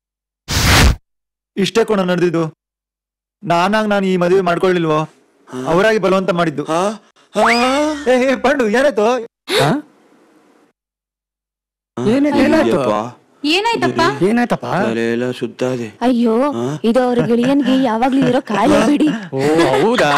ಇಷ್ಟೇ ಕೊಣ ನಡೆದಿದ್ದು ನಾನಾಗ್ ನಾನು ಈ ಮದುವೆ ಮಾಡ್ಕೊಳ್ಳಿಲ್ವೋ ಅವರಾಗಿ ಬಲವಂತ ಮಾಡಿದ್ದು ಏ, ಏ, ಪಂಡು ಏನಾಯ್ತು ಏನಾಯ್ತು ಏನಾಯ್ತಪ್ಪ ಏನಾಯ್ತಪ್ಪ ತಲೆಯೆಲ್ಲ ಸುತ್ತಾದೆ ಅಯ್ಯೋ ಇದು ಅವ್ರ ಗೆಳೆಯನ್ಗೆ ಯಾವಾಗ್ಲೂ ಇರೋ ಕಾಯಿಲೆ ಬಿಡಿ ಓ ಹೌದಾ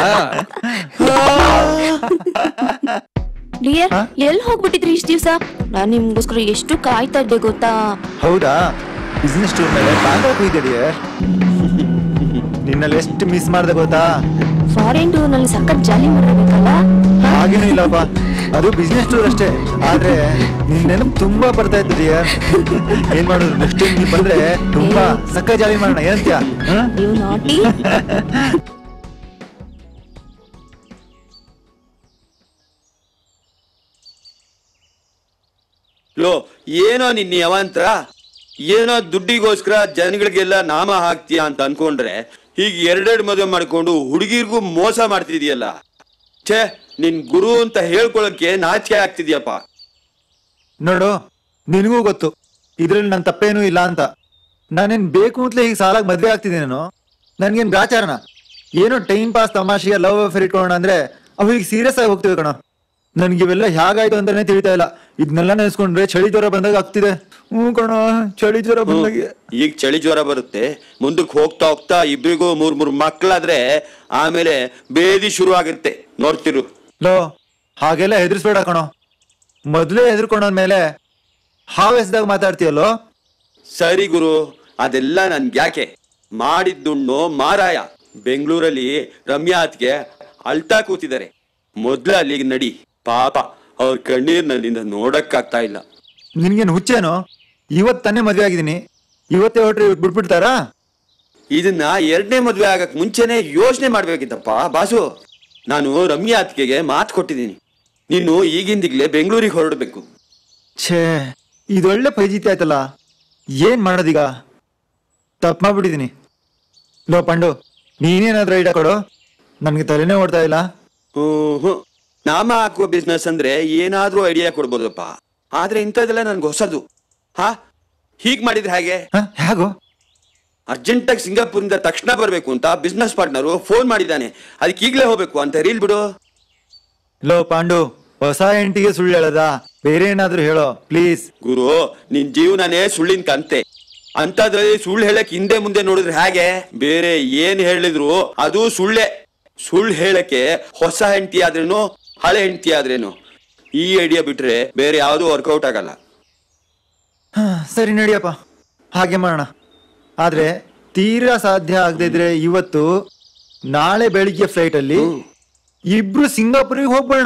ಡಿಯರ್ ಎಲ್ ಹೋಗ್ಬಿಟ್ಟಿದ್ರಿ ಇಷ್ಟ ದಿವ್ಸ ನಾನ್ ನಿಮ್ಗೋಸ್ಕರ ಎಷ್ಟು ಕಾಯ್ತಾ ಇದ್ದೆ ಗೊತ್ತಾ ಹೌದಾ ಬಿಸ್ನೆಸ್ ಟೂರ್ ಮೇಲೆ ಬ್ಯಾಂಕಾಕ್ ಹೋಗಿದ್ದೆ ನಿನ್ನಲ್ಲಿ ಎಷ್ಟು ಮಿಸ್ ಮಾಡ್ದೆ ಗೊತ್ತಾ ಫಾರಿನ್ ಟೂರ್ ನಲ್ಲಿ ಸಖತ್ ಜಾಲಿ ಮಾಡಬೇಕಲ್ಲ ಹಾಗೇನೂ ಇಲ್ಲಪ್ಪ ಅದು ಬಿಸ್ನೆಸ್ ಟೂರ್ ಅಷ್ಟೇ ಆದ್ರೆ ನಿನ್ ನೆನಪು ತುಂಬಾ ಬರ್ತಾ ಇತ್ತು ಡಿಯರ್ ಏನ್ ಮಾಡೋದು ನೆಕ್ಸ್ಟ್ ಟೈಮ್ ನೀನ್ ಬಂದ್ರೆ ತುಂಬಾ ಸಕ್ಕ ಜಾಲಿ ಮಾಡೋಣ ಏನಂತ್ಯ ನೀವು ನಾಟಿ ಲೋ ಏನೋ ನಿನ್ನ ಯಾವಂತ್ರ ಏನೋ ದುಡ್ಡಿಗೋಸ್ಕರ ಜನಗಳಿಗೆಲ್ಲ ನಾಮ ಹಾಕ್ತೀಯ ಅಂತ ಅನ್ಕೊಂಡ್ರೆ ಈಗ ಎರಡೆರಡು ಮದುವೆ ಮಾಡ್ಕೊಂಡು ಹುಡುಗಿರ್ಗೂ ಮೋಸ ಮಾಡ್ತಿದೀಯಲ್ಲ ಛೇ ನಿನ್ ಗುರು ಅಂತ ಹೇಳ್ಕೊಳಕ್ಕೆ ನಾಚಿಕೆ ಆಗ್ತಿದ್ಯಪ್ಪ ನೋಡು ನಿನಗೂ ಗೊತ್ತು ಇದ್ರಲ್ಲಿ ನನ್ ತಪ್ಪೇನೂ ಇಲ್ಲ ಅಂತ ನಾನೇನ್ ಬೇಕು ಅಂತಲೇ ಈಗ ಸಾಲಾಗಿ ಮದ್ವೆ ಆಗ್ತಿದ್ದೇನೋ ನನ್ಗೇನ್ ಗ್ರಾಚಾರಣ ಏನೋ ಟೈಮ್ ಪಾಸ್ ತಮಾಷೆಗೆ ಲವ್ ಅಫೇರ್ ಇಟ್ಕೊಳ್ಳೋಣ ಅಂದ್ರೆ ಅವು ಈಗ ಸೀರಿಯಸ್ ಆಗಿ ಹೋಗ್ತಿವೆ ಕಣ ನನ್ಗೆ ಇವೆಲ್ಲ ಹೇಗಾಯ್ತು ಅಂತಾನೆ ತಿಳಿತಾ ಇಲ್ಲ ಇದನ್ನೆಲ್ಲ ನೆನೆಸ್ಕೊಂಡ್ರೆ ಚಳಿ ಜ್ವರ ಬಂದಾಗ ಆಗ್ತಿದೆ ಹ್ಞೂ ಕಣ ಚಳಿ ಜ್ವರ ಬಂದಾಗ ಈಗ ಚಳಿ ಜ್ವರ ಬರುತ್ತೆ ಮುಂದಕ್ಕೆ ಹೋಗ್ತಾ ಹೋಗ್ತಾ ಇಬ್ರಿಗೂ ಮೂರ್ ಮೂರ್ ಮಕ್ಳಾದ್ರೆ ಆಮೇಲೆ ಬೇದಿ ಶುರು ಆಗುತ್ತೆ ನೋಡ್ತಿರು ಲೋ ಹಾಗೆಲ್ಲ ಹೆದರ್ಸ್ಬೇಡ ಕಣೋ ಮೊದ್ಲೇ ಹೆದರ್ಕೊಂಡಾದ್ಮೇಲೆ ಹಾವೆಸ್ದಾಗ ಮಾತಾಡ್ತೀಯಲ್ಲೋ ಸರಿ ಗುರು ಅದೆಲ್ಲ ನನ್ಗೆ ಯಾಕೆ ಮಾಡಿದ್ದುಣ್ಣು ಮಾರಾಯ ಬೆಂಗಳೂರಲ್ಲಿ ರಮ್ಯಾ ಅತ್ಗೆ ಅಳ್ತಾ ಕೂತಿದ್ದಾರೆ ಮೊದ್ಲು ಅಲ್ಲಿಗೆ ನಡಿ ಪಾಪ ಅವ್ರ ಕಣ್ಣೀರ್ ನನ್ನಿಂದ ನೋಡಕ್ಕಾಗ್ತಾ ಇಲ್ಲ ನಿನ್ಗೇನು ಹುಚ್ಚೇನೋ ಇವತ್ ತಾನೇ ಮದ್ವೆ ಆಗಿದ್ದೀನಿ ಇವತ್ತೇ ಹೊಟ್ರೆ ಇವತ್ತು ಬಿಟ್ಬಿಡ್ತಾರಾ ಇದನ್ನ ಎರಡನೇ ಮದ್ವೆ ಆಗಕ್ ಮುಂಚೆನೆ ಯೋಚನೆ ಮಾಡ್ಬೇಕಿತ್ತಪ್ಪ ಬಾಸು ನಾನು ರಮ್ಯಾ ಅತ್ಗೆಗೆ ಮಾತು ಕೊಟ್ಟಿದ್ದೀನಿ ನೀನು ಈಗಿಂದಿಗ್ಲೇ ಬೆಂಗಳೂರಿಗೆ ಹೊರಡ್ಬೇಕು ಛೇ ಇದೊಳ್ಳೆ ಪೈಜೀತಿ ಆಯ್ತಲ್ಲ ಏನ್ ಮಾಡೋದೀಗ ತಪ್ಪು ಮಾಡ್ಬಿಟ್ಟಿದೀನಿ ಲೋ ಪಂಡು ನೀನೇನಾದ್ರೂ ಐಡಿಯಾ ಕೊಡು ನನ್ಗೆ ತಲೆನೇ ಓಡ್ತಾ ಇಲ್ಲ ಹ್ಮ್ ನಾಮ ಹಾಕುವ ಬಿಸ್ನೆಸ್ ಅಂದ್ರೆ ಏನಾದ್ರೂ ಐಡಿಯಾ ಕೊಡ್ಬೋದಪ್ಪ ಆದ್ರೆ ಇಂಥದ್ದೆಲ್ಲ ನನ್ಗೆ ಹೊಸದು ಹಾ ಹೀಗ್ ಮಾಡಿದ್ರೆ ಹೇಗೆ ಹೇಗೋ ಅರ್ಜೆಂಟಾಗಿ ಸಿಂಗಾಪುರಿಂದ ತಕ್ಷಣ ಬರ್ಬೇಕು ಅಂತ ಬಿಸ್ನೆಸ್ ಪಾರ್ಟ್ನರು ಫೋನ್ ಮಾಡಿದ್ದಾನೆ ಅದಕ್ಕೆ ಈಗ್ಲೇ ಹೋಗ್ಬೇಕು ಅಂತ ರೀಲ್ ಬಿಡು ಲೋ ಪಾಂಡು ಹೊಸ ಹೆಂಡತಿಗೆ ಸುಳ್ಳು ಹೇಳದ ಬೇರೆ ಏನಾದ್ರೂ ಹೇಳೋ ಪ್ಲೀಸ್ ಗುರು ನಿನ್ ಜೀವನನೇ ಸುಳ್ಳಿನ ಕಂತೆ ಅಂತದ್ರಲ್ಲಿ ಸುಳ್ಳು ಹೇಳಕ್ ಹಿಂದೆ ಮುಂದೆ ನೋಡಿದ್ರೆ ಹೇಗೆ ಬೇರೆ ಏನ್ ಹೇಳಿದ್ರು ಅದು ಸುಳ್ಳೆ ಸುಳ್ಳು ಹೇಳಕ್ಕೆ ಹೊಸ ಹೆಂಡತಿ ಆದ್ರೇನು ಹಳೆ ಹೆಂಡತಿ ಆದ್ರೇನು ಈ ಐಡಿಯಾ ಬಿಟ್ರೆ ಬೇರೆ ಯಾವ್ದು ವರ್ಕೌಟ್ ಆಗಲ್ಲ ಹಾ, ಸರಿ ನಡಿಯಪ್ಪ ಹಾಗೆ ಮಾಡೋಣ ಆದ್ರೆ ತೀರಾ ಸಾಧ್ಯ ಆಗದೆ ಇದ್ರೆ ಇವತ್ತು ನಾಳೆ ಬೆಳಿಗ್ಗೆ ಫ್ಲೈಟ್ ಅಲ್ಲಿ ಇಬ್ರು ಸಿಂಗಾಪುರಿಗೆ ಹೋಗ್ಬೇಡ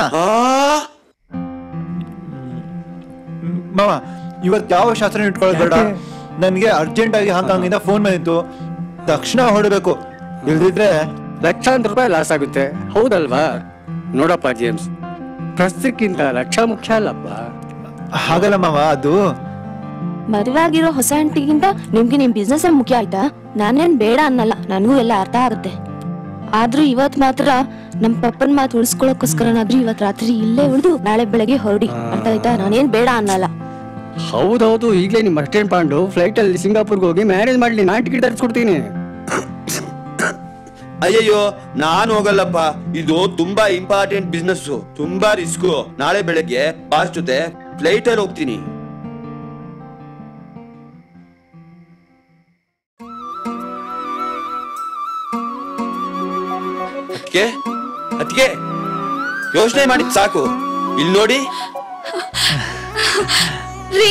ಮಾವ ಇವತ್ ಯಾವ ಶಾಸ್ತ್ರ ಇಟ್ಕೊಳ್ಳೋದು ಬೇಡ ನನ್ಗೆ ಅರ್ಜೆಂಟ್ ಆಗಿ ಹಾಂಕಾಂಗ್ ಇಂದ ಫೋನ್ ಬಂದಿತ್ತು ತಕ್ಷಣ ಹೊರಡಬೇಕು ಇಲ್ದಿದ್ರೆ ಲಕ್ಷಾಂತರ ರೂಪಾಯಿ ಲಾಸ್ ಆಗುತ್ತೆ ಹೌದಲ್ವಾ ನೋಡಪ್ಪ ಜೇಮ್ಸ್ ಪ್ರಸ್ತಕ್ಕಿಂತ ಲಕ್ಷ ಮುಖ್ಯ ಅಲ್ಲಪ್ಪ ಹಾಗಲ್ಲ ಮಾವ ಅದು ಮದುವೆ ಆಗಿರೋ ಹೊಸ ಹೆಂಡತಿಗಿಂತ ನಿಮ್ಗೆ ನಿಮ್ ಬಿಸ್ನೆಸ್ ಮುಖ್ಯ ಆಯ್ತಾ ನಾನೇನ್ ಬೇಡ ಅನ್ನಲ್ಲ ನನಗೂ ಎಲ್ಲ ಅರ್ಥ ಆಗುತ್ತೆ ಆದ್ರೂ ಇವತ್ ಮಾತ್ರ ನಮ್ ಪಪ್ಪನ್ ಮಾತು ಉಳಿಸ್ಕೊಳಕ್ಕೋಸ್ಕರನಾದ್ರೂ ಇವತ್ ರಾತ್ರಿ ಇಲ್ಲೇ ಉಳಿದು ನಾಳೆ ಬೆಳಗ್ಗೆ ಹೊರಡಿ ಅರ್ಥ ಆಯ್ತಾ ನಾನೇನ್ ಬೇಡ ಅನ್ನಲ್ಲ ಹೌದೌದು ಈಗಲೇ ನಿಮ್ಮ ಅಸ್ಟೆಂಟ್ ಪಾಂಡು ಫ್ಲೈಟ್ ಅಲ್ಲಿ ಸಿಂಗಾಪುರ್ಗೆ ಹೋಗಿ ಮ್ಯಾರೇಜ್ ಮಾಡ್ಲಿ ನಾನ್ ಟಿಕೆಟ್ ತರಿಸ್ಕೊಡ್ತೀನಿ ಅಯ್ಯಯ್ಯೋ ನಾನು ಹೋಗಲ್ಲಪ್ಪ ಇದು ತುಂಬಾ ಇಂಪಾರ್ಟೆಂಟ್ ಬಿಸ್ನೆಸ್ ತುಂಬಾ ರಿಸ್ಕ್ ನಾಳೆ ಬೆಳಗ್ಗೆ ಬಾಸ್ ಜೊತೆ ಫ್ಲೈಟ್ ಅಲ್ಲಿ ಹೋಗ್ತೀನಿ ಅದ್ಕೆ ಅದ್ಕೆ ಯೋಚನೆ ಮಾಡಿದ್ ಸಾಕು ಇಲ್ಲಿ ನೋಡಿ ರೀ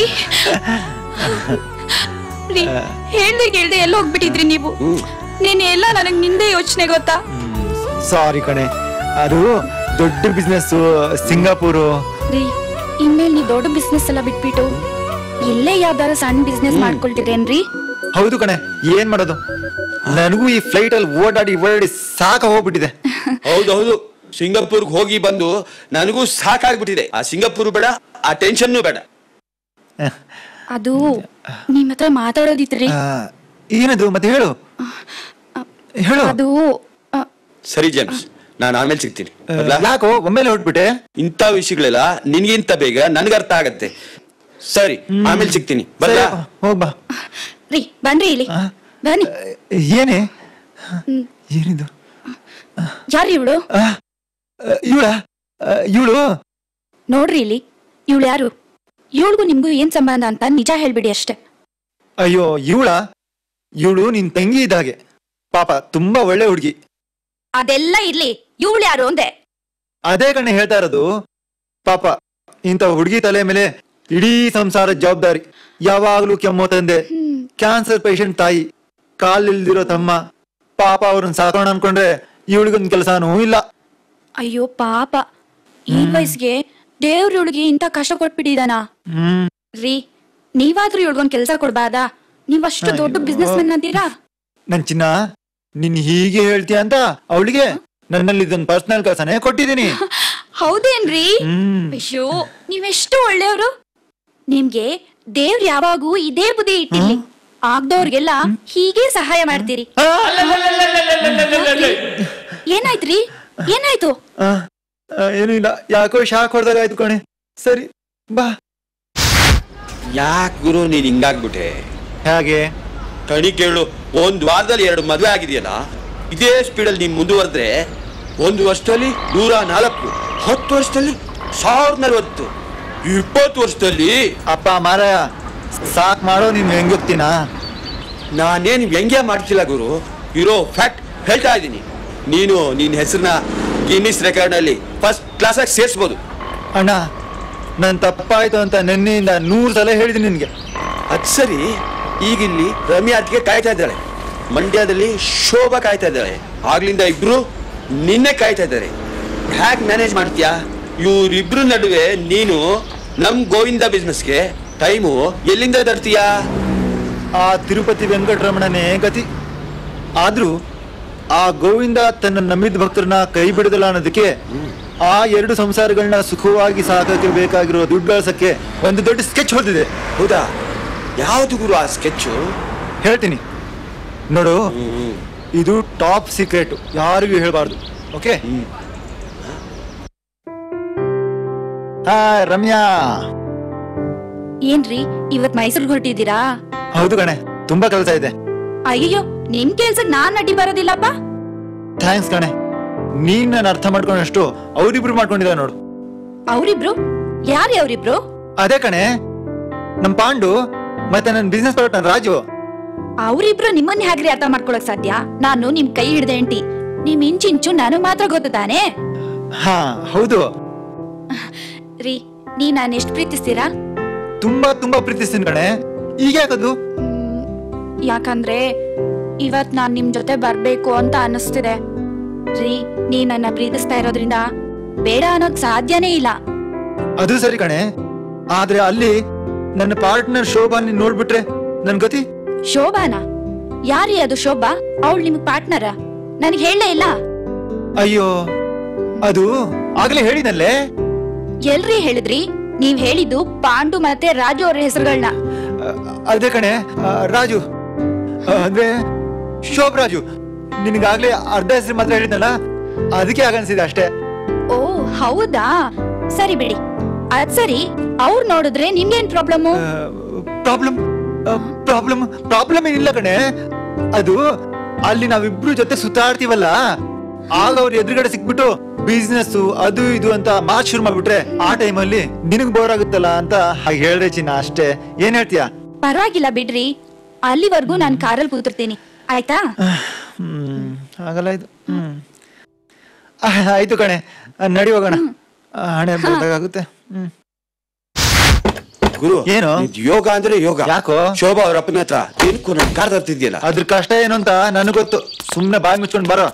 ರೀ ಹೇಳ್ದೆ ಕೇಳ್ದೆ ಎಲ್ಲ ಹೋಗ್ಬಿಟ್ಟಿದ್ರಿ ನೀವು ನೀನ್ ಎಲ್ಲ ನನಗ್ ನಿಂದೆ ಯೋಚನೆ ಗೊತ್ತಾ ಸಾರಿ ಕಣೆ ಅದು ದೊಡ್ಡ ಬಿಸ್ನೆಸ್ ಸಿಂಗಾಪುರು ರೀ ಇನ್ಮೇಲೆ ನೀವ್ ದೊಡ್ಡ ಬಿಸ್ನೆಸ್ ಎಲ್ಲ ಬಿಟ್ಬಿಟ್ಟು ಇಲ್ಲೇ ಯಾವ್ದಾರ ಸಣ್ಣ ಬಿಸ್ನೆಸ್ ಮಾಡ್ಕೊಳ್ತಿರೇನ್ರಿ ಹೌದು ಕಣೆ ಏನ್ ಮಾಡೋದು ನನಗೂ ಈ ಫ್ಲೈಟ್ ಅಲ್ಲಿ ಓಡಾಡಿ ಓಡಾಡಿ ಸಾಕ ಹೋಗ್ಬಿಟ್ಟಿದೆ ಹೌದೌದು ಸಿಂಗಾಪುರ್ಗೆ ಹೋಗಿ ಬಂದು ನನಗೂ ಸಾಕಾಗ್ಬಿಟ್ಟಿದೆ ಆ ಸಿಂಗಾಪುರ್ ಬೇಡ ಆ ಟೆನ್ಷನ್ನು ಬೇಡ ಅದು ನಿಮ್ ಹತ್ರ ಮಾತಾಡೋದಿತ್ರಿ ಆ, ಏನದು ಮತ್ತೆ ಹೇಳು ಹೇಳು ಅದು ಸರಿ ಜೇಮ್ಸ್ ನಾನು ಆಮೇಲೆ ಸಿಗ್ತೀನಿ ಬರ್ಲಾ? ಯಾಕೋ ಒಮ್ಮೆಲೆ ಹೊಟ್ಬಿಟ್ಟೆ ಇಂಥ ವಿಷಯಗಳೆಲ್ಲ ನಿನ್ಗಿಂತ ಬೇಗ ನನ್ಗೆ ಅರ್ಥ ಆಗತ್ತೆ ಸರಿ ಆಮೇಲೆ ಸಿಗ್ತೀನಿ ಬರ್ಲಾ ಹೋಗ್ಬಾ ರೀ ಬನ್ರಿ ಇಲ್ಲಿ ಬನ್ನಿ ಏನೇ ಏನಿದು ಯಾರು ಇವಳು ಇವಳ ಇವಳು ನೋಡ್ರಿ ಇಲ್ಲಿ ಇವಳು ಯಾರು ಇವಳಿಗೂ ನಿಮ್ಗೂ ಏನ್ ಸಂಬಂಧ ಅಂತ ನಿಜ ಹೇಳ್ಬಿಡಿ ಅಷ್ಟೇ ಅಯ್ಯೋ ಇವಳ ಇವಳು ನಿನ್ ತಂಗಿ ಇದ್ದಾಗೆ ಪಾಪ ತುಂಬಾ ಒಳ್ಳೆ ಹುಡುಗಿ ಅದೆಲ್ಲ ಇರ್ಲಿ ಇವಳು ಯಾರು ಅಂದೆ ಅದೇ ಕಣ್ಣೆ ಹೇಳ್ತಾ ಇರೋದು ಪಾಪ ಇಂಥ ಹುಡುಗಿ ತಲೆ ಮೇಲೆ ಇಡೀ ಸಂಸಾರದ ಜವಾಬ್ದಾರಿ ಯಾವಾಗ್ಲೂ ಕೆಮ್ಮು ತಂದೆ ಕ್ಯಾನ್ಸರ್ ಪೇಷಂಟ್ ತಾಯಿ ಕಾಲಿಲ್ದಿರೋ ತಮ್ಮ ಪಾಪ ಅವ್ರನ್ನ ಸಾಕೋಣ ಅನ್ಕೊಂಡ್ರೆ ಇವಳಿಗೊಂದ್ ಕೆಲಸನೂ ಇಲ್ಲ ಅಯ್ಯೋ ಪಾಪ ಈ ವಯಸ್ಸಿಗೆ ದೇವ್ರ ಇವಳಿಗೆ ಇಂಥ ಕಷ್ಟ ಕೊಟ್ಬಿಟ್ಟಿದಾನ ಹ್ಮ್ ರೀ ನೀವಾದ್ರೂ ಇವಳಿಗೊಂದ್ ಕೆಲಸ ಕೊಡ್ಬಾರ್ದಾ ನೀವಷ್ಟು ದೊಡ್ಡ ಬಿಸ್ನೆಸ್ ಮೆನ್ ಅಂತೀರಾ ನನ್ ಚಿನ್ನ ನಿನ್ ಹೀಗೆ ಹೇಳ್ತೀಯ ಅಂತ ಅವಳಿಗೆ ನನ್ನಲ್ಲಿ ಇದೊಂದು ಪರ್ಸನಲ್ ಕೆಲಸನೇ ಕೊಟ್ಟಿದ್ದೀನಿ ಹೌದೇನ್ರಿ ಹ್ಮ್ ಅಯ್ಯೋ ನೀವೆಷ್ಟು ಒಳ್ಳೆಯವರು ನಿಮ್ಗೆ ದೇವ್ರ ಯಾವಾಗೂ ಇದೇ ಬುದ್ಧಿ ಇಟ್ಟಿರ್ಲಿ ಆಗ್ದವ್ರಿಗೆಲ್ಲ ಹೀಗೆ ಸಹಾಯ ಮಾಡ್ತೀರಿ ಏನಾಯ್ತ್ರಿ ಏನಾಯ್ತು ಆ, ಆ, ಏನೂ ಇಲ್ಲ ಯಾಕೋ ಶಾಕ್ ಹೊಡೆದಾಗ ಆಯ್ತು ಕಣೆ ಸರಿ ಬಾ ಯಾಕೆ ಗುರು ನೀನ್ ಹಿಂಗಾಗ್ಬಿಟ್ಟೆ ಹೇಗೆ ಕಣಿ ಕೇಳು ಒಂದ್ ವಾರದಲ್ಲಿ ಎರಡು ಮದ್ವೆ ಆಗಿದೆಯಲ್ಲ ಇದೇ ಸ್ಪೀಡಲ್ಲಿ ನೀನ್ ಮುಂದುವರೆದ್ರೆ ಒಂದು ವರ್ಷದಲ್ಲಿ ನೂರ ನಾಲ್ಕು ಹತ್ತು ವರ್ಷದಲ್ಲಿ ಸಾವಿರದ ನಲವತ್ತು ಇಪ್ಪತ್ತು ವರ್ಷದಲ್ಲಿ ಅಪ್ಪ ಮಾರಾಯ ಸಾಕ್ ಮಾಡೋ ನೀನ್ ಹೆಂಗೊತ್ತೀನಾ ನಾನೇನು ವ್ಯಂಗ್ಯ ಮಾಡ್ತಿಲ್ಲ ಗುರು ಇರೋ ಫ್ಯಾಕ್ಟ್ ಹೇಳ್ತಾ ಇದ್ದೀನಿ ನೀನು ನಿನ್ನ ಹೆಸರನ್ನ ಗಿನ್ನಿಸ್ ರೆಕಾರ್ಡ್ನಲ್ಲಿ ಫಸ್ಟ್ ಕ್ಲಾಸಾಗಿ ಸೇರಿಸ್ಬೋದು ಅಣ್ಣ ನನ್ ತಪ್ಪಾಯ್ತು ಅಂತ ನಿನ್ನೆಯಿಂದ ನೂರು ಸಲ ಹೇಳಿದ್ದೀನಿ ನಿನ್ಗೆ ಅದ್ ಸರಿ ಈಗಿಲ್ಲಿ ರಮ್ಯಾ ಅದಕ್ಕೆ ಕಾಯ್ತಾ ಇದ್ದಾಳೆ ಮಂಡ್ಯದಲ್ಲಿ ಶೋಭಾ ಕಾಯ್ತಾ ಇದ್ದಾಳೆ ಆಗ್ಲಿಂದ ಇಬ್ರು ನಿನ್ನೆ ಕಾಯ್ತಾ ಇದ್ದಾರೆ ಹ್ಯಾಕ್ ಮ್ಯಾನೇಜ್ ಮಾಡ್ತೀಯಾ ಇವ್ರಿಬ್ರು ನಡುವೆ ನೀನು ನಮ್ ಗೋವಿಂದ ಬಿಸ್ನೆಸ್ಗೆ ಟೈಮು ಎಲ್ಲಿಂದ ತರ್ತೀಯಾ ಆ ತಿರುಪತಿ ವೆಂಕಟರಮಣನೇ ಗತಿ ಆದ್ರೂ ಆ ಗೋವಿಂದ ತನ್ನ ನಂಬಿದ ಭಕ್ತರನ್ನ ಕೈ ಬಿಡದಲ್ಲ ಅನ್ನೋದಕ್ಕೆ ಆ ಎರಡು ಸಂಸಾರಗಳನ್ನ ಸುಖವಾಗಿ ಸಾಕಕ್ಕೆ ಬೇಕಾಗಿರೋ ದುಡ್ಡು ಗಳಿಸಕ್ಕೆ ಒಂದು ದೊಡ್ಡ ಸ್ಕೆಚ್ ಹೊಡೆದಿದೆ ಹೌದಾ ಯಾವ್ದು ಗುರು ಆ ಸ್ಕೆಚ್ಚು ಹೇಳ್ತೀನಿ ನೋಡು ಇದು ಟಾಪ್ ಸೀಕ್ರೆಟ್ ಯಾರಿಗೂ ಹೇಳ್ಬಾರ್ದು ಓಕೆ ಹಾ ರಮ್ಯಾ ಏನ್ರಿ ಇವತ್ ಮೈಸೂರ್ಗ್ ಹೊರಟಿದ್ದೀರಾ ಹೌದು ಕಣೆ ತುಂಬಾ ಕೆಲಸ ಇದೆ ಅಯ್ಯೋ ನಿಮ್ ಕೆಲ್ಸಕ್ ನಾನ್ ಅಡ್ಡಿ ಬರೋದಿಲ್ಲಪ್ಪ ಥ್ಯಾಂಕ್ಸ್ ಕಣೆ ನೀನ್ ನಾನು ಅರ್ಥ ಮಾಡ್ಕೊಂಡಷ್ಟು ಅವ್ರಿಬ್ರು ಮಾಡ್ಕೊಂಡಿದ್ದಾರೆ ನೋಡು ಅವ್ರಿಬ್ರು ಯಾರೇ ಅವ್ರಿಬ್ರು ಅದೇ ಕಣೆ ನಮ್ ಪಾಂಡು ಮತ್ತೆ ನನ್ನ ಬಿಸ್ನೆಸ್ ಪಾರ್ಟ್ನರ್ ರಾಜು ಅವ್ರಿಬ್ರು ನಿಮ್ಮನ್ನ ಹೇಗ್ರಿ ಅರ್ಥ ಮಾಡ್ಕೊಳಕ್ ಸಾಧ್ಯ ನಾನು ನಿಮ್ ಕೈ ಹಿಡ್ದೆ ಎಂಟಿ ನಿಮ್ ಇಂಚಿಂಚು ನಾನು ಮಾತ್ರ ಗೊತ್ತು ತಾನೇ ಹಾ ಹೌದು ರೀ ನೀ ನಾನ್ ಎಷ್ಟ್ ಪ್ರೀತಿಸ್ತೀರಾ ತುಂಬಾ ತುಂಬಾ ಪ್ರೀತಿಸ್ತೀನಿ ಕಣೆ ಈಗ ಯಾಕದು ಯಾಕಂದ್ರೆ ಇವತ್ ನಾನ್ ನಿಮ್ ಜೊತೆ ಬರ್ಬೇಕು ಅಂತ ಅನಿಸ್ತಿದೆ ರೀ ನೀ ನನ್ನ ಪ್ರೀತಿಸ್ತಾ ಇರೋದ್ರಿಂದ ಬೇಡ ಅನ್ನೋದ್ ಸಾಧ್ಯನೇ ಇಲ್ಲ ಅದು ಸರಿ ಕಣೆ ಆದ್ರೆ ಅಲ್ಲಿ ನನ್ನ ಪಾರ್ಟ್ನರ್ ಶೋಭಾ ನೀನ್ ನೋಡ್ಬಿಟ್ರೆ ನನ್ ಗತಿ ಶೋಭಾನ ಯಾರೀ ಅದು ಶೋಭಾ ಅವಳು ನಿಮ್ ಪಾರ್ಟ್ನರ ನನಗೆ ಹೇಳಲೇ ಇಲ್ಲ ಅಯ್ಯೋ ಅದು ಆಗ್ಲೇ ಹೇಳಿನಲ್ಲೇ ಎಲ್ರಿ ಹೇಳಿದ್ರಿ ನೀವ್ ಹೇಳಿದ್ದು ಪಾಂಡು ಮತ್ತೆ ರಾಜು ಅವ್ರ ಹೆಸರುಗಳನ್ನ ಅದೇ ಕಣೆ ಆ, ರಾಜು ಆ, ಅಂದ್ರೆ ಶೋಭರಾಜು ನಿನಗಾಗ್ಲೇ ಅರ್ಧ ಹೆಸರು ಮಾತ್ರ ಹೇಳಿದ್ನಲ್ಲ ಅದಕ್ಕೆ ಆಗನ್ಸಿದೆ ಅಷ್ಟೇ ಓ ಹೌದಾ ಸರಿ ಬಿಡಿ ಅದ್ ಸರಿ ಅವ್ರು ನೋಡಿದ್ರೆ ನಿಮ್ಗೇನ್ ಪ್ರಾಬ್ಲಮ್ ಪ್ರಾಬ್ಲಮ್ ಪ್ರಾಬ್ಲಮ್ ಪ್ರಾಬ್ಲಮ್ ಏನಿಲ್ಲ ಕಣೆ ಅದು ಅಲ್ಲಿ ನಾವಿಬ್ರು ಜೊತೆ ಸುತ್ತಾಡ್ತೀವಲ್ಲ ಆಗ ಅವ್ರ ಎದುರುಗಡೆ ಸಿಕ್ಬಿಟ್ಟು ಬಿಸ್ನೆಸ್ ಅದು ಇದು ಅಂತ ಮಾತ್ ಶುರು ಮಾಡ್ಬಿಟ್ರೆ ಆ ಟೈಮಲ್ಲಿ ನಿನಗ್ ಬೋರ್ ಆಗುತ್ತಲ್ಲ ಅಂತ ಹಾಗೆ ಹೇಳ್ದೆ ಚಿನ್ನ ಅಷ್ಟೇ ಏನ್ ಹೇಳ್ತೀಯಾ ಪರವಾಗಿಲ್ಲ ಬಿಡ್ರಿ ಅಲ್ಲಿವರೆಗೂ ನಾನ್ ಕಾರಲ್ಲಿ ಕೂತಿರ್ತೀನಿ ಆಯ್ತಾ ಹ್ಮ್ ಆಗಲ್ಲ ಇದು ಹ್ಮ್ ಆ, ಆಯ್ತು ಕಣೆ ಆ, ನಡಿ ಹೋಗೋಣ ಆ, ಹಣೆ ಬೇಕಾಗುತ್ತೆ ಹ್ಮ್ ಗುರು ಏನು ಇದ್ ಯೋಗ ಅಂದ್ರೆ ಯೋಗ ಯಾಕೋ ಶೋಭಾ ಅವ್ರ ಅಪ್ಪನ ಹತ್ರ ಏನ್ಕೋ ನನ್ ಕಾರ್ ತರ್ತಿದ್ಯಲ್ಲ ಅದ್ರ ಕಷ್ಟ ಏನು ಅಂತ ನನಗ್ ಗೊತ್ತು ಸುಮ್ನೆ ಬಾಯಿ ಮುಚ್ಕೊಂಡ್ ಬರೋ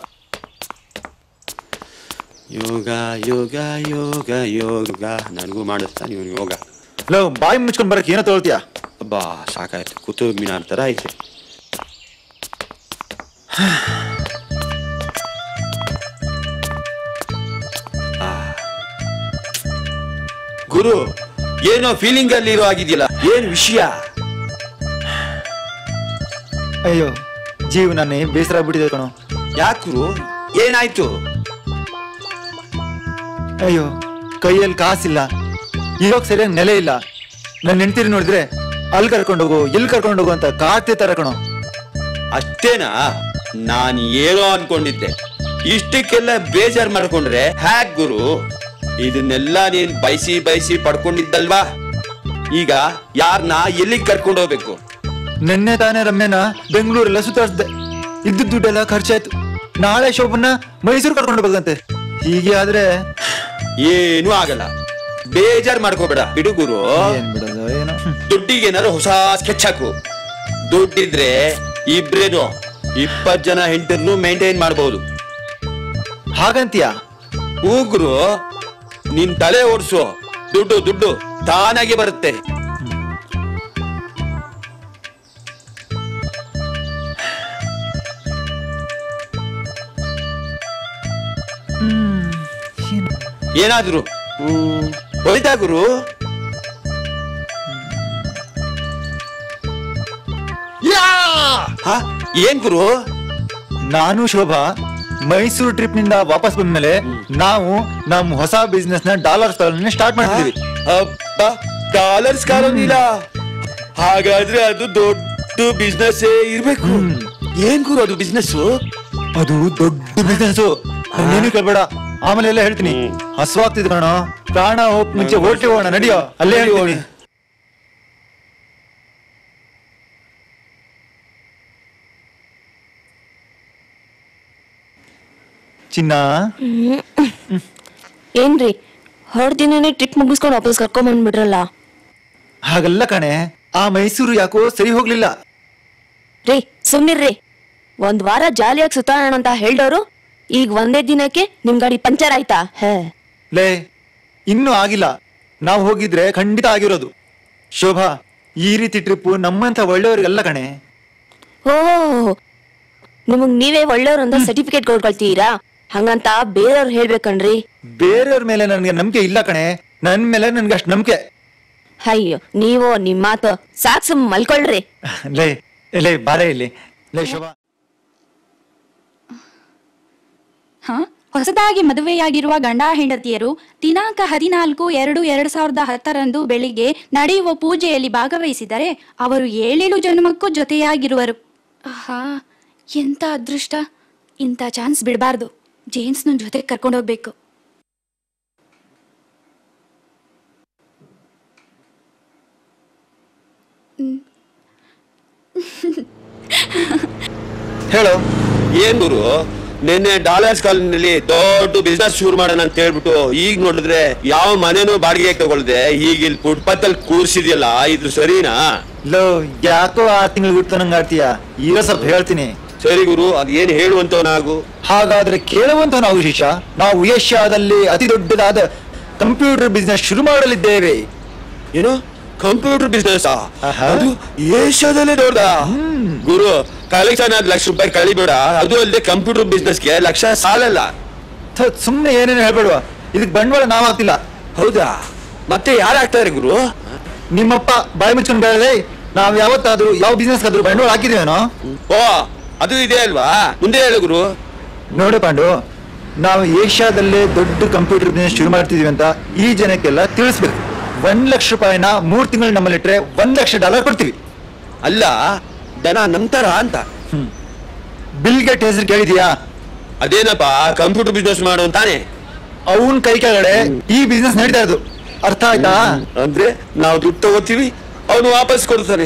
ಯೋಗ ಯೋಗ ಯೋಗ ಯೋಗ ನನಗೂ ಮಾಡಿಸ್ತಾನೆ ಇವನು ಯೋಗ ಲೋ ಬಾಯಿ ಮುಚ್ಕೊಂಡ್ ಬರಕ್ ಏನೋ ತೊಳ್ತೀಯ ಅಬ್ಬಾ ಸಾಕಾಯ್ತು ಕುತುಬ್ ಮಿನಾರ್ ತರ ಐತೆ ಗುರು ಏನೋ ಫೀಲಿಂಗ್ ಅಲ್ಲಿ ಇರೋ ಆಗಿದೆಯಲ್ಲ ಏನ್ ವಿಷಯ ಅಯ್ಯೋ ಜೀವನನೇ ಬೇಸರ ಆಗ್ಬಿಟ್ಟಿದೆ ಕಣೋ ಯಾಕೆ ಗುರು ಏನಾಯ್ತು ಅಯ್ಯೋ ಕೈಯಲ್ಲಿ ಕಾಸಿಲ್ಲ ಇರೋಕ್ ಸರಿಯಾಗಿ ನೆಲೆ ಇಲ್ಲ ನನ್ನ ಹೆಂಡ್ತಿರಿ ನೋಡಿದ್ರೆ ಅಲ್ಲಿ ಕರ್ಕೊಂಡು ಹೋಗು ಇಲ್ಲಿ ಕರ್ಕೊಂಡು ಹೋಗು ಅಂತ ಕಾಡ್ತಿ ತರ ಕಣೋ ಅಷ್ಟೇನಾ ನಾನು ಏನೋ ಅನ್ಕೊಂಡಿದ್ದೆ ಇಷ್ಟಕ್ಕೆಲ್ಲ ಬೇಜಾರ್ ಮಾಡ್ಕೊಂಡ್ರೆ ಹ್ಯಾಕ್ ಗುರು ಇದನ್ನೆಲ್ಲ ನೀನ್ ಬಯಸಿ ಬಯಸಿ ಪಡ್ಕೊಂಡಿದ್ದಲ್ವಾ ಈಗ ಯಾರನ್ನ ಎಲ್ಲಿಗೆ ಕರ್ಕೊಂಡು ಹೋಗ್ಬೇಕು ನಿನ್ನೆ ತಾನೇ ರಮ್ಯನ ಬೆಂಗಳೂರೆಲ್ಲ ಸುತ್ತಾಡ್ಸ್ದೆ ಇದ್ದ ದುಡ್ಡೆಲ್ಲ ಖರ್ಚಾಯ್ತು ನಾಳೆ ಶೋಭನ್ನ ಮೈಸೂರು ಕರ್ಕೊಂಡು ಹೋಗಂತೆ ಹೀಗೆ ಆದ್ರೆ ಏನೂ ಆಗಲ್ಲ ಬೇಜಾರ್ ಮಾಡ್ಕೋಬೇಡ ಬಿಡು ಗುರು ದುಡ್ಡಿಗೆ ಏನಾದ್ರು ಹೊಸ ಸ್ಕೆಚ್ ಹಾಕು ದುಡ್ಡಿದ್ರೆ ಇಬ್ರೇನು ಇಪ್ಪತ್ ಜನ ಹೆಂಡರ್ನು ಮೇಂಟೈನ್ ಮಾಡಬಹುದು ಹಾಗಂತೀಯ ಹೂ ಗುರು ನಿನ್ ತಲೆ ಓಡಿಸು ದುಡ್ಡು ದುಡ್ಡು ತಾನಾಗಿ ಬರುತ್ತೆ ಏನಾದ್ರು ಹ್ಮ್, ಹೋಯ್ತಾ ಗುರು ಹ? ಏನ್ ಗುರು ನಾನು ಶೋಭಾ ಮೈಸೂರು ಟ್ರಿಪ್ ನಿಂದ ವಾಪಸ್ ಬಂದ್ಮೇಲೆ ನಾವು ನಮ್ ಹೊಸ ಬಿಸ್ನೆಸ್ ನ ಡಾಲರ್ಸ್ ಸ್ಟಾರ್ಟ್ ಮಾಡ್ತೀವಿ ಡಾಲರ್ಸ್ ಕಾಲೋನಿಲ್ಲ ಹಾಗಾದ್ರೆ ಅದು ದೊಡ್ಡ ಬಿಸ್ನೆಸ್ ಇರ್ಬೇಕು ಏನ್ ಗುರು ಅದು ಬಿಸ್ನೆಸ್ ಅದು ದೊಡ್ಡ ಬಿಸ್ನೆಸ್ ನೀನು ಕೇಳ್ಬೇಡ ಆಮೇಲೆ ಎಲ್ಲ ಹೇಳ್ತೀನಿ ಹಸುವಾಗ್ತಿದ್ ಕಣೋ ಪ್ರಾಣ ಹೋಗ್ ಮುಂಚೆ ಹೊರಟಿ ಹೋಗೋಣ ನಡಿಯೋ ಅಲ್ಲೇ ಹೇಳ್ತೀನಿ ಚಿನ್ನ ಏನ್ರಿ ಹೊರದಿನೇ ಟ್ರಿಪ್ ಮುಗಿಸ್ಕೊಂಡು ವಾಪಸ್ ಕರ್ಕೊಂಡ್ ಬಂದ್ಬಿಟ್ರಲ್ಲ ಹಾಗಲ್ಲ ಕಣೆ ಆ ಮೈಸೂರು ಯಾಕೋ ಸರಿ ಹೋಗ್ಲಿಲ್ಲ ರೀ ಸುಮ್ನಿರ್ರಿ ಒಂದ್ ವಾರ ಜಾಲಿಯಾಗಿ ಸುತ್ತಾಡೋಣ ಅಂತ ಹೇಳ್ದವ್ರು ಈಗ ಒಂದೇ ದಿನಕ್ಕೆ ನಿಮ್ ಗಾಡಿ ಪಂಚರ್ ಆಯ್ತಾ ಹೇ ಲೇ ಇನ್ನೂ ಆಗಿಲ್ಲ ನಾವು ಹೋಗಿದ್ರೆ ಖಂಡಿತ ಆಗಿರೋದು ಶೋಭಾ ಈ ರೀತಿ ಟ್ರಿಪ್ ನಮ್ಮಂತ ಒಳ್ಳೆಯವ್ರಿಗೆಲ್ಲ ಕಣೆ ಓ ನಿಮಗ್ ನೀವೇ ಒಳ್ಳೆಯವ್ರು ಅಂತ ಸರ್ಟಿಫಿಕೇಟ್ ಕೊಡ್ಕೊಳ್ತೀರಾ ಹಂಗಂತ ಬೇರೆಯವ್ರು ಹೇಳ್ಬೇಕಣ್ರಿ ಬೇರೆಯವ್ರ ಮೇಲೆ ನನಗೆ ನಂಬಿಕೆ ಇಲ್ಲ ಕಣೆ ನನ್ ಮೇಲೆ ನನ್ಗೆ ಅಷ್ಟು ನಂಬಿಕೆ ಅಯ್ಯೋ ನೀವು ನಿಮ್ ಮಾತು ಸಾಕ್ ಸುಮ್ ಮಲ್ಕೊಳ್ರಿ ಲೇ ಲೇ ಬಾರೇ ಇಲ್ಲಿ ಲೇ ಶೋಭಾ ಹ ಹೊಸದಾಗಿ ಮದುವೆಯಾಗಿರುವ ಗಂಡ ಹೆಂಡತಿಯರು ದಿನಾಂಕ ಹದಿನಾಲ್ಕು ಎರಡು ಎರಡು ಸಾವಿರದ ಹತ್ತರಂದು ಬೆಳಿಗ್ಗೆ ನಡೆಯುವ ಪೂಜೆಯಲ್ಲಿ ಭಾಗವಹಿಸಿದರೆ ಅವರು ಏಳೇಳು ಜನ್ಮಕ್ಕೂ ಜೊತೆಯಾಗಿರುವರು ಆಹಾ ಎಂತ ಅದೃಷ್ಟ ಇಂಥ ಚಾನ್ಸ್ ಬಿಡಬಾರ್ದು ಜೇಮ್ಸ್ನ ಜೊತೆ ಕರ್ಕೊಂಡೋಗ್ಬೇಕು ಹೇಳು ಏನ್ ಗುರು ನಿನ್ನೆ ಡಾಲರ್ಸ್ ಕಾಲೋನಿಯಲ್ಲಿ ದೊಡ್ಡ ಬಿಸ್ನೆಸ್ ಶುರು ಮಾಡೋಣ ಅಂತ ಹೇಳ್ಬಿಟ್ಟು ಈಗ ನೋಡಿದ್ರೆ ಯಾವ ಮನೆನೂ ಬಾಡಿಗೆ ತಗೊಳ್ದೆ ಈಗ ಇಲ್ಲಿ ಫುಟ್ಪಾತ್ ಅಲ್ಲಿ ಕೂರ್ಸಿದ್ಯಲ್ಲ ಇದು ಸರಿನಾ ಲೋ ಯಾಕೋ ಆರ್ ತಿಂಗಳು ಬಿಟ್ಟು ನಂಗೆ ಆಡ್ತೀಯ ಈಗ ಸ್ವಲ್ಪ ಹೇಳ್ತೀನಿ ಸರಿ ಗುರು ಅದ್ ಏನ್ ಹೇಳುವಂತವನಾಗು ಹಾಗಾದ್ರೆ ಕೇಳುವಂತ ನಾವು ಶಿಷ್ಯ ನಾವು ಏಷ್ಯಾದಲ್ಲಿ ಅತಿ ದೊಡ್ಡದಾದ ಕಂಪ್ಯೂಟರ್ ಬಿಸ್ನೆಸ್ ಶುರು ಮಾಡಲಿದ್ದೇವೆ ಏನು ಕಂಪ್ಯೂಟರ್ ಬಿಸ್ನೆಸ್ ಅದು ಏಷ್ಯಾದಲ್ಲೇ ದೊಡ್ಡ ಗುರು ಕಲೆಕ್ಷನ್ ಆದ್ ಲಕ್ಷ ರೂಪಾಯಿ ಕಳಿಬೇಡ ಅದು ಅಲ್ಲದೆ ಕಂಪ್ಯೂಟರ್ ಬಿಸ್ನೆಸ್ಗೆ ಲಕ್ಷ ಸಾಲಲ್ಲ ಸುಮ್ಮನೆ ಏನೇನು ಹೇಳ್ಬೇಡುವ ಇದಕ್ ಬಂಡವಾಳ ನಾವ್ ಹಾಕ್ತಿಲ್ಲ ಹೌದಾ ಮತ್ತೆ ಯಾರು ಆಗ್ತಾರೆ ಗುರು ನಿಮ್ಮಪ್ಪ ಬಾಯಿ ಮುಚ್ಕೊಂಡು ಬೇಡಲೇ ನಾವ್ ಯಾವತ್ತಾದ್ರೂ ಯಾವ ಬಿಸ್ನೆಸ್ ಆದ್ರೂ ಬಂಡವಾಳ ಹಾಕಿದೇನೋ ಓ ಅದು ಇದೆ ಅಲ್ವಾ ಮುಂದೆ ಹೇಳು ಗುರು ನೋಡು ಪಾಂಡು ನಾವು ಏಷ್ಯಾದಲ್ಲೇ ದೊಡ್ಡ ಕಂಪ್ಯೂಟರ್ ಬಿಸ್ನೆಸ್ ಶುರು ಮಾಡ್ತಿದೀವಿ ಅಂತ ಈ ಜನಕ್ಕೆಲ್ಲ ತಿಳಿಸ್ಬೇಕು ಒಂದ್ ಲಕ್ಷ ರೂಪಾಯಿನ ಮೂರ್ ತಿಂಗಳು ನಮ್ಮಲ್ಲಿಟ್ರೆ ಒಂದ್ ಲಕ್ಷ ಡಾಲರ್ ಕೊಡ್ತೀವಿ ಅಲ್ಲ ದನ ನಂತರ ಅಂತ ಬಿಲ್ ಗೇಟ್ ಹೆಸರು ಕೇಳಿದ್ಯಾ ಅದೇನಪ್ಪ ಕಂಪ್ಯೂಟರ್ ಬಿಸ್ನೆಸ್ ಮಾಡು ಅಂತಾನೆ ಅವನ್ ಕೈ ಕೆಳಗಡೆ ಈ ಬಿಸ್ನೆಸ್ ನಡೀತಾ ಇರೋದು ಅರ್ಥ ಆಯ್ತಾ ಅಂದ್ರೆ ನಾವು ದುಡ್ಡು ತಗೋತೀವಿ ಅವನು ವಾಪಸ್ ಕೊಡ್ತಾನೆ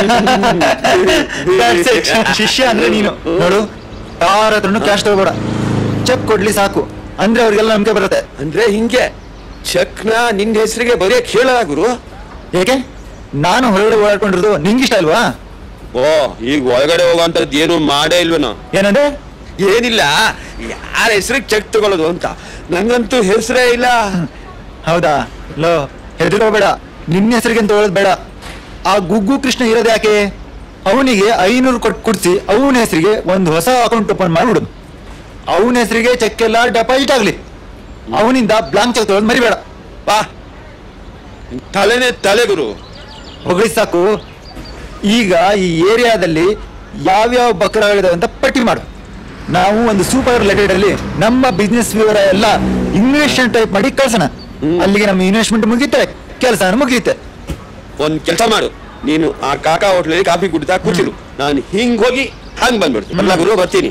That's it. ಶಿಷ್ಯ ಅಂದ್ರೆ ನೀನು ನೋಡು ಯಾರ ಹತ್ರನು ಕ್ಯಾಶ್ ತಗೋಬೇಡ ಚೆಕ್ ಕೊಡ್ಲಿ ಸಾಕು ಅಂದ್ರೆ ಅವ್ರಿಗೆಲ್ಲ ನಂಬಿಕೆ ಬರುತ್ತೆ ಅಂದ್ರೆ ಹಿಂಗೆ ಚೆಕ್ನ ನಿನ್ ಹೆಸರಿಗೆ ಬರೀ ಕೇಳಲ್ಲ ಗುರು ಏಕೆ ನಾನು ಹೊರಗಡೆ ಓಡಾಡ್ಕೊಂಡಿರೋದು ನಿಂಗಿಷ್ಟ ಅಲ್ವಾ ಓ ಈಗ ಒಳಗಡೆ ಹೋಗೋಂಥದ್ದು ಏನು ಮಾಡೇ ಇಲ್ವೇನೋ ಏನಂದ್ರೆ ಏನಿಲ್ಲ ಯಾರ ಹೆಸರಿಗೆ ಚೆಕ್ ತಗೊಳ್ಳೋದು ಅಂತ ನಂಗಂತೂ ಹೆಸರೇ ಇಲ್ಲ ಹೌದಾ ಲೋ ಹೆದರ್ಕೋಬೇಡ ನಿನ್ನ ಹೆಸರಿಗೆ ತಗೊಳ್ಳೋದು ಬೇಡ ಆ ಗುಗ್ಗು ಕೃಷ್ಣ ಇರೋದು ಯಾಕೆ ಅವನಿಗೆ ಐನೂರು ಕೊಟ್ಟು ಕೊಡ್ಸಿ ಅವನ ಹೆಸರಿಗೆ ಒಂದು ಹೊಸ ಅಕೌಂಟ್ ಓಪನ್ ಮಾಡ್ಬಿಡು ಅವನ ಹೆಸರಿಗೆ ಚೆಕ್ ಎಲ್ಲ ಡೆಪಾಸಿಟ್ ಆಗ್ಲಿ ಅವನಿಂದ ಬ್ಲಾಂಕ್ ಚೆಕ್ ತಗೊಳ್ಳೋದು ಮರಿಬೇಡ ಬಾ ತಲೆನೇ ತಲೆ ಗುರು ಹೊಗಳಿ ಸಾಕು ಈಗ ಈ ಏರಿಯಾದಲ್ಲಿ ಯಾವ್ಯಾವ ಬಕ್ರಗಳಿದಾವೆ ಅಂತ ಪಟ್ಟಿ ಮಾಡು ನಾವು ಒಂದು ಸೂಪರ್ ರಿಲೇಟೆಡ್ ಅಲ್ಲಿ ನಮ್ಮ ಬಿಸ್ನೆಸ್ ವಿವರ ಎಲ್ಲ ಇಂಗ್ಲಿಷ್ ಟೈಪ್ ಮಾಡಿ ಕಳ್ಸೋಣ ಅಲ್ಲಿಗೆ ನಮ್ಮ ಇನ್ವೆಸ್ಟ್ಮೆಂಟ್ ಮುಗಿತೆ ಕೆಲಸ ಮುಗಿಯುತ್ತೆ ಒಂದ್ ಕೆಲಸ ಮಾಡು ನೀನು ಆ ಕಾಕಾ ಹೋಟ್ಲಲ್ಲಿ ಕಾಫಿ ಕುಡಿತಾ ಕೂತಿರು ನಾನು ಹಿಂಗ್ ಹೋಗಿ ಹಂಗ್ ಬಂದ್ಬಿಡ್ತೀನಿ ಅಲ್ಲ ಗುರು ಬರ್ತೀನಿ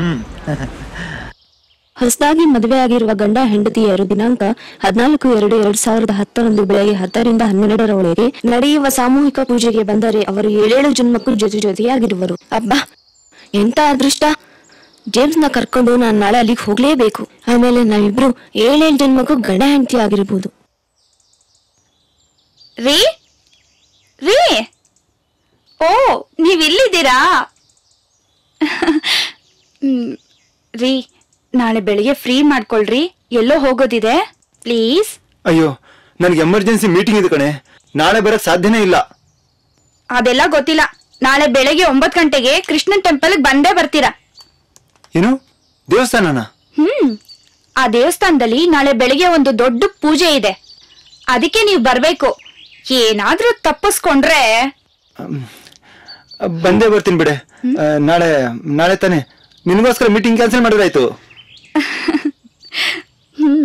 ಹೊಸದಾಗಿ ಮದುವೆಯಾಗಿರುವ ಗಂಡ ಹೆಂಡತಿಯರು ದಿನಾಂಕ ಹದಿನಾಲ್ಕು ಎರಡು ಎರಡ್ ಸಾವಿರದ ಹತ್ತರಂದು ಬೆಳಗ್ಗೆ ಹತ್ತರಿಂದ ಹನ್ನೆರಡರವರೆಗೆ ನಡೆಯುವ ಸಾಮೂಹಿಕ ಪೂಜೆಗೆ ಬಂದರೆ ಅವರು ಏಳೇಳು ಜನ್ಮಕ್ಕೂ ಜೊತೆ ಜೊತೆಯಾಗಿರುವರು ಅಬ್ಬಾ ಎಂತ ಅದೃಷ್ಟ ಜೇಮ್ಸ್ ನ ಕರ್ಕೊಂಡು ನಾನು ನಾಳೆ ಅಲ್ಲಿಗೆ ಹೋಗ್ಲೇಬೇಕು ಆಮೇಲೆ ನಾವಿಬ್ರು ಏಳೇಳು ಜನ್ಮಕ್ಕೂ ಗಂಡ ಹೆಂಡತಿ ಆಗಿರ್ಬೋದು ರೀ ರೀ ಓ ನೀವ್ ಇಲ್ಲಿದ್ದೀರಾ ಹ್ಮ್, ರೀ ನಾಳೆ ಬೆಳಿಗ್ಗೆ ಫ್ರೀ ಮಾಡ್ಕೊಳ್ರಿ ಎಲ್ಲೋ ಹೋಗೋದಿದೆ ಪ್ಲೀಸ್ ಅಯ್ಯೋ ನನಗೆ ಎಮರ್ಜೆನ್ಸಿ ಮೀಟಿಂಗ್ ಇದೆ ಕಣೆ ನಾಳೆ ಬರಕ್ ಸಾಧ್ಯನೇ ಇಲ್ಲ ಅದೆಲ್ಲ ಗೊತ್ತಿಲ್ಲ ನಾಳೆ ಬೆಳಗ್ಗೆ ಒಂಬತ್ ಗಂಟೆಗೆ ಕೃಷ್ಣನ್ ಟೆಂಪಲ್ ಬಂದೇ ಬರ್ತೀರಾ ಏನು ದೇವಸ್ಥಾನನ ಹ್ಮ್ ಆ ದೇವಸ್ಥಾನದಲ್ಲಿ ನಾಳೆ ಬೆಳಿಗ್ಗೆ ಒಂದು ದೊಡ್ಡ ಪೂಜೆ ಇದೆ ಅದಕ್ಕೆ ನೀವು ಬರ್ಬೇಕು ಏನಾದ್ರೂ ತಪ್ಪಿಸ್ಕೊಂಡ್ರೆ ಬಂದೇ ಬರ್ತೀನಿ ಬಿಡೆ ಆ, ನಾಳೆ ನಾಳೆ ತಾನೆ ನಿನಗೋಸ್ಕರ ಮೀಟಿಂಗ್ ಕ್ಯಾನ್ಸಲ್ ಮಾಡಿದ್ರಾಯ್ತು ಹ್ಮ್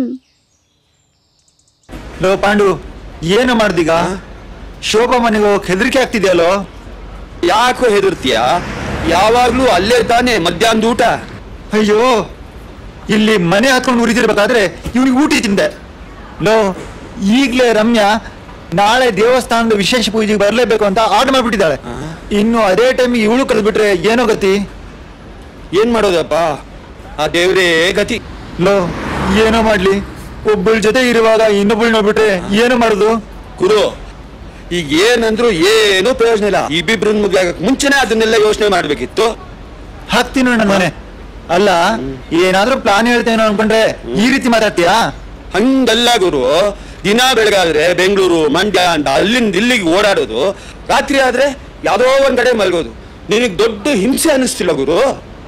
ಲೋ ಪಾಂಡು ಏನು ಮಾಡ್ದೀಗ ಶೋಭಾ ಮನೆಗೆ ಹೋಗಕ್ ಹೆದರಿಕೆ ಆಗ್ತಿದ್ಯಲ್ಲೋ ಯಾಕೋ ಹೆದರ್ತೀಯ ಯಾವಾಗ್ಲೂ ಅಲ್ಲೇ ತಾನೇ ಮಧ್ಯಾಹ್ನದ ಊಟ ಅಯ್ಯೋ ಇಲ್ಲಿ ಮನೆ ಹಾಕೊಂಡು ಉರಿತಿರ್ಬೇಕಾದ್ರೆ ಇವನಿಗೆ ಊಟ ತಿಂದೆ ಲೋ ಈಗ್ಲೇ ರಮ್ಯಾ ನಾಳೆ ದೇವಸ್ಥಾನದ ವಿಶೇಷ ಪೂಜೆಗೆ ಬರ್ಲೇಬೇಕು ಅಂತ ಆರ್ಡರ್ ಮಾಡ್ಬಿಟ್ಟಿದ್ದಾಳೆ ಇನ್ನು ಅದೇ ಟೈಮಿಗೆ ಇವಳು ಕರೆದ್ಬಿಟ್ರೆ ಏನೋ ಗತಿ ಏನ್ ಮಾಡೋದಪ್ಪ ಆ ದೇವ್ರೇ ಗತಿ ಲೋ ಏನೋ ಮಾಡ್ಲಿ ಒಬ್ಬಳ ಜೊತೆ ಇರುವಾಗ ಇನ್ನೊಬ್ಬಳು ನೋಡ್ಬಿಟ್ರೆ ಏನು ಮಾಡುದು ಗುರು ಈಗ ಏನಂದ್ರು ಏನು ಪ್ರಯೋಜನ ಇಲ್ಲ ಇಬ್ಬಿಬ್ರು ಮದ್ವೆ ಆಗಕ್ ಮುಂಚೆನೆ ಅದನ್ನೆಲ್ಲ ಯೋಚನೆ ಮಾಡ್ಬೇಕಿತ್ತು ಹಾಕ್ತೀನಿ ನನ್ನ ಮನೆ ಅಲ್ಲ ಏನಾದ್ರೂ ಪ್ಲಾನ್ ಹೇಳ್ತೇನೋ ಅನ್ಕೊಂಡ್ರೆ ಈ ರೀತಿ ಮಾತಾಡ್ತೀಯಾ ಹಂಗಲ್ಲ ಗುರು ದಿನ ಬೆಳಗಾದ್ರೆ ಬೆಂಗಳೂರು ಮಂಡ್ಯ ಅಂತ ಅಲ್ಲಿಂದ ಇಲ್ಲಿಗೆ ಓಡಾಡೋದು ರಾತ್ರಿ ಆದ್ರೆ ಯಾವ್ದೋ ಒಂದ್ ಕಡೆ ಮಲ್ಗೋದು ನಿನಗ್ ದೊಡ್ಡ ಹಿಂಸೆ ಅನಿಸ್ತಿಲ್ಲ ಗುರು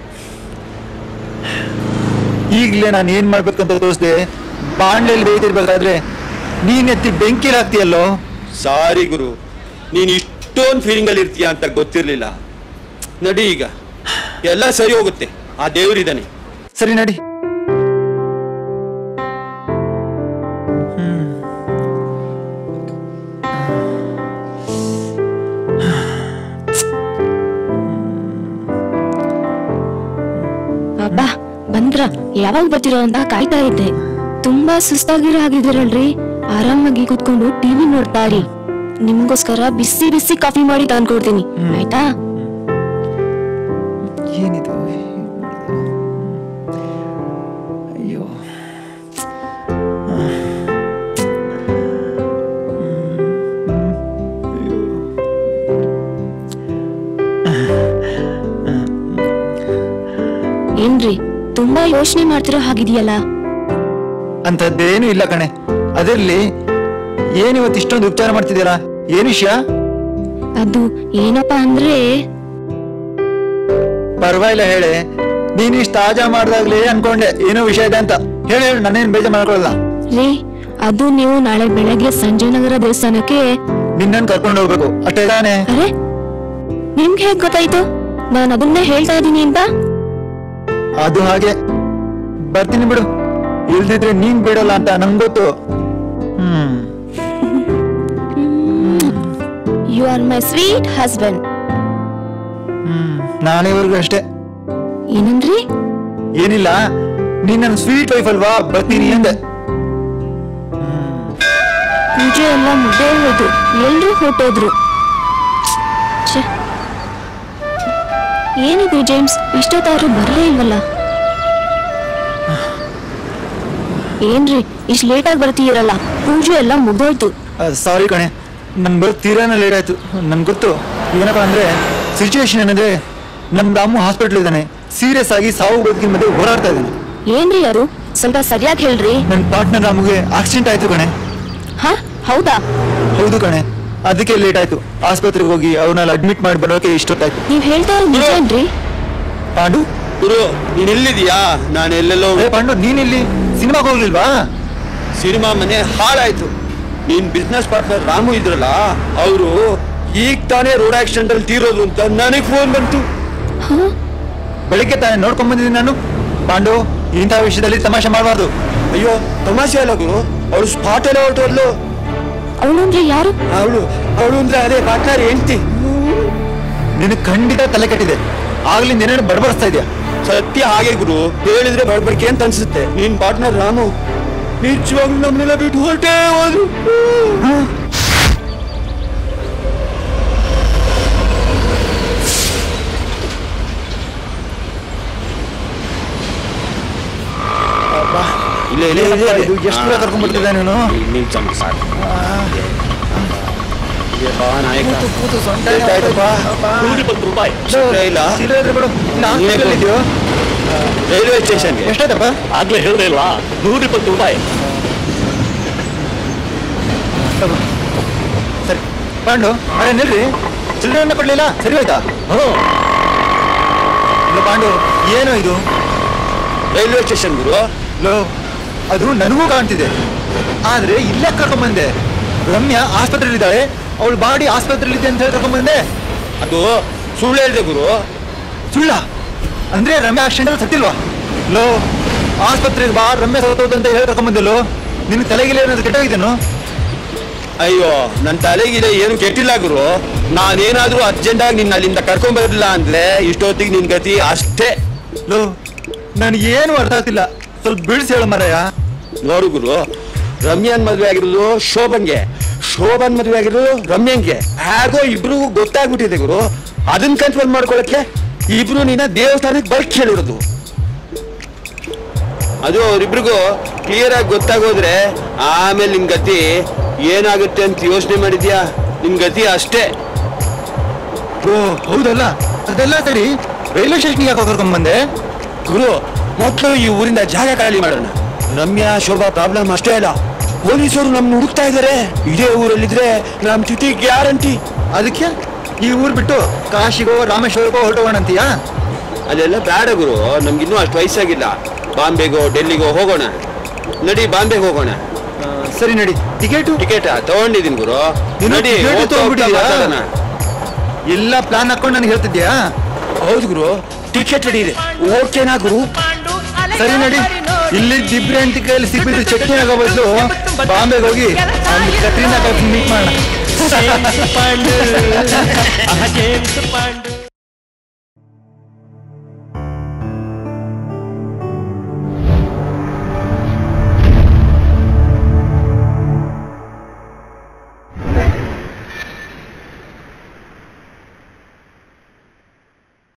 ಈಗ್ಲೇ ನಾನು ಏನ್ ಮಾಡ್ಬೇಕಂತ ತೋರಿಸ್ದೆ ಬಾಂಡ್ಲಲ್ಲಿ ಬೇಯ್ತಿರ್ಬೇಕಾದ್ರೆ ನೀನ್ ಎತ್ತಿ ಬೆಂಕಿಲ್ ಹಾಕ್ತೀಯಲ್ಲೋ ಸಾರಿ ಗುರು ನೀನ್ ಇಷ್ಟೊಂದು ಫೀಲಿಂಗ್ ಅಲ್ಲಿ ಇರ್ತೀಯ ಅಂತ ಗೊತ್ತಿರ್ಲಿಲ್ಲ ನಡಿ ಈಗ ಎಲ್ಲ ಸರಿ ಹೋಗುತ್ತೆ ಆ ದೇವ್ರಿದ್ದಾನೆ ಸರಿ ನಡಿ ಅಬ್ಬಾ ಬಂದ್ರ ಯಾವಾಗ ಬರ್ತಿರೋ ಅಂತ ಕಾಯ್ತಾ ಇದ್ದೆ ತುಂಬಾ ಸುಸ್ತಾಗಿರೋ ಹಾಗಿದ್ದೀರಲ್ರಿ ಆರಾಮಾಗಿ ಕೂತ್ಕೊಂಡು ಟಿವಿ ನೋಡ್ತಾ ಇರಿ ನಿಮ್ಗೋಸ್ಕರ ಬಿಸಿ ಬಿಸಿ ಕಾಫಿ ಮಾಡಿ ತಂದ್ಕೊಡ್ತೀನಿ ಆಯ್ತಾ ಏನಿದು ಅಯ್ಯೋ ಏನ್ರಿ ತುಂಬಾ ಯೋಚನೆ ಮಾಡ್ತಿರೋ ಹಾಗಿದೆಯಲ್ಲ ಅಂತದ್ದೇನು ಇಲ್ಲ ಕಣೆ ಅದರಲ್ಲಿ ಏನಿವತ್ತು ಇಷ್ಟೊಂದು ಉಪಚಾರ ಮಾಡ್ತಿದ್ದೀರಾ ಏನು ವಿಷಯ ಅದು ಏನಪ್ಪಾ ಅಂದ್ರೆ ಪರವಾಗಿಲ್ಲ ಹೇಳೆ ನೀನು ಇಷ್ಟು ತಾಜಾ ಮಾಡ್ದಾಗ್ಲೇ ಅನ್ಕೊಂಡೆ ಏನೋ ವಿಷಯ ಇದೆ ಅಂತ ಹೇಳಿ ಹೇಳಿ ನನ್ನೇನು ಬೇಜಾರ್ ಮಾಡ್ಕೊಳ್ಳಲ್ಲ ರೀ ಅದು ನೀವು ನಾಳೆ ಬೆಳಗ್ಗೆ ಸಂಜಯನಗರ ದೇವಸ್ಥಾನಕ್ಕೆ ನಿನ್ನನ್ನು ಕರ್ಕೊಂಡು ಹೋಗ್ಬೇಕು ಅಷ್ಟೇ ತಾನೇ ಅರೆ ನಿಮ್ಗೆ ಹೇಗ್ ಗೊತ್ತಾಯ್ತು ನಾನು ಅದನ್ನೇ ಹೇಳ್ತಾ ಇದ್ದೀನಿ ಅಂತ ಅದು ಹಾಗೆ ಬರ್ತೀನಿ ಬಿಡು ಇಲ್ದಿದ್ರೆ ನೀನ್ ಬಿಡಲ್ಲ ಅಂತ ನಂಗೆ ಗೊತ್ತು hmm you are my sweet husband hmm ನಾಳೆವರೆಗೂ ಅಷ್ಟೇ ಏನಂದ್ರಿ ಏನಿಲ್ಲ ನೀನ್ ನನ್ನ ಸ್ವೀಟ್ ವೈಫ್ ಅಲ್ವಾ ಬರ್ತೀನಿ ಅಂದೆ ಪೂಜೆ ಎಲ್ಲ ಮುಗ್ದೇ ಹೋಯ್ತು ಎಲ್ರೂ ಹೊಟ್ಟೋದ್ರು ಛೆ. ಏನಿದು ಜೇಮ್ಸ್ ಇಷ್ಟೊತ್ತಾದ್ರೂ ಬರಲೇ ಇಲ್ವಲ್ಲ ಏನ್ರಿ ಇಷ್ಟು ಲೇಟಾಗಿ ಬರ್ತೀರಲ್ಲ ಪೂಜೆ ಎಲ್ಲ ಮುಗ್ದೋಯ್ತು ಸಾರಿ ಕಣೆ ನನ್ ಬರೋ ತೀರಾನ ಲೇಟ್ ಆಯ್ತು ನನ್ಗೆ ಗೊತ್ತು ಏನಪ್ಪಾ ಅಂದ್ರೆ ಸಿಚುವೇಶನ್ ಏನಂದ್ರೆ ನಮ್ ರಾಮು ಹಾಸ್ಪಿಟ್ಲ್ ಇದ್ದಾನೆ ಸೀರಿಯಸ್ ಆಗಿ ಸಾವು ಬದುಕಿನ ಮಧ್ಯೆ ಹೋರಾಡ್ತಾ ಇದ್ದಾನೆ ಏನ್ರಿ ಅದು ಸ್ವಲ್ಪ ಸರಿಯಾಗಿ ಹೇಳ್ರಿ ನನ್ನ ಪಾರ್ಟ್ನರ್ ರಾಮುಗೆ ಆಕ್ಸಿಡೆಂಟ್ ಆಯ್ತು ಕಣೆ ಹಾ ಹೌದಾ ಹೌದು ಕಣೆ ಅದಕ್ಕೆ ಲೇಟ್ ಆಯ್ತು ಆಸ್ಪತ್ರೆಗೆ ಹೋಗಿ ಅವನ್ನೆಲ್ಲ ಅಡ್ಮಿಟ್ ಮಾಡಿ ಬರೋಕೆ ಇಷ್ಟೊತ್ತಾಯ್ತು ನೀವ್ ಹೇಳ್ತಾ ಇರೋದು ನಿಜೇನ್ರಿ ಪಾಂಡು ಗುರು ನೀನ್ ಎಲ್ಲಿದ್ಯಾ ನಾನು ಎಲ್ಲೆಲ್ಲೋ ಏ ಪಾಂಡು ನೀನಿಲ್ಲಿ ಸಿನಿಮಾಗೆ ಹೋಗ್ಲಿಲ್ವಾ ಸಿನಿಮಾ ಮನೆ ಹಾಳಾಯ್ತು ನೀನ್ ಬಿಸ್ನೆಸ್ ಪಾರ್ಟ್ನರ್ ರಾಮು ಇದ್ರಲ್ಲ ಅವರು ಈಗ ತಾನೇ ರೋಡ್ ಆಕ್ಸಿಡೆಂಟ್ ಅಲ್ಲಿ ತೀರೋದು ಅಂತ ನನಗ್ ಫೋನ್ ಬಂತು ಬೆಳಿಗ್ಗೆ ತಾನೇ ನೋಡ್ಕೊಂಡ್ ಬಂದಿದ್ದೀನಿ ನಾನು ಪಾಂಡು ಇಂಥ ವಿಷಯದಲ್ಲಿ ತಮಾಷೆ ಮಾಡಬಾರ್ದು ಅಯ್ಯೋ ತಮಾಷೆ ಅಲ್ಲ ಗುರು ಅವಳು ಸ್ಪಾಟ್ ಎಲ್ಲ ಹೊರಟೋದ್ಲು ಅವಳು ಅಂದ್ರೆ ಯಾರು ಅವಳು ಅವಳು ಅಂದ್ರೆ ಅದೇ ಪಾರ್ಟ್ನರ್ ಹೆಂಡ್ತಿ ನಿನಗೆ ಖಂಡಿತ ತಲೆ ಕೆಟ್ಟಿದೆ ಆಗ್ಲಿಂದ ಏನೇನು ಬಡಬಡಿಸ್ತಾ ಇದೆಯಾ ಸತ್ಯ ಹಾಗೆ ಗುರು ಹೇಳಿದ್ರೆ ಬಡ್ಬಡ್ಕೆ ಅಂತ ಅನ್ಸುತ್ತೆ ನಿನ್ ಪಾರ್ಟ್ನರ್ ರಾಮು ನಿಜವಾಗ್ಲೂ ನಮ್ಮನ್ನೆಲ್ಲ ಬಿಟ್ಟು ಹೊರಟೇ ಹೋದ್ರು ಇಲ್ಲ ಇಲ್ಲ ಇಲ್ಲ ಇದು ಎಷ್ಟು ದೂರ ಕರ್ಕೊಂಡ್ ಬರ್ತಿದ್ದೆ ನೀನು ನಿಮಿಷ ಸಾಕು ಬಾ ನಾಯಕ ಕೂತು ಸೊಂಟ ಎಷ್ಟಾಯ್ತಪ್ಪ? ನೂರಿಪ್ಪತ್ತು ರೂಪಾಯಿ ಇಲ್ಲ ಚಿಲ್ಲರೆ ಇದ್ರೆ ಬಿಡು ಇನ್ನು ಹಾಸ್ಪಿಟಲ್ ಇದೆಯೋ ರೈಲ್ವೆ ಸ್ಟೇಷನ್ಗೆ ಎಷ್ಟಾಯ್ತಪ್ಪ ಆಗ್ಲೇ ಹೇಳಿದೆ ಇಲ್ವಾ ನೂರಿಪ್ಪತ್ತು ರೂಪಾಯಿ ಸರಿ ಪಾಂಡು ಅರೆ ನಿಲ್ರಿ ಚಿಲ್ಲರೆಯನ್ನ ಕೊಡ್ಲಿಲ್ಲ ಸರಿ ಹೋಯ್ತಾ ಇಲ್ಲ ಪಾಂಡು ಏನು ಇದು ರೈಲ್ವೆ ಸ್ಟೇಷನ್ ಗುರು ಲೋ ಅದು ನನಗೂ ಕಾಣ್ತಿದೆ ಆದ್ರೆ ಇಲ್ಲೇ ಕರ್ಕೊಂಬಂದೆ ರಮ್ಯಾ ಆಸ್ಪತ್ರೆಯಲ್ಲಿದ್ದಾಳೆ ಅವಳ ಬಾಡಿ ಆಸ್ಪತ್ರೆಯಲ್ಲಿದೆ ಅಂತ ಹೇಳಿ ಕರ್ಕೊಂಬಂದೆ ಅದು ಸುಳ್ಳು ಹೇಳಿದೆ ಗುರು ಸುಳ್ಳ ಅಂದ್ರೆ ರಮ್ಯಾ ಆಕ್ಸಿಡೆಂಟ್ ಸತ್ತಿಲ್ವಾ ಲೋ ಆಸ್ಪತ್ರೆಗೆ ಬಾ ರಮ್ಯಾ ಸತ್ತೋದು ಅಂತ ಹೇಳಿ ಕರ್ಕೊಂಬಂದಿಲ್ಲೋ ನಿನ್ ತಲೆಗಿಲ್ಲ ಏನಾದ್ರು ಕೆಟ್ಟೋಗಿದ್ದೇನು ಅಯ್ಯೋ ನನ್ನ ತಲೆಗಿದೆ ಏನು ಕೆಟ್ಟಿಲ್ಲ ಗುರು ನಾನೇನಾದ್ರೂ ಅರ್ಜೆಂಟ್ ಆಗಿ ನಿನ್ನ ಅಲ್ಲಿಂದ ಕರ್ಕೊಂಡ್ ಬರಲಿಲ್ಲ ಅಂದ್ರೆ ಇಷ್ಟೊತ್ತಿಗೆ ನಿನ್ ಗತಿ ಅಷ್ಟೇ ಲೋ ನನಗೇನು ಅರ್ಥ ಆಗ್ತಿಲ್ಲ ಸ್ವಲ್ಪ ಬಿಡಿಸಿ ಹೇಳ ಮರಯ್ಯ ನೋಡು ಗುರು ರಮ್ಯಾನ್ ಮದ್ವೆ ಆಗಿರೋದು ಶೋಭನ್ಗೆ ಶೋಭನ್ ಮದ್ವೆ ಆಗಿರೋದು ರಮ್ಯಂಗೆ ಹೇಗೋ ಇಬ್ರಿಗೂ ಗೊತ್ತಾಗ್ಬಿಟ್ಟಿದೆ ಗುರು ಅದನ್ನ ಕಂಟ್ರೋಲ್ ಮಾಡ್ಕೊಳಕ್ಕೆ ಇಬ್ರು ನಿನ್ನ ದೇವಸ್ಥಾನಕ್ಕೆ ಬರ್ಕ್ ಹೇಳಿರೋದು ಅದು ಅವ್ರಿಬ್ರಿಗೂ ಕ್ಲಿಯರ್ ಆಗಿ ಗೊತ್ತಾಗೋದ್ರೆ ಆಮೇಲೆ ನಿನ್ ಗತಿ ಏನಾಗುತ್ತೆ ಅಂತ ಯೋಚನೆ ಮಾಡಿದ್ಯಾ ನಿನ್ ಗತಿ ಅಷ್ಟೇ ಓ ಹೌದಲ್ಲ ಅದೆಲ್ಲ ಸರಿ ರೈಲ್ವೆ ಸ್ಟೇಷನ್ ಯಾಕೆ ಕರ್ಕೊಂಬಂದೆ ಗುರು ಮೊದಲು ಈ ಊರಿಂದ ಜಾಗ ಖಾಲಿ ಮಾಡೋಣ ರಮ್ಯಾ ಶೋಭಾ ಪ್ರಾಬ್ಲಮ್ ಅಷ್ಟೇ ಅಲ್ಲ ಪೊಲೀಸರು ನಮ್ನ ಹುಡುಕ್ತಾ ಇದಾರೆ ಇದೇ ಊರಲ್ಲಿದ್ರೆ ನಮ್ ತಿಥಿ ಗ್ಯಾರಂಟಿ ಅದಕ್ಕೆ ಈ ಊರ್ ಬಿಟ್ಟು ಕಾಶಿಗೋ ರಾಮೇಶ್ವರಕ್ಕೋ ಹೊರಟೋಗೋಣ ಅಂತೀಯಾ ಅಲ್ಲೆಲ್ಲ ಬೇಡ ಗುರು ನಮ್ಗಿನ್ನೂ ಅಷ್ಟು ವಯಸ್ಸಾಗಿಲ್ಲ ಬಾಂಬೆಗೋ ಡೆಲ್ಲಿಗೋ ಹೋಗೋಣ ನಡಿ ಬಾಂಬೆಗೆ ಹೋಗೋಣ ಸರಿ ನಡಿ ಟಿಕೆಟು ಟಿಕೆಟ್ ತಗೊಂಡಿದ್ದೀನಿ ಗುರು ನೀನು ನಡಿ ticket ಹೋಗ್ತಾ ಹೋಗ್ತಾ ತಗೊಂಡ್ಬಿಟ್ಟಿದ್ಯಾ? ಮಾತಾಡೋಣ. ಎಲ್ಲ ಪ್ಲಾನ್ ಹಾಕೊಂಡು ನನಗೆ ಹೇಳ್ತಿದ್ಯಾ ಹೌದು ಗುರು ಟಿಕೆಟ್ ರೆಡಿ ಇದೆ ಓಕೆನಾ ಗುರು ಸರಿ ನಡಿ ಇಲ್ಲಿ ದಿಬ್ರೆಂಟಿ ಕೈಯಲ್ಲಿ ಸಿಕ್ಬಿಟ್ಟು ಚಟ್ನಿ ಆಗೋ ಬದಲು ಬಾಂಬೆಗೆ ಹೋಗಿ ಅಲ್ಲಿ ಕತ್ರಿನಾ ಮೀಟ್ ಮಾಡೋಣ ಪಾಂಡು ಜೇಮ್ಸ್ ಪಾಂಡು